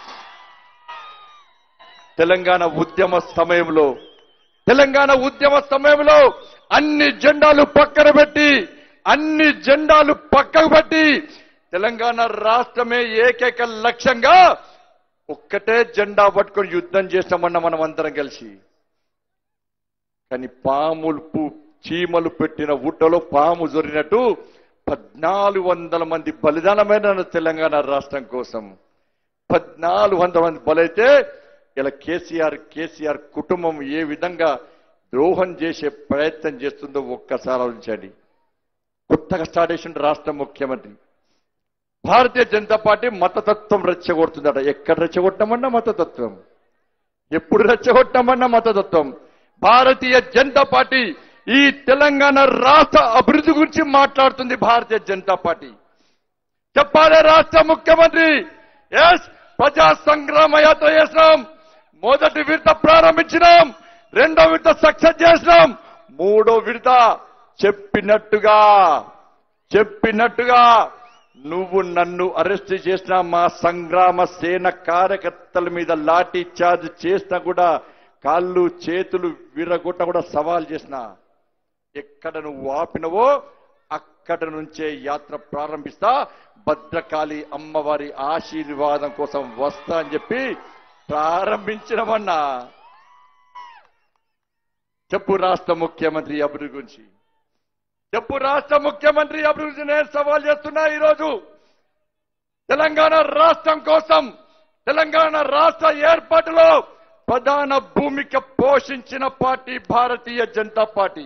తెలంగాణ ఉద్యమ సమయంలో తెలంగాణ ఉద్యమ సమయంలో అన్ని జెండాలు పక్కన పెట్టి అన్ని జెండాలు పక్కకు పెట్టి తెలంగాణ రాష్ట్రమే ఏకైక లక్ష్యంగా ఒక్కటే జెండా పట్టుకొని యుద్ధం చేస్తామన్న మనం అందరం కలిసి కానీ పాములు పు- చీమలు పెట్టిన ఊటలో పాము జొరినట్టు పద్నాలుగు వందల మంది బలిదానమైన తెలంగాణ రాష్ట్రం కోసం పద్నాలుగు వందల మంది బలైతే ఇలా కేసీఆర్ కేసీఆర్ కుటుంబం ఏ విధంగా ద్రోహం చేసే ప్రయత్నం చేస్తుందో ఒక్కసారి ఆలోచించండి కొత్తగా స్టార్ట్ చేసిన రాష్ట్ర ముఖ్యమంత్రి భారతీయ జనతా పార్టీ మతతత్వం రెచ్చగొడుతుందట ఎక్కడ రెచ్చగొట్టామన్నా మతతత్వం ఎప్పుడు రెచ్చగొట్టామన్నా మతతత్వం భారతీయ జనతా పార్టీ ఈ తెలంగాణ రాష్ట్ర అభివృద్ధి గురించి మాట్లాడుతుంది భారతీయ జనతా పార్టీ చెప్పాలి రాష్ట్ర ముఖ్యమంత్రి ఎస్ ప్రజా సంగ్రామ యాత్ర చేసినాం మొదటి విడత ప్రారంభించినాం రెండో విడత సక్సెస్ చేసినాం మూడో విడత చెప్పినట్టుగా చెప్పినట్టుగా నువ్వు నన్ను అరెస్ట్ చేసిన మా సంగ్రామ సేన కార్యకర్తల మీద లాఠీ చార్జ్ చేసినా కూడా కాళ్ళు చేతులు విరగొట్ట కూడా సవాల్ చేసిన ఎక్కడ నువ్వు ఆపినవో అక్కడ నుంచే యాత్ర ప్రారంభిస్తా భద్రకాళి అమ్మవారి ఆశీర్వాదం కోసం వస్తా అని చెప్పి ప్రారంభించినమన్నా చెప్పు రాష్ట్ర ముఖ్యమంత్రి అభివృద్ధి గురించి చెప్పు రాష్ట్ర ముఖ్యమంత్రి అభివృద్ధి నేను సవాల్ చేస్తున్నా ఈరోజు తెలంగాణ రాష్ట్రం కోసం తెలంగాణ రాష్ట్ర ఏర్పాటులో ప్రధాన భూమిక పోషించిన party Bharatiya Janata party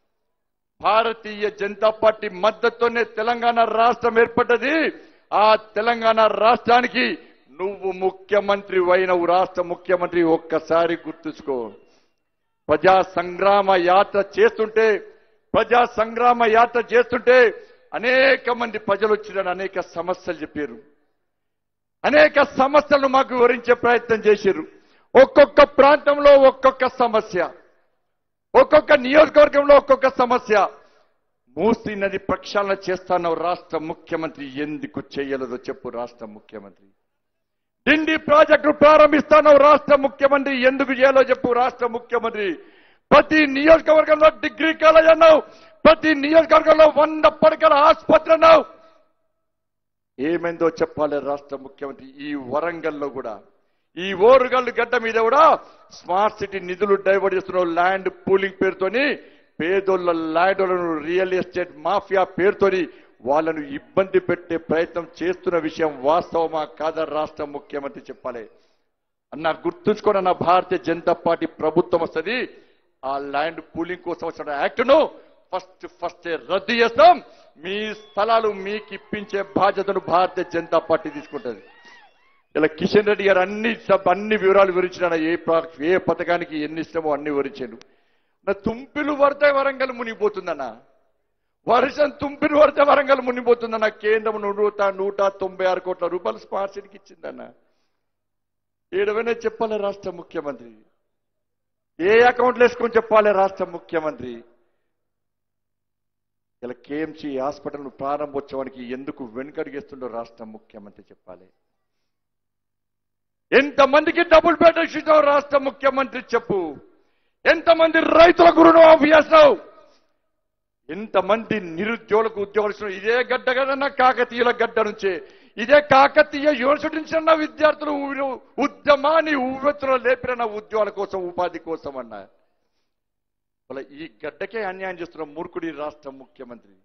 Bharatiya Janata party మద్దతుతోనే తెలంగాణ రాష్ట్రం ఏర్పడ్డది ఆ తెలంగాణ రాష్ట్రానికి నువ్వు ముఖ్యమంత్రి అయినవు రాష్ట్ర ముఖ్యమంత్రి ఒక్కసారి గుర్తుంచుకో ప్రజా సంగ్రామ యాత్ర చేస్తుంటే ప్రజా సంగ్రామ యాత్ర చేస్తుంటే అనేక మంది ప్రజలు వచ్చిన అనేక సమస్యలు చెప్పారు అనేక సమస్యలను మాకు వివరించే ప్రయత్నం చేశారు ఒక్కొక్క ప్రాంతంలో ఒక్కొక్క సమస్య ఒక్కొక్క నియోజకవర్గంలో ఒక్కొక్క సమస్య మూసీ నది ప్రక్షాళన చేస్తాను రాష్ట్ర ముఖ్యమంత్రి ఎందుకు చేయలేదో చెప్పు రాష్ట్ర ముఖ్యమంత్రి డిండి ప్రాజెక్టు ప్రారంభిస్తాను రాష్ట్ర ముఖ్యమంత్రి ఎందుకు చేయాలో చెప్పు రాష్ట్ర ముఖ్యమంత్రి ప్రతి నియోజకవర్గంలో డిగ్రీ కాలేజ్ అన్నావు ప్రతి నియోజకవర్గంలో వంద పడకల ఆసుపత్రి అన్నావు ఏమైందో చెప్పాలి రాష్ట్ర ముఖ్యమంత్రి ఈ వరంగల్లో కూడా ఈ ఓరుగల్లు గడ్డ మీద కూడా స్మార్ట్ సిటీ నిధులు డైవర్ట్ చేస్తున్న ల్యాండ్ పూలింగ్ పేరుతోని పేదోళ్ళ ల్యాండ్లను రియల్ ఎస్టేట్ మాఫియా పేరుతోని వాళ్ళను ఇబ్బంది పెట్టే ప్రయత్నం చేస్తున్న విషయం వాస్తవమా కాదా రాష్ట్ర ముఖ్యమంత్రి చెప్పాలి అన్న గుర్తుంచుకోండి అన్న భారతీయ జనతా పార్టీ ప్రభుత్వం వస్తుంది ఆ ల్యాండ్ పూలింగ్ కోసం వచ్చిన యాక్ట్ను ఫస్ట్ ఫస్ట్ రద్దు చేస్తాం మీ స్థలాలు మీకు ఇప్పించే బాధ్యతను భారతీయ జనతా పార్టీ తీసుకుంటుంది ఇలా కిషన్ రెడ్డి గారు అన్ని సబ్- అన్ని వివరాలు వివరించిన ఏ ప్రా- ఏ పథకానికి ఎన్ని ఇష్టమో అన్ని వివరించాడు నా తుంపిలు పడితే వరంగల్ మునిగిపోతుందన్న వర్షం తుంపిలు పడితే వరంగల్ మునిగిపోతుందన్న కేంద్రం నూట నూట తొంభై ఆరు కోట్ల రూపాయలు స్మార్ట్ సిటీకి ఇచ్చిందన్న ఏడవైనా చెప్పాలి రాష్ట్ర ముఖ్యమంత్రి ఏ అకౌంట్లు వేసుకొని చెప్పాలి రాష్ట్ర ముఖ్యమంత్రి ఇలా కేఎంసీ హాస్పిటల్ ప్రారంభోత్సవానికి ఎందుకు వెనుకడిగేస్తుండో రాష్ట్ర ముఖ్యమంత్రి చెప్పాలి ఎంతమందికి డబుల్ బెడ్రూమ్ ఇచ్చావు రాష్ట్ర ముఖ్యమంత్రి చెప్పు ఎంతమంది రైతులకు రుణమాఫీ చేస్తావు ఎంతమంది నిరుద్యోగులకు ఉద్యోగాలు ఇస్తున్నావు ఇదే గడ్డ కదన్నా కాకతీయుల గడ్డ నుంచే ఇదే కాకతీయ యూనివర్సిటీ నుంచి అన్న విద్యార్థులు ఊరు- ఉద్యమాన్ని ఉవ్వెత్తులో లేపిన ఉద్యోగాల కోసం ఉపాధి కోసం అన్నా అలా ఈ గడ్డకే అన్యాయం చేస్తున్న మూర్ఖుడి రాష్ట్ర ముఖ్యమంత్రి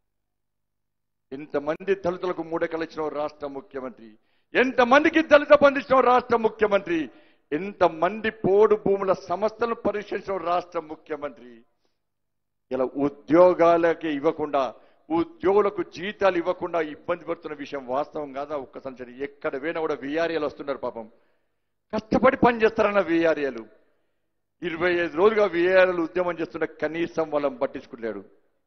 ఎంతమంది దళితులకు మూడెకలు ఇచ్చిన రాష్ట్ర ముఖ్యమంత్రి ఎంతమందికి దళిత బంధు ఇచ్చిన రాష్ట్ర ముఖ్యమంత్రి ఎంతమంది పోడు భూముల సమస్యలను పరిశీలించిన రాష్ట్ర ముఖ్యమంత్రి ఇలా ఉద్యోగాలకి ఇవ్వకుండా ఉద్యోగులకు జీతాలు ఇవ్వకుండా ఇబ్బంది పడుతున్న విషయం వాస్తవం కాదా ఒక్కసారి సరే ఎక్కడ పోయినా కూడా విఆర్ఏలు వస్తున్నారు పాపం కష్టపడి పని చేస్తారన్న విఆర్ఏలు ఇరవై ఐదు రోజులుగా విఆర్ఏలు ఉద్యమం చేస్తున్న కనీసం వాళ్ళని పట్టించుకోలేడు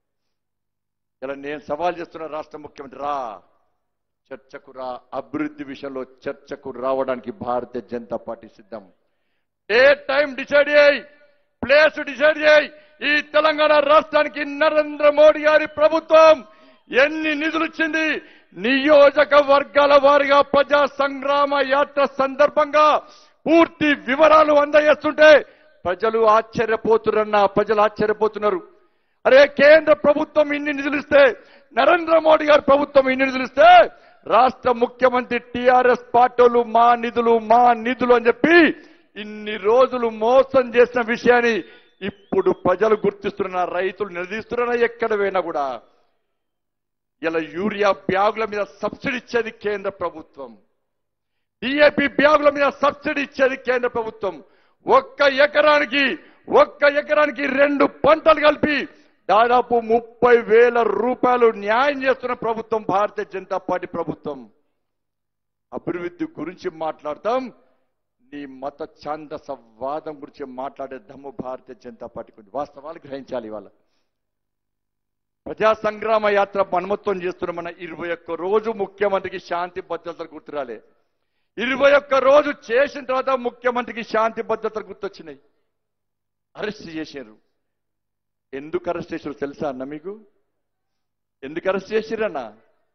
ఇలా నేను సవాల్ చేస్తున్న రాష్ట్ర ముఖ్యమంత్రి రా చర్చకు రా అభివృద్ధి విషయంలో చర్చకు రావడానికి భారతీయ జనతా పార్టీ సిద్ధం ఏ టైం డిసైడ్ చేయి ప్లేస్ డిసైడ్ చేయి ఈ తెలంగాణ రాష్ట్రానికి నరేంద్ర మోడీ గారి ప్రభుత్వం ఎన్ని నిధులు ఇచ్చింది నియోజక వర్గాల వారిగా ప్రజా సంగ్రామ యాత్ర సందర్భంగా పూర్తి వివరాలు అందజేస్తుంటే ప్రజలు ఆశ్చర్యపోతున్నా ప్రజలు ఆశ్చర్యపోతున్నారు అరే కేంద్ర ప్రభుత్వం ఇన్ని నిధులు ఇస్తే నరేంద్ర మోడీ గారి ప్రభుత్వం ఇన్ని నిధులు ఇస్తే రాష్ట్ర ముఖ్యమంత్రి టిఆర్ఎస్ పార్టీలు మా నిధులు మా నిధులు అని చెప్పి ఇన్ని రోజులు మోసం చేసిన విషయాన్ని ఇప్పుడు ప్రజలు గుర్తిస్తున్న రైతులు నిలదీస్తున్న ఎక్కడ పోయినా కూడా ఇలా యూరియా బ్యాగుల మీద సబ్సిడీ ఇచ్చేది కేంద్ర ప్రభుత్వం డిఏపి బ్యాగుల మీద సబ్సిడీ ఇచ్చేది కేంద్ర ప్రభుత్వం ఒక్క ఎకరానికి ఒక్క ఎకరానికి రెండు పంటలు కలిపి దాదాపు ముప్పై వేల రూపాయలు న్యాయం చేస్తున్న ప్రభుత్వం భారతీయ జనతా పార్టీ ప్రభుత్వం అభివృద్ధి గురించి మాట్లాడతాం నీ మత ఛాందస వాదం గురించి మాట్లాడే దమ్ము భారతీయ జనతా పార్టీకి ఉంది వాస్తవాలు గ్రహించాలి ఇవాళ ప్రజా సంగ్రామ యాత్ర మన్మత్వం చేస్తున్న మన ఇరవై ఒక్క రోజు ముఖ్యమంత్రికి శాంతి భద్రతలు గుర్తురాలే ఇరవై ఒక్క రోజు చేసిన తర్వాత ముఖ్యమంత్రికి శాంతి భద్రతలు గుర్తొచ్చినాయి అరెస్ట్ చేశారు ఎందుకు అరెస్ట్ చేశారు తెలుసా అన్న మీకు ఎందుకు అరెస్ట్ చేసిరన్నా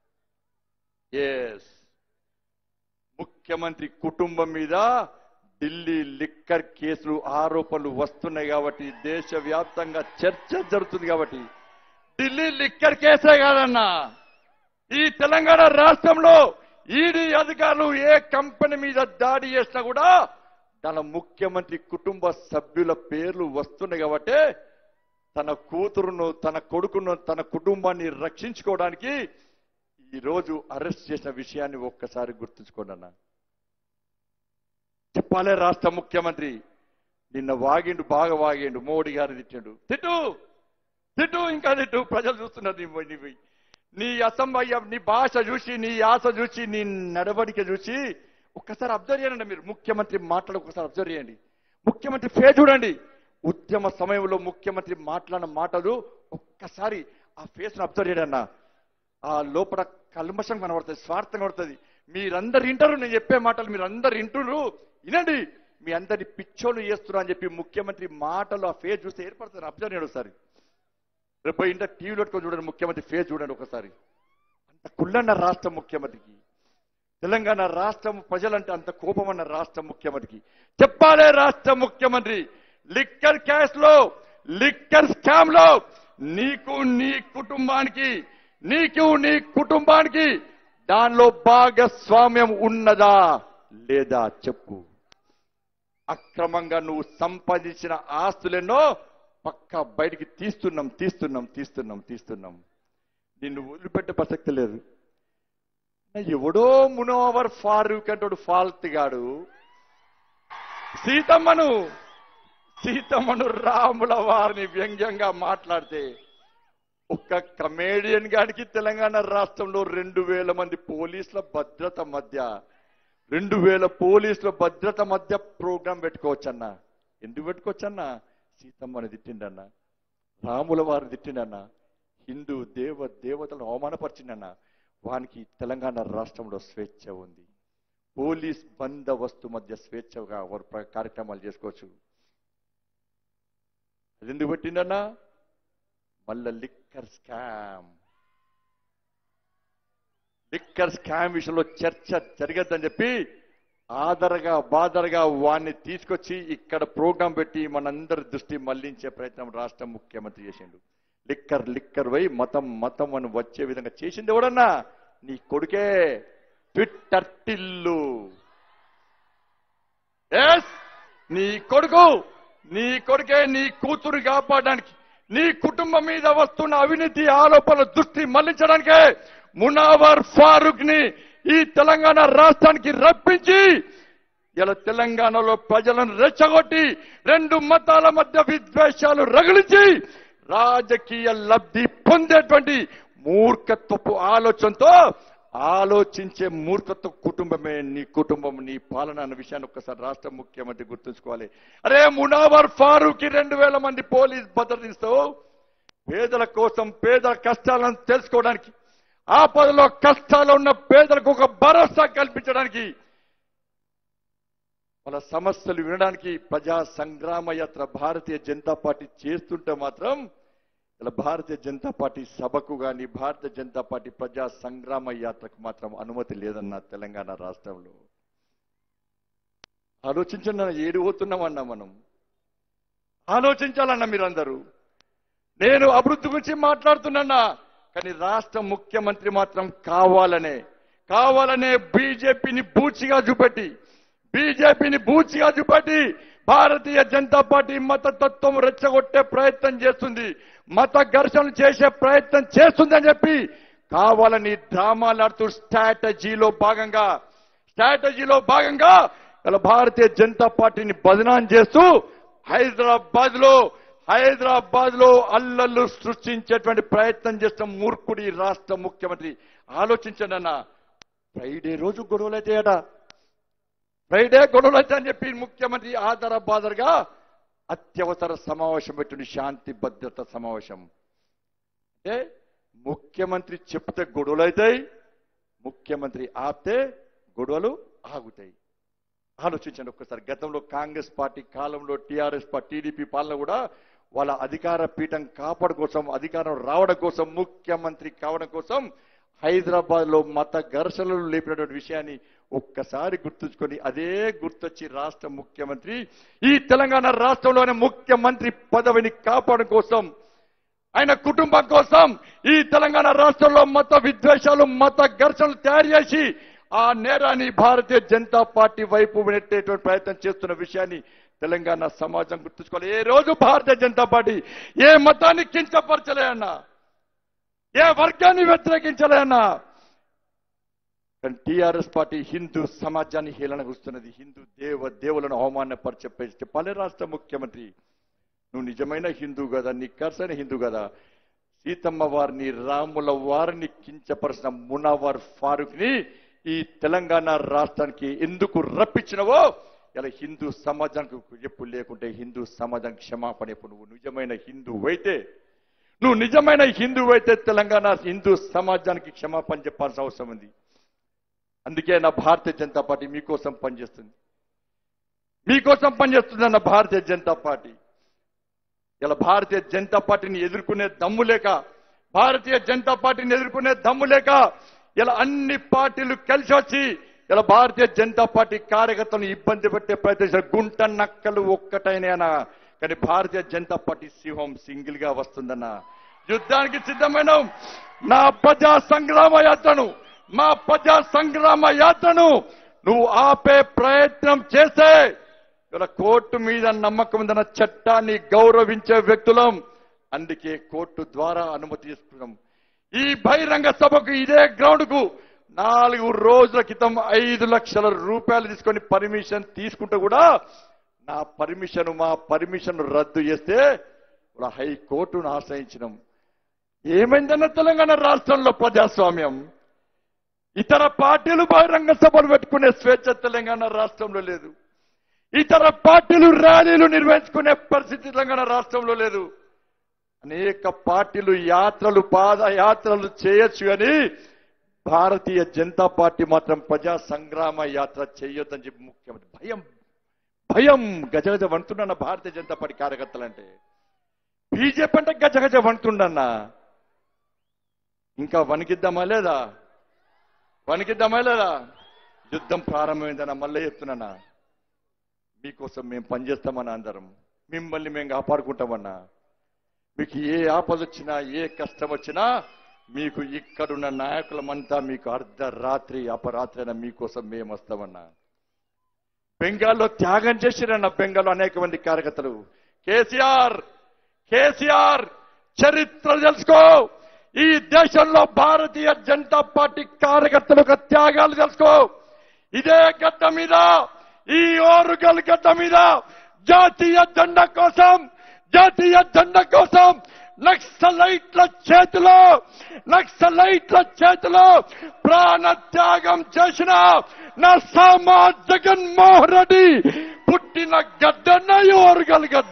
ఎస్ ముఖ్యమంత్రి కుటుంబం మీద ఢిల్లీ లిక్కర్ కేసులు ఆరోపణలు వస్తున్నాయి కాబట్టి దేశవ్యాప్తంగా చర్చ జరుగుతుంది కాబట్టి ఢిల్లీ లిక్కర్ కేసే కాదన్నా ఈ తెలంగాణ రాష్ట్రంలో ఈడీ అధికారులు ఏ కంపెనీ మీద దాడి చేసినా కూడా తన ముఖ్యమంత్రి కుటుంబ సభ్యుల పేర్లు వస్తున్నాయి కాబట్టి తన కూతురును తన కొడుకును తన కుటుంబాన్ని రక్షించుకోవడానికి ఈ రోజు అరెస్ట్ చేసిన విషయాన్ని ఒక్కసారి గుర్తుంచుకోండి అన్న చెప్పాలే రాష్ట్ర ముఖ్యమంత్రి నిన్న వాగిండు బాగా వాగిండు మోడీ గారు తిట్టిండు తిట్టు తిట్టు ఇంకా తిట్టు ప్రజలు చూస్తున్నారు నీ నీ నీ అసంభయ్య నీ భాష చూసి నీ యాస చూసి నీ నడవడిక చూసి ఒక్కసారి అబ్జర్వ్ చేయండి మీరు ముఖ్యమంత్రి మాటలు ఒకసారి అబ్జర్వ్ చేయండి ముఖ్యమంత్రి ఫే చూడండి ఉద్యమ సమయంలో ముఖ్యమంత్రి మాట్లాడిన మాటలు ఒక్కసారి ఆ ఫేస్ ను అబ్జర్వ్ చేయండి అన్న ఆ లోపల కల్మషం కనబడుతుంది స్వార్థం కనబడుతుంది మీరందరు వింటారు నేను చెప్పే మాటలు మీరు అందరు వింటున్నారు వినండి మీ అందరి పిచ్చోళ్ళు చేస్తున్నారు అని చెప్పి ముఖ్యమంత్రి మాటలు ఆ ఫేస్ చూస్తే ఏర్పడుతుంది అబ్జర్వ్ చేయండి ఒకసారి రేపు ఇంట టీవీలో పెట్టుకొని చూడండి ముఖ్యమంత్రి ఫేస్ చూడండి ఒకసారి అంత కుళ్ళన్న రాష్ట్ర ముఖ్యమంత్రికి తెలంగాణ రాష్ట్రం ప్రజలంటే అంత కోపం అన్న రాష్ట్ర ముఖ్యమంత్రికి చెప్పాలే రాష్ట్ర ముఖ్యమంత్రి లిక్కర్ క్యాష్ లో లిక్కర్ స్కామ్ లో నీకు నీ కుటుంబానికి నీకు నీ కుటుంబానికి దానిలో భాగస్వామ్యం ఉన్నదా లేదా చెప్పు అక్రమంగా నువ్వు సంపాదించిన ఆస్తులెన్నో పక్క బయటికి తీస్తున్నాం తీస్తున్నాం తీస్తున్నాం తీస్తున్నాం నిన్ను వదిలిపెట్టే ప్రసక్తి లేదు ఎవడో మునోవర్ ఫారూక్ అంటాడు ఫాల్త్ గాడు సీతమ్మను సీతమ్మను రాముల వారిని వ్యంగ్యంగా మాట్లాడితే ఒక్క కమేడియన్ గాడికి తెలంగాణ రాష్ట్రంలో రెండు వేల మంది పోలీసుల భద్రత మధ్య రెండు వేల పోలీసుల భద్రత మధ్య ప్రోగ్రాం పెట్టుకోవచ్చన్నా ఎందుకు పెట్టుకోవచ్చన్నా సీతమ్మని తిట్టిండన్న రాముల వారిని తిట్టిండన్న హిందూ దేవ దేవతలను అవమానపరిచిండన్న వానికి తెలంగాణ రాష్ట్రంలో స్వేచ్ఛ ఉంది పోలీస్ బందోబస్తు మధ్య స్వేచ్ఛగా వారు ప్ర- కార్యక్రమాలు చేసుకోవచ్చు అది ఎందుకు పెట్టిండన్నా మళ్ళా లిక్కర్ స్కామ్ లిక్కర్ స్కామ్ విషయంలో చర్చ జరగద్దని చెప్పి ఆదరగా బాదరగా వాడిని తీసుకొచ్చి ఇక్కడ ప్రోగ్రాం పెట్టి మనందరి దృష్టి మళ్లించే ప్రయత్నం రాష్ట్ర ముఖ్యమంత్రి చేసిండు లిక్కర్ లిక్కర్ వై మతం మతం అని వచ్చే విధంగా చేసింది ఎవడన్నా నీ కొడుకే ట్విట్టర్ టిల్లు ఎస్ నీ కొడుకు నీ కొడుకే నీ కూతురు కాపాడడానికి నీ కుటుంబం మీద వస్తున్న అవినీతి ఆరోపణల దృష్టి మళ్లించడానికే మునావర్ ఫారూక్ ని ఈ తెలంగాణ రాష్ట్రానికి రప్పించి ఇలా తెలంగాణలో ప్రజలను రెచ్చగొట్టి రెండు మతాల మధ్య విద్వేషాలు రగిలించి రాజకీయ లబ్ధి పొందేటువంటి మూర్ఖత్వపు ఆలోచనతో ఆలోచించే మూర్ఖత్వ కుటుంబమే నీ కుటుంబం నీ పాలన అన్న విషయాన్ని ఒక్కసారి రాష్ట్ర ముఖ్యమంత్రి గుర్తుంచుకోవాలి అరే మునావర్ ఫారూక్ రెండు వేల మంది పోలీస్ భద్రత ఇస్తావు పేదల కోసం పేదల కష్టాలను తెలుసుకోవడానికి ఆపదలో కష్టాలు ఉన్న పేదలకు ఒక భరోసా కల్పించడానికి వాళ్ళ సమస్యలు వినడానికి ప్రజా సంగ్రామ యాత్ర భారతీయ జనతా పార్టీ చేస్తుంటే మాత్రం ఇలా భారతీయ జనతా పార్టీ సభకు కానీ భారతీయ జనతా పార్టీ ప్రజా సంగ్రామ యాత్రకు మాత్రం అనుమతి లేదన్న తెలంగాణ రాష్ట్రంలో ఆలోచించండి అన్న, ఏడు పోతున్నామన్నా మనం ఆలోచించాలన్న మీరందరూ నేను అభివృద్ధి గురించి మాట్లాడుతున్నా కానీ రాష్ట్ర ముఖ్యమంత్రి మాత్రం కావాలనే కావాలనే బీజేపీని బూచిగా చూపెట్టి బీజేపీని బూచిగా చూపెట్టి భారతీయ జనతా పార్టీ మతతత్వం రెచ్చగొట్టే ప్రయత్నం చేస్తుంది మత ఘర్షణ చేసే ప్రయత్నం చేస్తుందని చెప్పి కావాలని డ్రామాలాడుతూ స్ట్రాటజీలో భాగంగా స్ట్రాటజీలో భాగంగా ఇలా భారతీయ జనతా పార్టీని బదనాం చేస్తూ హైదరాబాద్ లో హైదరాబాద్ లో అల్లర్లు సృష్టించేటువంటి ప్రయత్నం చేస్తున్న మూర్ఖుడి రాష్ట్ర ముఖ్యమంత్రి ఆలోచించండి అన్న ఫ్రైడే రోజు గొడవలు అవుతాయట ఫ్రైడే గొడవలు అయితే అని చెప్పి ముఖ్యమంత్రి ఆధార బాదరగా అత్యవసర సమావేశం పెట్టిన శాంతి భద్రత సమావేశం అంటే ముఖ్యమంత్రి చెప్తే గొడవలు అవుతాయి ముఖ్యమంత్రి ఆపితే గొడవలు ఆగుతాయి ఆలోచించండి ఒక్కసారి గతంలో కాంగ్రెస్ పార్టీ కాలంలో టీఆర్ఎస్ పార్టీ టీడీపీ పాలన కూడా వాళ్ళ అధికార పీఠం కాపాడు కోసం అధికారం రావడం కోసం ముఖ్యమంత్రి కావడం కోసం హైదరాబాద్ లో మత ఘర్షణలు లేపినటువంటి విషయాన్ని ఒక్కసారి గుర్తుంచుకొని అదే గుర్తొచ్చి రాష్ట్ర ముఖ్యమంత్రి ఈ తెలంగాణ రాష్ట్రంలోని ముఖ్యమంత్రి పదవిని కాపాడడం కోసం ఆయన కుటుంబం కోసం ఈ తెలంగాణ రాష్ట్రంలో మత విద్వేషాలు మత ఘర్షణలు తయారు చేసి ఆ నేరాన్ని భారతీయ జనతా పార్టీ వైపు నెట్టేటువంటి ప్రయత్నం చేస్తున్న విషయాన్ని తెలంగాణ సమాజం గుర్తుంచుకోవాలి ఏ రోజు భారతీయ జనతా పార్టీ ఏ మతాన్ని కించపరచలే అన్నా ఏ వర్గాన్ని వ్యతిరేకించలే అన్నా కానీ టీఆర్ఎస్ పార్టీ హిందూ సమాజాన్ని హేళన గుస్తున్నది హిందూ దేవ దేవులను అవమానపరిచే చెప్పాలి రాష్ట్ర ముఖ్యమంత్రి నువ్వు నిజమైన హిందూ కదా నీ కర్సైన హిందూ కదా సీతమ్మ వారిని రాముల వారిని కించపరిచిన మునావర్ ఫారూక్ ని ఈ తెలంగాణ రాష్ట్రానికి ఎందుకు రప్పించినవో ఇలా హిందూ సమాజానికి చెప్పు లేకుంటే హిందూ సమాజానికి క్షమాపణ చెప్పు నువ్వు నిజమైన హిందూ అయితే నువ్వు నిజమైన హిందూ అయితే తెలంగాణ హిందూ సమాజానికి క్షమాపణ చెప్పాల్సిన అవసరం ఉంది అందుకే నా భారతీయ జనతా పార్టీ మీకోసం పనిచేస్తుంది మీకోసం పనిచేస్తుందన్న భారతీయ జనతా పార్టీ ఇలా భారతీయ జనతా పార్టీని ఎదుర్కొనే దమ్ము లేక భారతీయ జనతా పార్టీని ఎదుర్కొనే దమ్ము లేక ఇలా అన్ని పార్టీలు కలిసి వచ్చి ఇలా భారతీయ జనతా పార్టీ కార్యకర్తలను ఇబ్బంది పెట్టే ప్రయత్నించిన గుంట నక్కలు ఒక్కటైనా కానీ భారతీయ జనతా పార్టీ సింహం సింగిల్ గా వస్తుందన్న యుద్ధానికి సిద్ధమైన నా ప్రజా సంగ్రామ యాత్రను మా ప్రజా సంగ్రామ యాత్రను నువ్వు ఆపే ప్రయత్నం చేస్తే ఇలా కోర్టు మీద నమ్మకం ఉందన్న చట్టాన్ని గౌరవించే వ్యక్తులం అందుకే కోర్టు ద్వారా అనుమతి తీసుకున్నాం ఈ బహిరంగ సభకు ఇదే గ్రౌండ్ కు నాలుగు రోజుల క్రితం ఐదు లక్షల రూపాయలు తీసుకొని పర్మిషన్ తీసుకుంటే కూడా నా పర్మిషన్ మా పర్మిషన్ రద్దు చేస్తే ఇలా హైకోర్టును ఆశ్రయించినాం ఏమైందన్న తెలంగాణ రాష్ట్రంలో ప్రజాస్వామ్యం ఇతర పార్టీలు బహిరంగ సభలు పెట్టుకునే స్వేచ్ఛ తెలంగాణ రాష్ట్రంలో లేదు ఇతర పార్టీలు ర్యాలీలు నిర్వహించుకునే పరిస్థితి తెలంగాణ రాష్ట్రంలో లేదు అనేక పార్టీలు యాత్రలు పాదయాత్రలు చేయొచ్చు కానీ భారతీయ జనతా పార్టీ మాత్రం ప్రజా సంగ్రామ యాత్ర చేయొద్దని చెప్పి ముఖ్యమంత్రి భయం భయం గజగజ వంటున్న భారతీయ జనతా పార్టీ కార్యకర్తలంటే బీజేపీ అంటే గజ గజ వణుతుండన్నా ఇంకా వణికిద్దామా లేదా వణికిద్దామా లేదా యుద్ధం ప్రారంభమైందన్న మళ్ళీ చెప్తున్నానా మీకోసం మేము పనిచేస్తామన్నా అందరం మిమ్మల్ని మేము కాపాడుకుంటామన్నా మీకు ఏ ఆపద వచ్చినా ఏ కష్టం వచ్చినా మీకు ఇక్కడున్న నాయకులమంతా మీకు అర్ధరాత్రి అపరాత్రి అయినా మీకోసం మేము వస్తామన్నా బెంగాల్లో త్యాగం చేసిరన్న బెంగాల్లో అనేక మంది కార్యకర్తలు కేసీఆర్ కేసీఆర్ చరిత్ర తెలుసుకో ఈ దేశంలో భారతీయ జనతా పార్టీ కార్యకర్తల యొక్క త్యాగాలు తెలుసుకో ఇదే గడ్డ మీద ఈ ఓరుగల్ గడ్డ మీద జాతీయ జెండా కోసం జాతీయ జెండా కోసం నక్సలైట్ల చేతిలో నక్సలైట్ల చేతిలో ప్రాణ త్యాగం చేసిన నా సామా జగన్మోహన్ రెడ్డి పుట్టిన గడ్డన్న ఓరుగల్ గడ్డ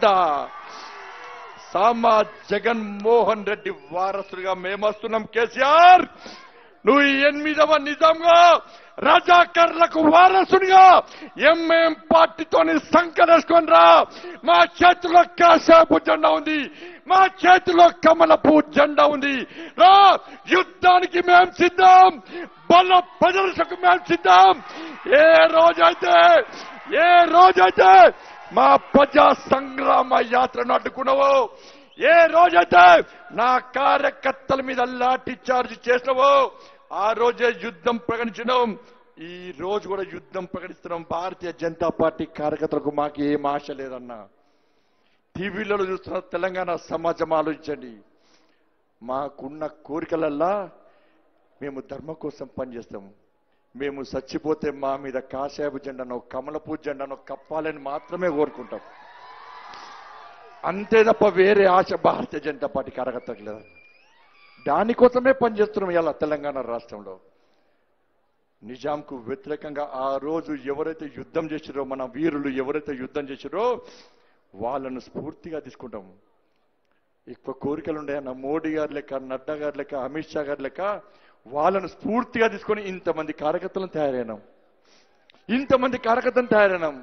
సామా జగన్మోహన్ రెడ్డి వారసులుగా మేమొస్తున్నాం కేసీఆర్ నువ్వు ఈ ఎనిమిదవ నిజంగా రజాకర్లకు వారసునిగా ఎంఎం పార్టీతోని సంకరేసుకొని రా మా చేతిలో కాసేపు జెండా ఉంది మా చేతిలో కమలపు జెండా ఉంది రా యుద్ధానికి మేం సిద్ధం బల ప్రదర్శనకు మేం సిద్ధం ఏ రోజైతే ఏ రోజైతే మా ప్రజా సంగ్రామ యాత్రను అడ్డుకున్నావో ఏ రోజైతే నా కార్యకర్తల మీద లాఠీ చార్జ్ చేసినావో ఆ రోజే యుద్ధం ప్రకటించడం ఈ రోజు కూడా యుద్ధం ప్రకటిస్తున్నాం భారతీయ జనతా పార్టీ కార్యకర్తలకు మాకు ఏం ఆశ లేదన్నా టీవీలలో చూస్తున్న తెలంగాణ సమాజం ఆలోచించండి మాకున్న కోరికలల్లా మేము ధర్మం కోసం పనిచేస్తాము మేము చచ్చిపోతే మా మీద కాషాయపు జెండానో కమలపూ జెండానో కప్పాలని మాత్రమే కోరుకుంటాం అంతే తప్ప వేరే ఆశ భారతీయ జనతా పార్టీ కార్యకర్తలకు లేదు దానికోసమే పనిచేస్తున్నాం ఇలా తెలంగాణ రాష్ట్రంలో నిజాంకు వ్యతిరేకంగా ఆ రోజు ఎవరైతే యుద్ధం చేసిరో మన వీరులు ఎవరైతే యుద్ధం చేసిరో వాళ్ళను స్ఫూర్తిగా తీసుకుంటాం ఎక్కువ కోరికలు ఉన్నాయన్న మోడీ గారి లెక్క నడ్డా గారి లెక్క అమిత్ షా గారి లెక్క వాళ్ళను స్ఫూర్తిగా తీసుకొని ఇంతమంది కార్యకర్తలను తయారైనాం ఇంతమంది కార్యకర్తలను తయారైనాం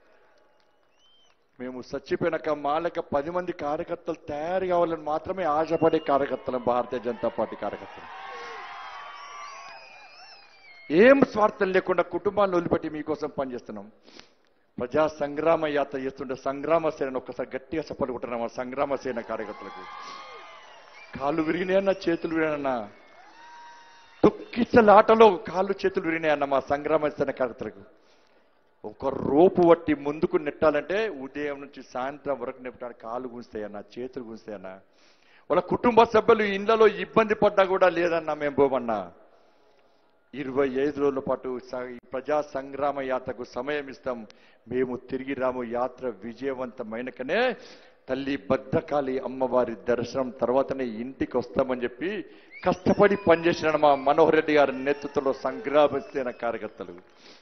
మేము చచ్చిపోయినాక మా లెక్క పది మంది కార్యకర్తలు తయారు కావాలని మాత్రమే ఆశపడే కార్యకర్తలు భారతీయ జనతా పార్టీ కార్యకర్తలు ఏం స్వార్థం లేకుండా కుటుంబాన్ని వదిలిపెట్టి మీకోసం పనిచేస్తున్నాం ప్రజా సంగ్రామ యాత్ర చేస్తుంటే సంగ్రామ సేన ఒక్కసారి గట్టిగా చప్పలు కొట్టినాం ఆ సంగ్రామ సేన కార్యకర్తలకు కాళ్ళు విరిగినాయన్న చేతులు విరిగినాయన్న తొక్కిసలాటలో కాళ్ళు చేతులు విరిగినాయన్న మా సంగ్రామ సేన కార్యకర్తలకు ఒక రోపు వట్టి ముందుకు నెట్టాలంటే ఉదయం నుంచి సాయంత్రం వరకు నెట్టడానికి కాళ్ళు గుంస్తాయన్న చేతులు గుంస్తాయన్న వాళ్ళ కుటుంబ సభ్యులు ఇళ్లలో ఇబ్బంది పడ్డా కూడా లేదన్నా మేము పోమన్నా ఇరవై ఐదు రోజుల పాటు స- ఈ ప్రజా సంగ్రామ యాత్రకు సమయం ఇస్తాం మేము తిరిగి రాము యాత్ర విజయవంతమైనకనే తల్లి భద్రకాళి అమ్మవారి దర్శనం తర్వాతనే ఇంటికి వస్తామని చెప్పి కష్టపడి పనిచేసిన మా మనోహర్ రెడ్డి గారి నేతృత్వంలో సంగ్రామ సేన కార్యకర్తలు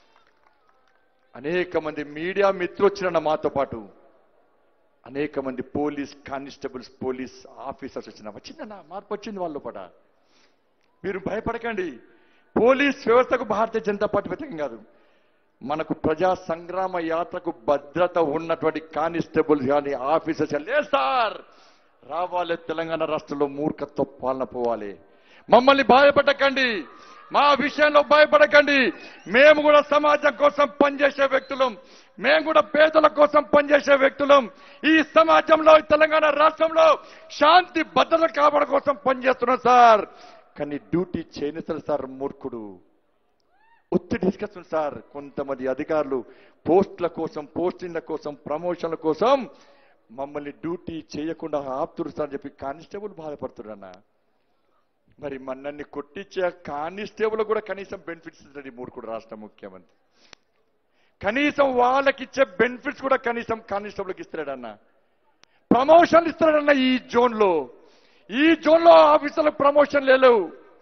అనేక మంది మీడియా మిత్రులు వచ్చిన మాతో పాటు అనేక మంది పోలీస్ కానిస్టేబుల్స్ పోలీస్ ఆఫీసర్స్ వచ్చిన వచ్చిందన్న మార్పు వచ్చింది వాళ్ళ పట మీరు భయపడకండి పోలీస్ వ్యవస్థకు భారతీయ జనతా పార్టీ వ్యతిరేకం కాదు మనకు ప్రజా సంగ్రామ యాత్రకు భద్రత ఉన్నటువంటి కానిస్టేబుల్స్ కానీ ఆఫీసర్స్ కానీ లేదు సార్ రావాలి తెలంగాణ రాష్ట్రంలో మూర్ఖత్వ పాలన పోవాలి మమ్మల్ని భయపడకండి మా విషయంలో భయపడకండి మేము కూడా సమాజం కోసం పనిచేసే వ్యక్తులం మేము కూడా పేదల కోసం పనిచేసే వ్యక్తులం ఈ సమాజంలో ఈ తెలంగాణ రాష్ట్రంలో శాంతి భద్రత కాపాడ కోసం పనిచేస్తున్నాం సార్ కానీ డ్యూటీ చేయనిస్తారు సార్ మూర్ఖుడు ఒత్తిడి తీసుకొస్తుంది సార్ కొంతమంది అధికారులు పోస్టుల కోసం పోస్టింగ్ల కోసం ప్రమోషన్ల కోసం మమ్మల్ని డ్యూటీ చేయకుండా ఆపుతురు సార్ అని చెప్పి కానిస్టేబుల్ బాధపడుతున్నారన్న మరి మన్నన్ని కొట్టించే కానిస్టేబుల్ కూడా కనీసం బెనిఫిట్స్ ఇస్తాడు ఈ మూర్ఖుడు రాష్ట్ర ముఖ్యమంత్రి కనీసం వాళ్ళకిచ్చే బెనిఫిట్స్ కూడా కనీసం కానిస్టేబుల్కి ఇస్తాడన్న ప్రమోషన్లు ఇస్తాడన్న ఈ జోన్ లో ఈ జోన్ లో ఆఫీసర్లకు ప్రమోషన్ లేవు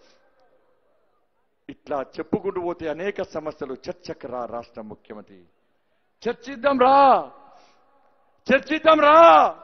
ఇట్లా చెప్పుకుంటూ పోతే అనేక సమస్యలు చర్చకు రా రాష్ట్ర ముఖ్యమంత్రి చర్చిద్దాం రా చర్చిద్దాం రా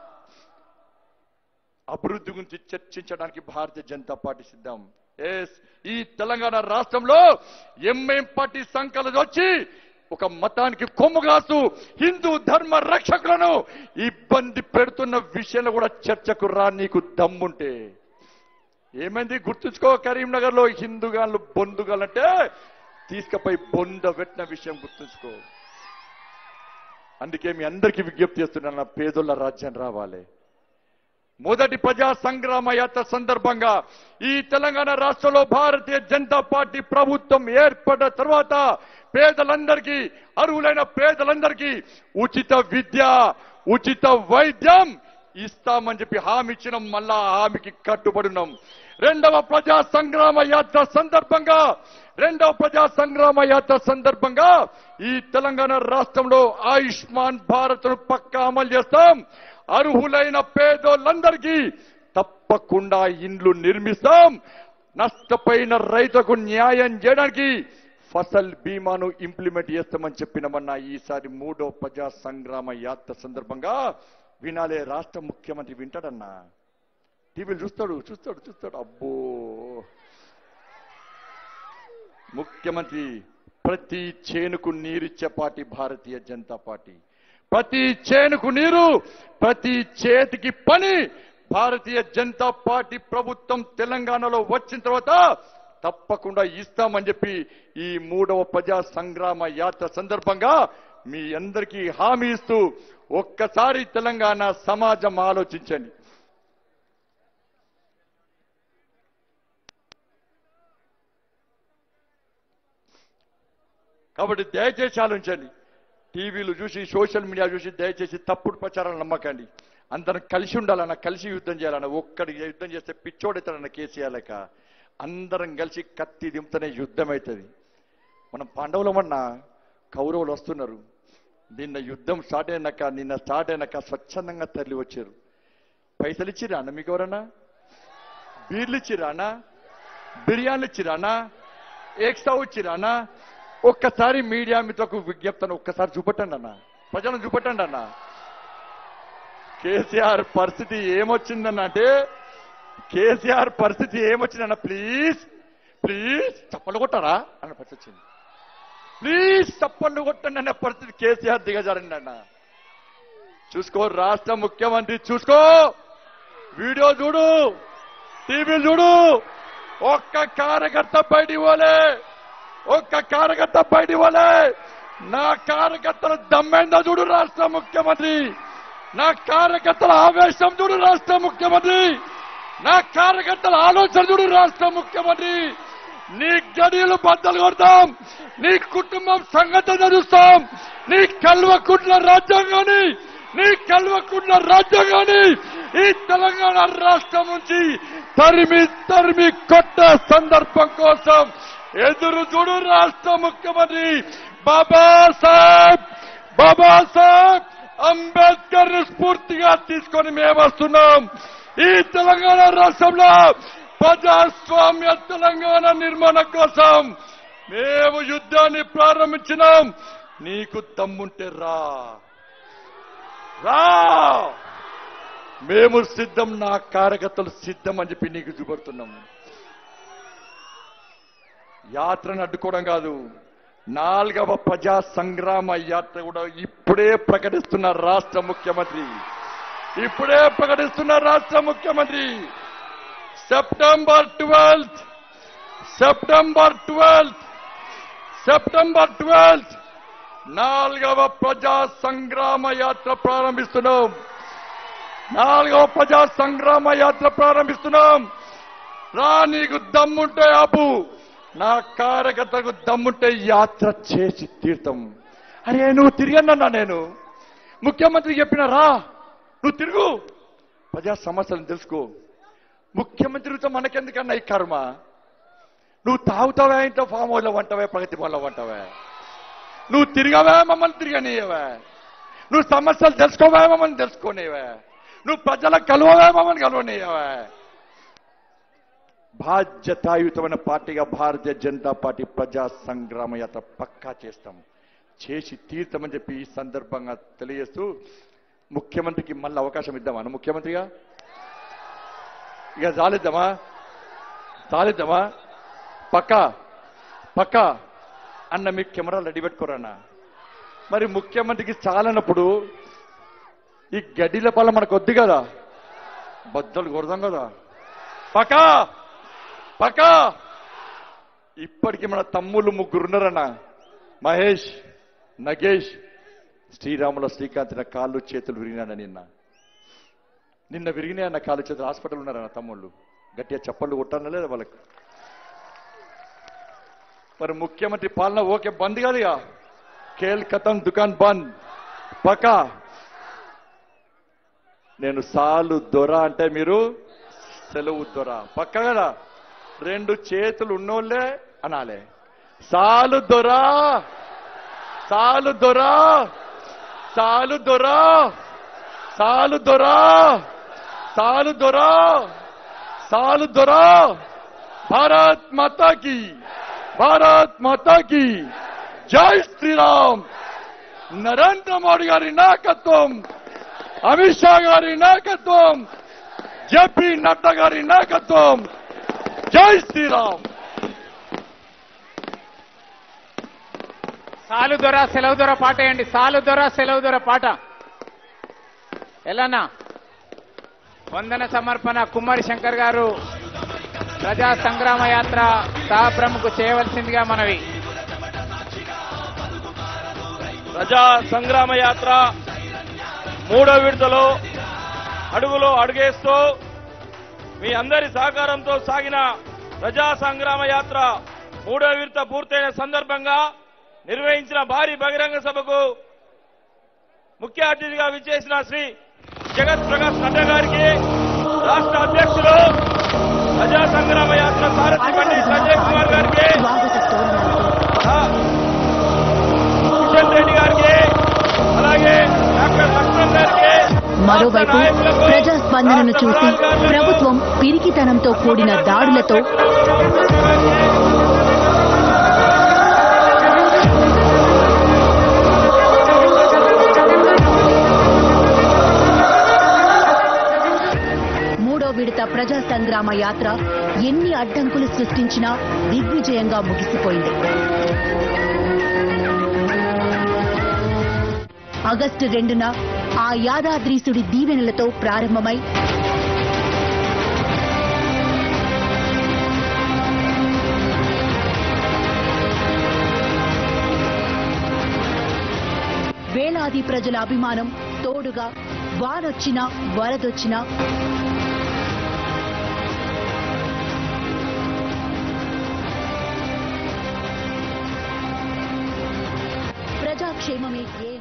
అభివృద్ధి గురించి చర్చించడానికి భారతీయ జనతా పార్టీ సిద్ధం ఎస్ ఈ తెలంగాణ రాష్ట్రంలో ఎంఐఎం పార్టీ సంకలది వచ్చి ఒక మతానికి కొమ్ము కాస్తూ హిందూ ధర్మ రక్షకులను ఇబ్బంది పెడుతున్న విషయంలో కూడా చర్చకు రా నీకు దమ్ముంటే ఏమైంది గుర్తుంచుకో కరీంనగర్ లో హిందూగాళ్ళు బొందుగాలంటే తీసుకపోయి బొంద పెట్టిన విషయం గుర్తుంచుకో అందుకే మీ అందరికీ విజ్ఞప్తి చేస్తున్నాను నా పేదోళ్ళ రాజ్యం రావాలి మొదటి ప్రజా సంగ్రామ యాత్ర సందర్భంగా ఈ తెలంగాణ రాష్ట్రంలో భారతీయ జనతా పార్టీ ప్రభుత్వం ఏర్పడ్డ తర్వాత పేదలందరికీ అర్హులైన పేదలందరికీ ఉచిత విద్య ఉచిత వైద్యం ఇస్తామని చెప్పి హామీ ఇచ్చినాం మళ్ళా ఆ హామీకి కట్టుబడినాం రెండవ ప్రజా సంగ్రామ యాత్ర సందర్భంగా రెండవ ప్రజా సంగ్రామ యాత్ర సందర్భంగా ఈ తెలంగాణ రాష్ట్రంలో ఆయుష్మాన్ భారత్ ను పక్కా అమలు చేస్తాం అర్హులైన పేదోళ్ళందరికీ తప్పకుండా ఇండ్లు నిర్మిస్తాం నష్టపోయిన రైతుకు న్యాయం చేయడానికి ఫసల్ బీమాను ఇంప్లిమెంట్ చేస్తామని చెప్పినమన్నా ఈసారి మూడో ప్రజా సంగ్రామ యాత్ర సందర్భంగా వినాలే రాష్ట్ర ముఖ్యమంత్రి వింటాడన్నా టీవీలు చూస్తాడు చూస్తాడు చూస్తాడు అబ్బో ముఖ్యమంత్రి ప్రతి చేనుకు నీరిచ్చే పార్టీ భారతీయ జనతా పార్టీ ప్రతి చేనుకు నీరు ప్రతి చేతికి పని భారతీయ జనతా పార్టీ ప్రభుత్వం తెలంగాణలో వచ్చిన తర్వాత తప్పకుండా ఇస్తామని చెప్పి ఈ మూడవ ప్రజా సంగ్రామ యాత్ర సందర్భంగా మీ అందరికీ హామీ ఇస్తూ ఒక్కసారి తెలంగాణ సమాజం ఆలోచించండి కాబట్టి దయచేసి ఆలోచించండి టీవీలు చూసి సోషల్ మీడియా చూసి దయచేసి తప్పుడు ప్రచారాలు నమ్మకండి అందరం కలిసి ఉండాలన్న కలిసి యుద్ధం చేయాలన్న ఒక్కడికి యుద్ధం చేస్తే పిచ్చోడైతాడన్న కేసీఆర్ లెక్క అందరం కలిసి కత్తి దింపుతనే యుద్ధం అవుతుంది మనం పాండవులమన్నా కౌరవులు వస్తున్నారు నిన్న యుద్ధం స్టార్ట్ అయినాక నిన్న స్టార్ట్ అయినాక స్వచ్ఛందంగా తరలి వచ్చారు పైసలు ఇచ్చిరా అన్న మీకు ఎవరన్నా బీర్లు ఇచ్చిరా అన్న బిర్యానీలు ఇచ్చిరా అన్న ఎక్స్ట్రా ఇచ్చిరా అన్న ఒక్కసారి మీడియా మిత్రకు విజ్ఞప్తను ఒక్కసారి చూపట్టండి అన్న ప్రజలను చూపట్టండి అన్న కేసీఆర్ పరిస్థితి ఏమొచ్చిందన్న అంటే కేసీఆర్ పరిస్థితి ఏమొచ్చిందన్న ప్లీజ్ ప్లీజ్ చప్పలు కొట్టారా అన్న పరిస్థితి వచ్చింది ప్లీజ్ చప్పళ్ళు కొట్టండి అన్న పరిస్థితి కేసీఆర్ దిగజారండి అన్న చూసుకో రాష్ట్ర ముఖ్యమంత్రి చూసుకో వీడియో చూడు టీవీ చూడు ఒక్క కార్యకర్త బయటికి పోలే ఒక్క కార్యకర్త బయటికి పోలే నా కార్యకర్తల దమ్మైందో చూడు రాష్ట్ర ముఖ్యమంత్రి నా కార్యకర్తల ఆవేశం చూడు రాష్ట్ర ముఖ్యమంత్రి నా కార్యకర్తల ఆలోచన చూడు రాష్ట్ర ముఖ్యమంత్రి నీ గడియలు బద్దలు కొడతాం నీ కుటుంబం సంగతి చదువుతాం నీ కల్వకుంట్ల రాజ్యాంగాన్ని నీ కల్వకుంట్ల రాజ్యాంగాన్ని ఈ తెలంగాణ రాష్ట్రం నుంచి తరిమి తరిమి కొట్ట సందర్భం కోసం ఎదురు చూడు రాష్ట్ర ముఖ్యమంత్రి బాబాసాహెబ్ బాబాసాహెబ్ అంబేద్కర్ ని స్ఫూర్తిగా తీసుకొని మేము వస్తున్నాం ఈ తెలంగాణ రాష్ట్రంలో ప్రజాస్వామ్య తెలంగాణ నిర్మాణం కోసం మేము యుద్ధాన్ని ప్రారంభించినాం నీకు తమ్ముంటే రా రా మేము సిద్ధం నా కార్యకర్తలు సిద్ధం అని చెప్పి నీకు చూపెడుతున్నాం యాత్రను అడ్డుకోవడం కాదు నాలుగవ ప్రజా సంగ్రామ యాత్ర కూడా ఇప్పుడే ప్రకటిస్తున్న రాష్ట్ర ముఖ్యమంత్రి ఇప్పుడే ప్రకటిస్తున్న రాష్ట్ర ముఖ్యమంత్రి September twelfth September twelfth September twelfth నాలుగవ ప్రజా సంగ్రామ యాత్ర ప్రారంభిస్తున్నాం నాలుగవ ప్రజా సంగ్రామ యాత్ర ప్రారంభిస్తున్నాం రా నీకు దమ్ముంటే ఆపు నా కార్యకర్తకు దమ్ముంటే యాత్ర చేసి తీర్థం అరే నువ్వు తిరిగన్నా నేను ముఖ్యమంత్రి చెప్పిన రా నువ్వు తిరుగు ప్రజా సమస్యలను తెలుసుకో ముఖ్యమంత్రితో మనకెందుకన్నా ఈ కర్మ నువ్వు తాగుతావా ఇంట్లో ఫామ్ హౌస్లో వంటవే ప్రగతి భవన్లో వంటవే నువ్వు తిరగవే మమ్మల్ని తిరగనీయవే నువ్వు సమస్యలు తెలుసుకోవే మమ్మల్ని తెలుసుకోనివే నువ్వు ప్రజలకు కలవవే మమ్మల్ని కలవనీయవే బాధ్యతాయుతమైన పార్టీగా భారతీయ జనతా పార్టీ ప్రజా సంగ్రామ యాత్ర పక్కా చేస్తాం చేసి తీర్థమని చెప్పి ఈ సందర్భంగా తెలియజేస్తూ ముఖ్యమంత్రికి మళ్ళీ అవకాశం ఇద్దామా ముఖ్యమంత్రిగా ఇక చాలిద్దామా చాలిద్దామా పక్క పక్క అన్న మీకు కెమెరాలు రెడీ పెట్టుకోరన్నా మరి ముఖ్యమంత్రికి చాలనప్పుడు ఈ గడ్డిల పళ్ళ మనకు వద్దు కదా బద్దలు కొడదాం కదా పకా పకా ఇప్పటికి మన తమ్ముళ్ళు ముగ్గురున్నారన్న మహేష్ నగేష్ శ్రీరాముల శ్రీకాంత్ నా కాళ్ళు చేతులు విరిగినాన నిన్న నిన్న విరిగినాయి అన్న కాళ్ళు చేతులు హాస్పిటల్ ఉన్నారన్న తమ్ముళ్ళు గట్టిగా చప్పళ్ళు కొట్టాన లేదా వాళ్ళకు మరి ముఖ్యమంత్రి పాలన ఓకే బంద్ కాదుగా కేల్ కథం దుకాన్ బంద్ పకా నేను సాలు దొర అంటే మీరు సెలవు దొర పక్క కదా రెండు చేతులు ఉన్నోళ్ళే అనాలే సాలు దొర సాలు దొర సాలు దొర సాలు దొర సాలు దొర సాలు దొర భారత్ మాతా की భారత్ మాతా की జై శ్రీరామ్ నరేంద్ర మోడీ గారి నాయకత్వం అమిత్ షా గారి నాయకత్వం జేపీ నడ్డా గారి నాయకత్వం జై శ్రీరామ్ సాలు దొర సెలవు దొర పాట వేయండి సాలు దొర సెలవు దొర పాట ఎలానా వందన సమర్పణ కుమారి శంకర్ గారు ప్రజా సంగ్రామ యాత్ర సహప్రముఖు చేయవలసిందిగా మనవి ప్రజా సంగ్రామ యాత్ర మూడో విడతలో అడుగులో అడుగేస్తూ మీ అందరి సహకారంతో సాగిన ప్రజా సంగ్రామ యాత్ర మూడో విడత పూర్తయిన సందర్భంగా నిర్వహించిన భారీ బహిరంగ సభకు ముఖ్య అతిథిగా విచ్చేసిన శ్రీ జగత్ ప్రకాష్ నడ్డా గారికి రాష్ట్ర అధ్యక్షులు ప్రజా సంగ్రామ యాత్ర సారథి బండి సంజయ్ కుమార్ గారికి ఆ, కిషన్ రెడ్డి గారికి అలాగే డాక్టర్ లక్ష్మణ్ గారికి మరోవైపు ప్రజాస్పందనను చూసి ప్రభుత్వం పిరికితనంతో కూడిన దాడులతో మూడో విడత ప్రజా సంగ్రామ యాత్ర ఎన్ని అడ్డంకులు సృష్టించినా దిగ్విజయంగా ముగిసిపోయింది ఆగస్టు రెండున ఆ యాదాద్రీసుడి దీవెనలతో ప్రారంభమై వేలాది ప్రజల అభిమానం తోడుగా వానొచ్చినా వరదొచ్చినా ప్రజాక్షేమమే ఏ